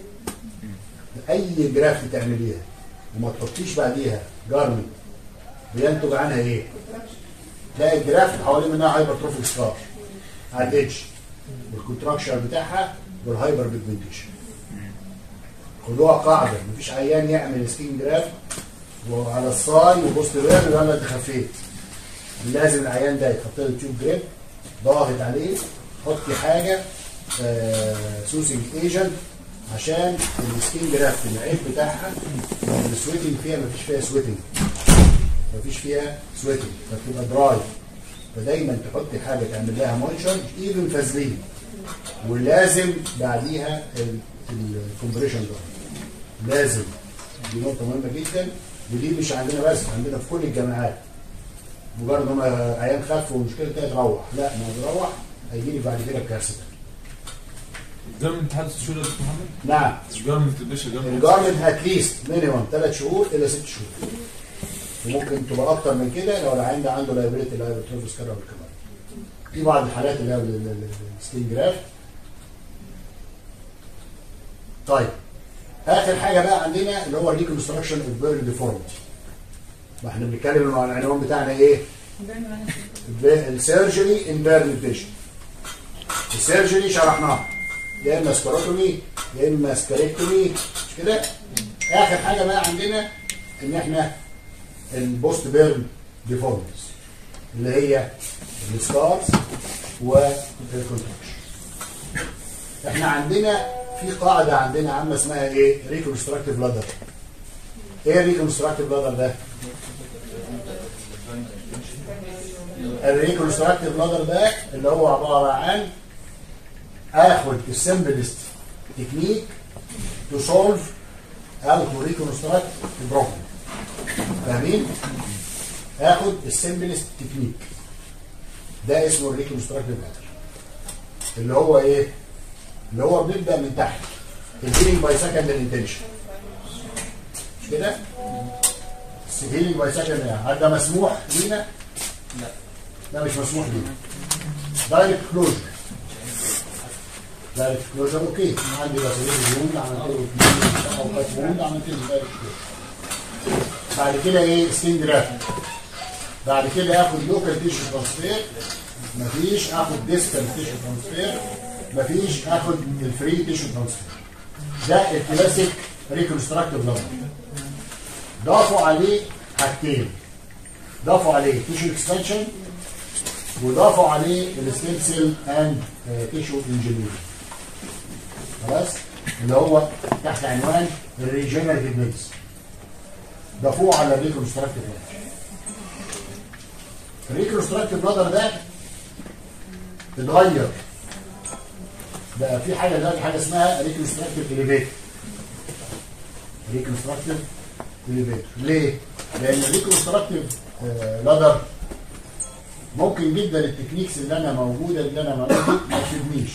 اي جرافت تعمليها وما تحطيش بعديها جارمنت بينتج عنها ايه؟ تلاقي الجرافت حوالين منها هايبرتروفيك سكار على الادج والكونتراكشر بتاعها والهايبر بيجمنتيشن خدوها قاعده مفيش عيان يعمل سكين جرافت وعلى الصاي وبوست وير ويلا انت خفيت لازم العيان ده يتحط له تيوب جريب ضاغط عليه حطي حاجه سوسنج ايجنت عشان السكين جرافت العيب بتاعها السويتنج فيها مفيش فيها سويتنج مفيش فيها سويتنج فتبقى دراي فدايما تحطي حاجه تعمل لها مويتشر ايفن فازلين ولازم بعديها الكومبريشن ده لازم دي نقطه مهمه جدا ودي مش عندنا بس عندنا في كل الجامعات مجرد ما عيان خف ومشكله تانية تروح لا ما تروح هيجي لي بعد كده بكارثه ده من اتحاد الشهور يا دكتور محمد؟ نعم مش جارمنت الباشا جارمنت الجارمنت اتليست مينيمم 3 شهور الى 6 شهور وممكن تبقى اكتر من كده لو العيان ده عنده لايبريتي لايبرتروفيس كارا كمان في بعض الحالات اللي هي السكين جرافت طيب اخر حاجه بقى عندنا اللي هو الريكونستراكشن اوف بيرن ديفورمتي ما احنا بنتكلم عن العنوان بتاعنا ايه؟ السيرجري ان بيرن بيشن السيرجري شرحناها يا اما سكروتومي يا اما سكريكتومي مش كده؟ اخر حاجه بقى عندنا ان احنا البوست بيرن ديفورمتيز اللي هي السكارز والكونتراكشن احنا عندنا في قاعده عندنا عامه اسمها ايه؟ ريكونستراكتيف لادر ايه الريكونستراكتيف لادر ده؟ الريكونستراكتيف لادر ده اللي هو عباره عن اخد السمبلست تكنيك تو سولف او تو ريكونستراكت البروبلم فاهمين؟ اخد السمبلست تكنيك ده اسمه الريكونستراكتيف لادر اللي هو ايه؟ اللي هو بنبدا من تحت الهيلينج باي سكند انتنشن مش كده؟ الهيلينج باي سكند هل ده مسموح لينا؟ لا لا مش مسموح لينا دايركت كلوجر دايركت كلوجر اوكي عندي باسيليز ووند عملت له او كات ووند عملت له دايركت كلوجر بعد كده ايه سكين جرافت بعد كده اخد لوكال تيشو ترانسفير مفيش اخد ديستال تيشو ترانسفير مفيش اخد الفري تيشو ترانسفير ده الكلاسيك ريكونستراكتيف لامر ضافوا عليه حاجتين ضافوا عليه تيشو اكستنشن وضافوا عليه الستيم سيل اند تيشو انجينيرنج خلاص اللي هو تحت عنوان الريجنريتيف ميديسن ضافوه على الريكونستراكتيف لادر الريكونستراكتيف لادر ده اتغير بقى في حاجه دلوقتي حاجه اسمها ريكونستراكتيف اليفيتور ريكونستراكتيف اليفيتور ليه؟ لان الريكونستراكتيف لادر ممكن جدا التكنيكس اللي انا موجوده اللي انا موجوده ما تفيدنيش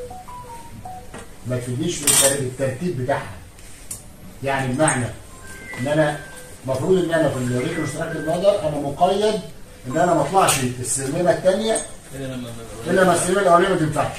ما تفيدنيش في التر- الترتيب بتاعها يعني بمعنى ان انا المفروض ان انا في الريكونستراكتيف لادر انا مقيد ان انا ما اطلعش السلمه الثانيه الا لما الا ما السلمه الاولانيه ما تنفعش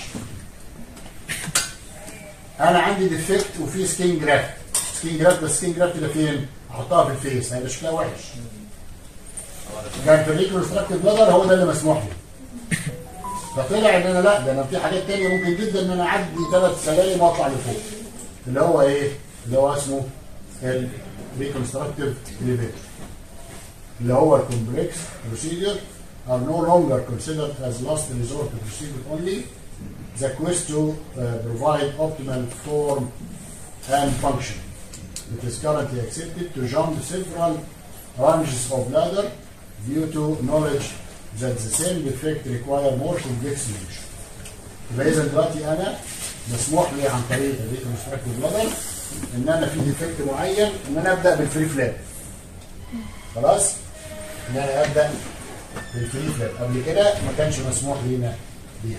انا عندي ديفكت وفي سكين جرافت سكين جرافت بس سكين جرافت ده فين؟ احطها في الفيس هيبقى شكلها وحش كان في الريكونستراكتيف لادر هو ده اللي مسموح لي فطلع ان انا لا ده انا في حاجات تانية ممكن جدا ان انا اعدي ثلاث سلالم واطلع لفوق اللي هو ايه؟ اللي هو اسمه الريكونستراكتيف اليفيتور اللي هو الكومبلكس بروسيدور are no longer considered as last resort procedure only. The quest to uh, provide optimal form and function. It is currently accepted to jump several ranges of ladder due to knowledge that the same defect require more complex solution. يبقى اذا دلوقتي انا مسموح لي عن طريق الريكونستراكتيف لادر ان انا في ديفكت معين ان انا ابدا بالفري فلاب خلاص ان انا ابدا بالفري فلاب قبل كده ما كانش مسموح لينا بيها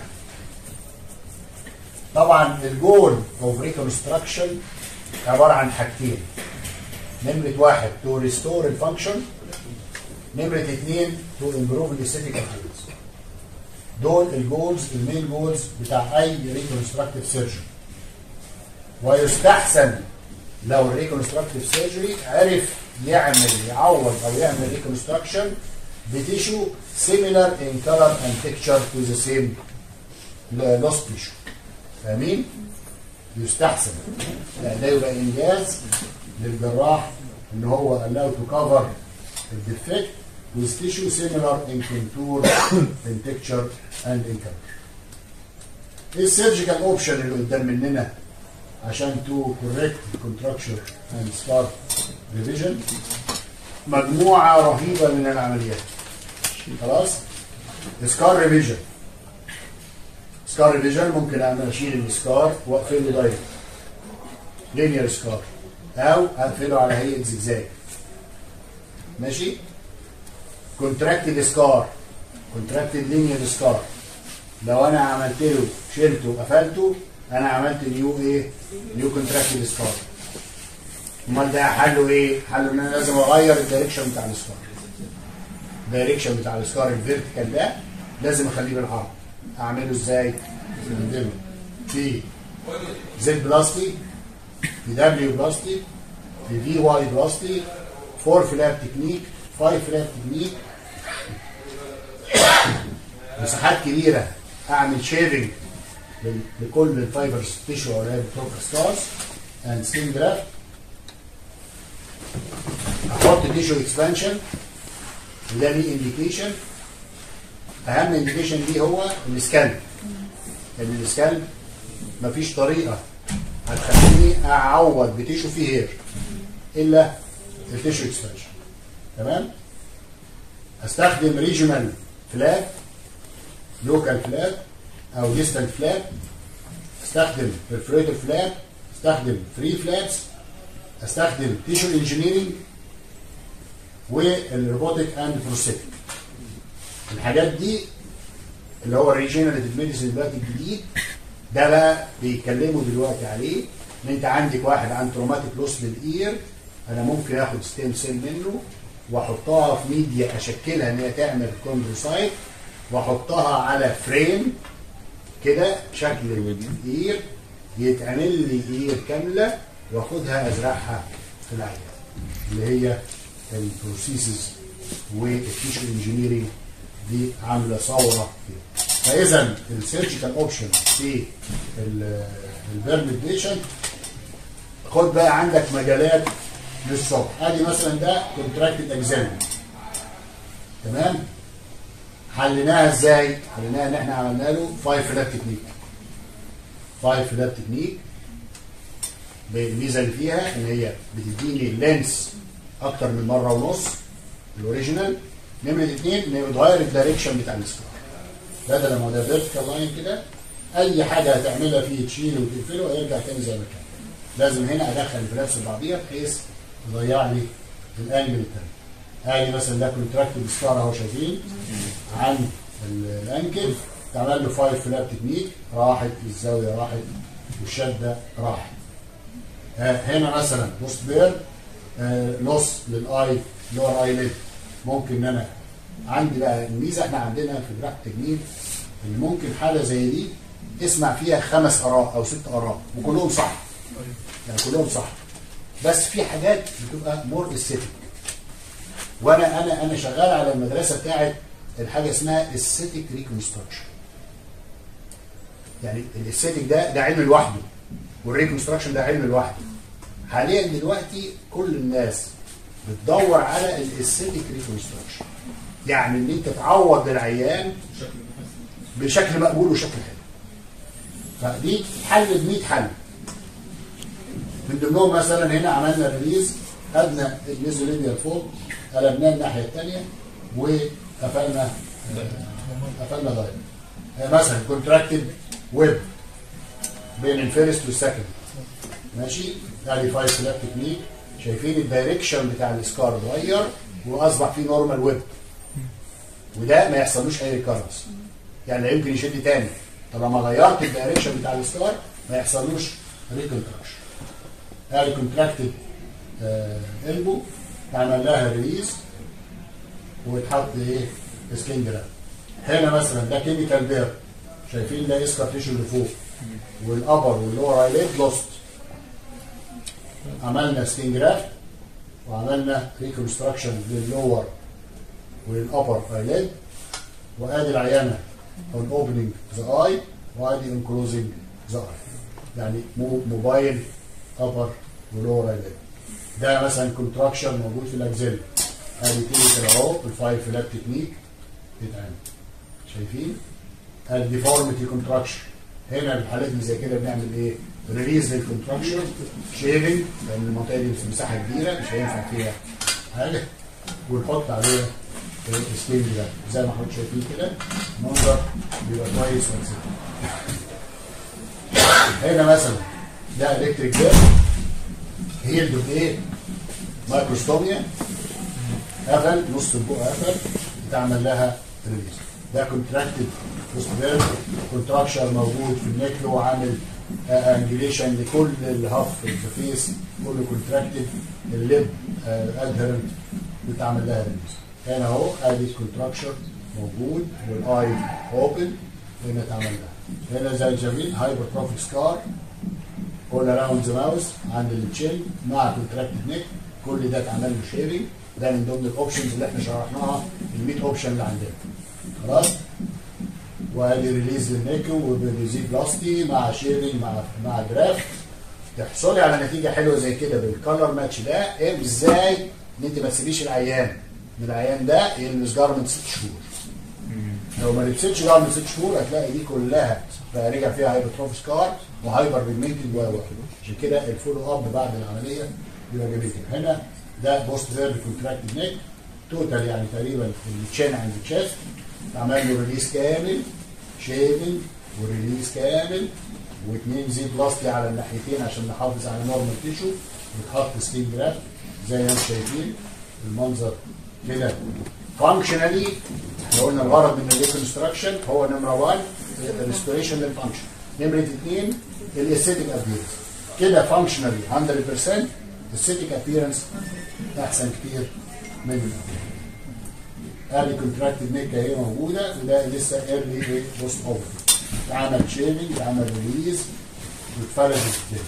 طبعا الجول اوف ريكونستراكشن عباره عن حاجتين نمره واحد تو ريستور الفانكشن نمره اثنين تو امبروف الاستيتيك ابيرنس دول الجولز المين جولز بتاع اي ريكونستراكتيف سيرجري ويستحسن لو الريكونستراكتيف سيرجري عرف يعمل يعوض او يعمل ريكونستراكشن بتيشو similar in color and texture to the same lost tissue فاهمين؟ يستحسن لا ده يبقى انجاز للجراح ان هو allow to cover الديفكت with tissue similar in contour in texture and in color. ايه السيرجيكال اوبشن اللي قدام مننا عشان تو كوريكت كونتراكشر اند ستارت ريفيجن مجموعه رهيبه من العمليات خلاص سكار ريفيجن سكار ريفيجن ممكن اعمل اشيل السكار واقفله دايركت لينير سكار او اقفله على هيئه زجزاج ماشي كونتراكتد سكار كونتراكتد لينير سكار لو انا عملت له شلته وقفلته انا عملت نيو ايه نيو كونتراكتد سكار امال ده حله ايه حله ان انا لازم اغير الدايركشن بتاع السكار الدايركشن بتاع السكار الفيرتيكال ده لازم اخليه بالعرض اعمله ازاي عندنا في زد بلاستي في دبليو بلاستي في في واي بلاستي فور فلاب تكنيك فايف فلاب تكنيك مساحات كبيره اعمل شيفنج لكل الفايبرز تيشو او بتوع ستارز اند ستين جرافت احط تيشو اكسبانشن وده ليه انديكيشن اهم انديكيشن ليه هو السكالب لان السكالب مفيش طريقه هتخليني اعوض بتيشو فيه هير الا التيشو اكسبانشن تمام استخدم ريجونال فلاب لوكال فلاب او ديستنت فلاب استخدم برفوريتور فلاب استخدم فري فلابس استخدم تيشو انجينيرنج والروبوتك اند بروستيك الحاجات دي اللي هو الريجنريتيف ميديسن دلوقتي الجديد ده بقى بيتكلموا دلوقتي عليه ان انت عندك واحد عنده تروماتيك لوس للاير انا ممكن اخد ستيم سيل منه واحطها في ميديا اشكلها ان هي تعمل كوندروسايت واحطها على فريم كده شكل اير يتعمل لي اير كامله واخدها ازرعها في العيان اللي هي البروسيسز والتيشو انجينيرنج دي عامله ثوره فيها فاذا السيرجيكال اوبشن في البيرن بيشنت خد بقى عندك مجالات للصبح ادي مثلا ده كونتراكتد اكزامين تمام حليناها ازاي؟ حليناها ان احنا عملنا له فايف فلاب تكنيك فايف فلاب تكنيك الميزه اللي فيها ان هي بتديني لينس اكتر من مره ونص الاوريجينال نمره اثنين ان هي بتغير الدايركشن بتاع السكار بدل ما ده فيرتيكال لاين كده اي حاجه هتعملها فيه تشيله وتقفله ويرجع تاني زي ما كان لازم هنا ادخل الفلابس في بعضيها بحيث تضيع لي الانجل التاني ادي مثلا ده كونتراكتد ستار اهو شايفين عن ال- الانكل اتعمل له فايف فلاب تكنيك راحت الزاويه راحت والشده راحت آه، هنا مثلا بوست بير آه، لوس للاي لور اي ليد ممكن ان انا عندي بقى الميزه احنا عندنا في جراحه التجميل ان ممكن حاله زي دي تسمع فيها خمس اراء او ست اراء وكلهم صح يعني كلهم صح بس في حاجات بتبقى مور استيتيك وانا انا انا شغال على المدرسه بتاعت الحاجه اسمها استيتيك ريكونستراكشن يعني الاستيتيك ده ده علم لوحده والريكونستراكشن ده علم لوحده حاليا دلوقتي كل الناس بتدور على الاستيتيك ريكونستراكشن يعني ان انت تعوض العيان بشكل مقبول وشكل حلو فدي حل ب 100 حل من ضمنهم مثلا هنا عملنا ريليز خدنا الميزولينيال فوق قلبناه الناحيه الثانيه وقفلنا آه، قفلنا دايره آه، مثلا كونتراكتد ويب بين الفيرست والسكند ماشي ادي فايف سلاب تكنيك شايفين الدايركشن بتاع السكار اتغير واصبح فيه نورمال ويب وده ما يحصلوش اي ريكارنس يعني لا يمكن يشد تاني طالما غيرت الدايركشن بتاع السكار ما يحصلوش ريكونتراكشن ادي كونتراكتد البو تعمل لها ريليز ويتحط ايه سكين جرام هنا مثلا ده كيميكال بير شايفين ده اسكار تيشو اللي فوق والابر واللور ايليد لوست عملنا سكين جرافت وعملنا ريكونستراكشن لللور والابر ايليد وادي العيانه اون اوبننج ذا اي وادي اون كلوزنج ذا اي يعني مو- موبايل ابر ولور ايليد ده مثلا كونتراكشن موجود في الاكزيل ادي تيجي اهو الفايف فلاب تكنيك بيتعمل شايفين الديفورميتي كونتراكشن هنا الحالات اللي زي كده بنعمل ايه ريليز للكونتراكشن شيفنج لان المنطقه دي في مساحه كبيره مش هينفع فيها حاجه ونحط عليها السكين ده زي ما حضرتك شايفين كده المنظر بيبقى كويس ومسك هنا مثلا ده الكتريك ده هيلد بايه؟ مايكروستوميا قفل نص البق قفل اتعمل لها ريليز ده كونتراكتد بوستبير كونتراكشر موجود في النكل وعامل انجليشن لكل الهاف الفيس كله كونتراكتد الليب ادهرنت بتعمل لها ريليز هنا اهو ادي كونتراكشر موجود والاي اوبن هنا اتعمل لها هنا زي الجميل هايبرتروفيك سكار اول اراوند ذا ماوس عند التشيل مع كونتراكتد نيك كل ده اتعمل له شيرنج ده من ضمن الاوبشنز اللي احنا شرحناها ال 100 اوبشن اللي عندنا خلاص وادي ريليز للنيكو وبريزي بلاستي مع شيرنج مع مع جراف تحصلي على نتيجه حلوه زي كده بالكالر ماتش ده ايه ازاي ان انت ما تسيبيش العيان ان العيان ده يلبس جارمنت ست شهور لو ما لبستش جارمنت ست شهور هتلاقي دي كلها بقى رجع فيها هايبرتروف سكار وهايبر بيجمنتد و و. عشان كده الفولو اب بعد العمليه بيبقى جميل كده هنا ده بوست فيرب كونتراكتد نيك توتال يعني تقريبا التشين عند الشيست عمل له ريليز كامل شيفنج وريليز كامل واثنين زيت بلاستي على الناحيتين عشان نحافظ على نورمال تيشو ويتحط سكين جرافت زي ما انتم شايفين المنظر كده فانكشنالي احنا قلنا الغرض من الريكونستراكشن هو نمره 1 الريستوريشن للفانكشن نمره 2 الاستيتيك ابيرنس كده فانكشنالي 100% الاستيتيك ابيرنس احسن كتير من الابيرنس ادي كونتراكتد نيك اهي موجوده وده لسه ايرلي بوست اوفر اتعمل شيفنج اتعمل ريليز واتفرد الدنيا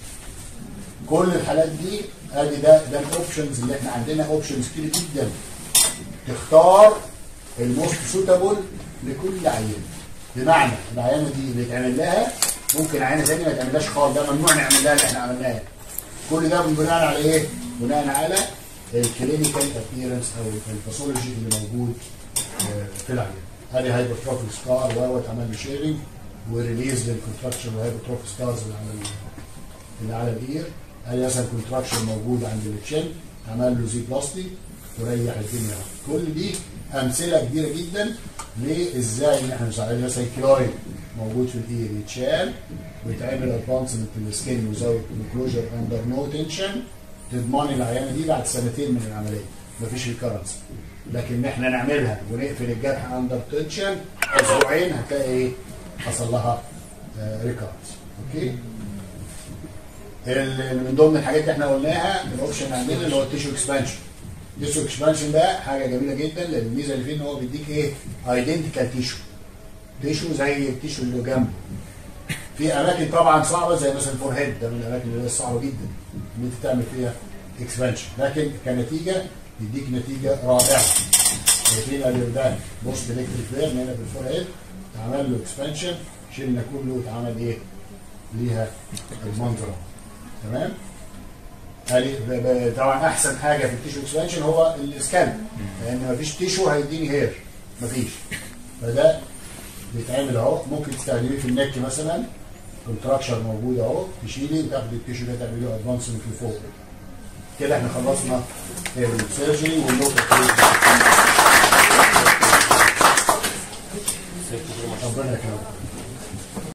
كل الحالات دي ادي ده ده الاوبشنز اللي احنا عندنا اوبشنز كتير جدا تختار الموست سوتابل لكل عيان بمعنى العيانه دي اللي يتعمل لها ممكن عيانه ثانيه ما تعملهاش خالص ده ممنوع نعمل لها اللي احنا عملناه كل ده بناء على ايه؟ بناء على الكلينيكال ابييرنس او الباثولوجي اللي موجود آه، في العيان ادي هايبرتروفيك سكار وهو اتعمل له شيرنج وريليز للكونتراكشن وهايبرتروفيك ستارز اللي على ال- اللي على الاير ادي مثلا كونتراكشن موجود عند التشين عمل له زي بلاستي وريح الدنيا كل دي امثله كبيره جدا لازاي ان احنا نساعد مثلا كيلوين موجود في الاير يتشال ويتعمل ادفانسمنت للسكين وزاوت كلوجر اندر نو تنشن تضمن العيانه دي بعد سنتين من العمليه مفيش ريكرنس لكن احنا نعملها ونقفل الجرح اندر تنشن اسبوعين هتلاقي ايه حصل لها ريكرنس اوكي ال- من ضمن الحاجات اللي احنا قلناها الاوبشن عندنا اللي هو التيشو اكسبانشن التيشو اكسبانشن ده حاجه جميله جدا لان الميزه اللي فيه ان هو بيديك ايه ايدنتيكال تيشو تيشو زي التيشو اللي جنبه في اماكن طبعا صعبه زي مثلا الفور هيد ده من الاماكن اللي هي صعبه جدا ان انت تعمل فيها اكسبانشن لكن كنتيجه يديك نتيجه رائعه شايفين اللي ده بوست الكتريك فير هنا بالفور هيد اتعمل له اكسبانشن شلنا كله واتعمل ايه ليها المنظر أهو. تمام قال- ب- ب- طبعا احسن حاجه في التيشو اكسبانشن هو السكان لان مفيش تيشو هيديني هير مفيش فده بيتعمل اهو ممكن تستخدميه في النك مثلا كونتراكشر موجود اهو تشيلي وتاخدي التيشو ده تعملي له ادفانسمنت لفوق كده احنا خلصنا السيرجري والنقطه ربنا يكرمك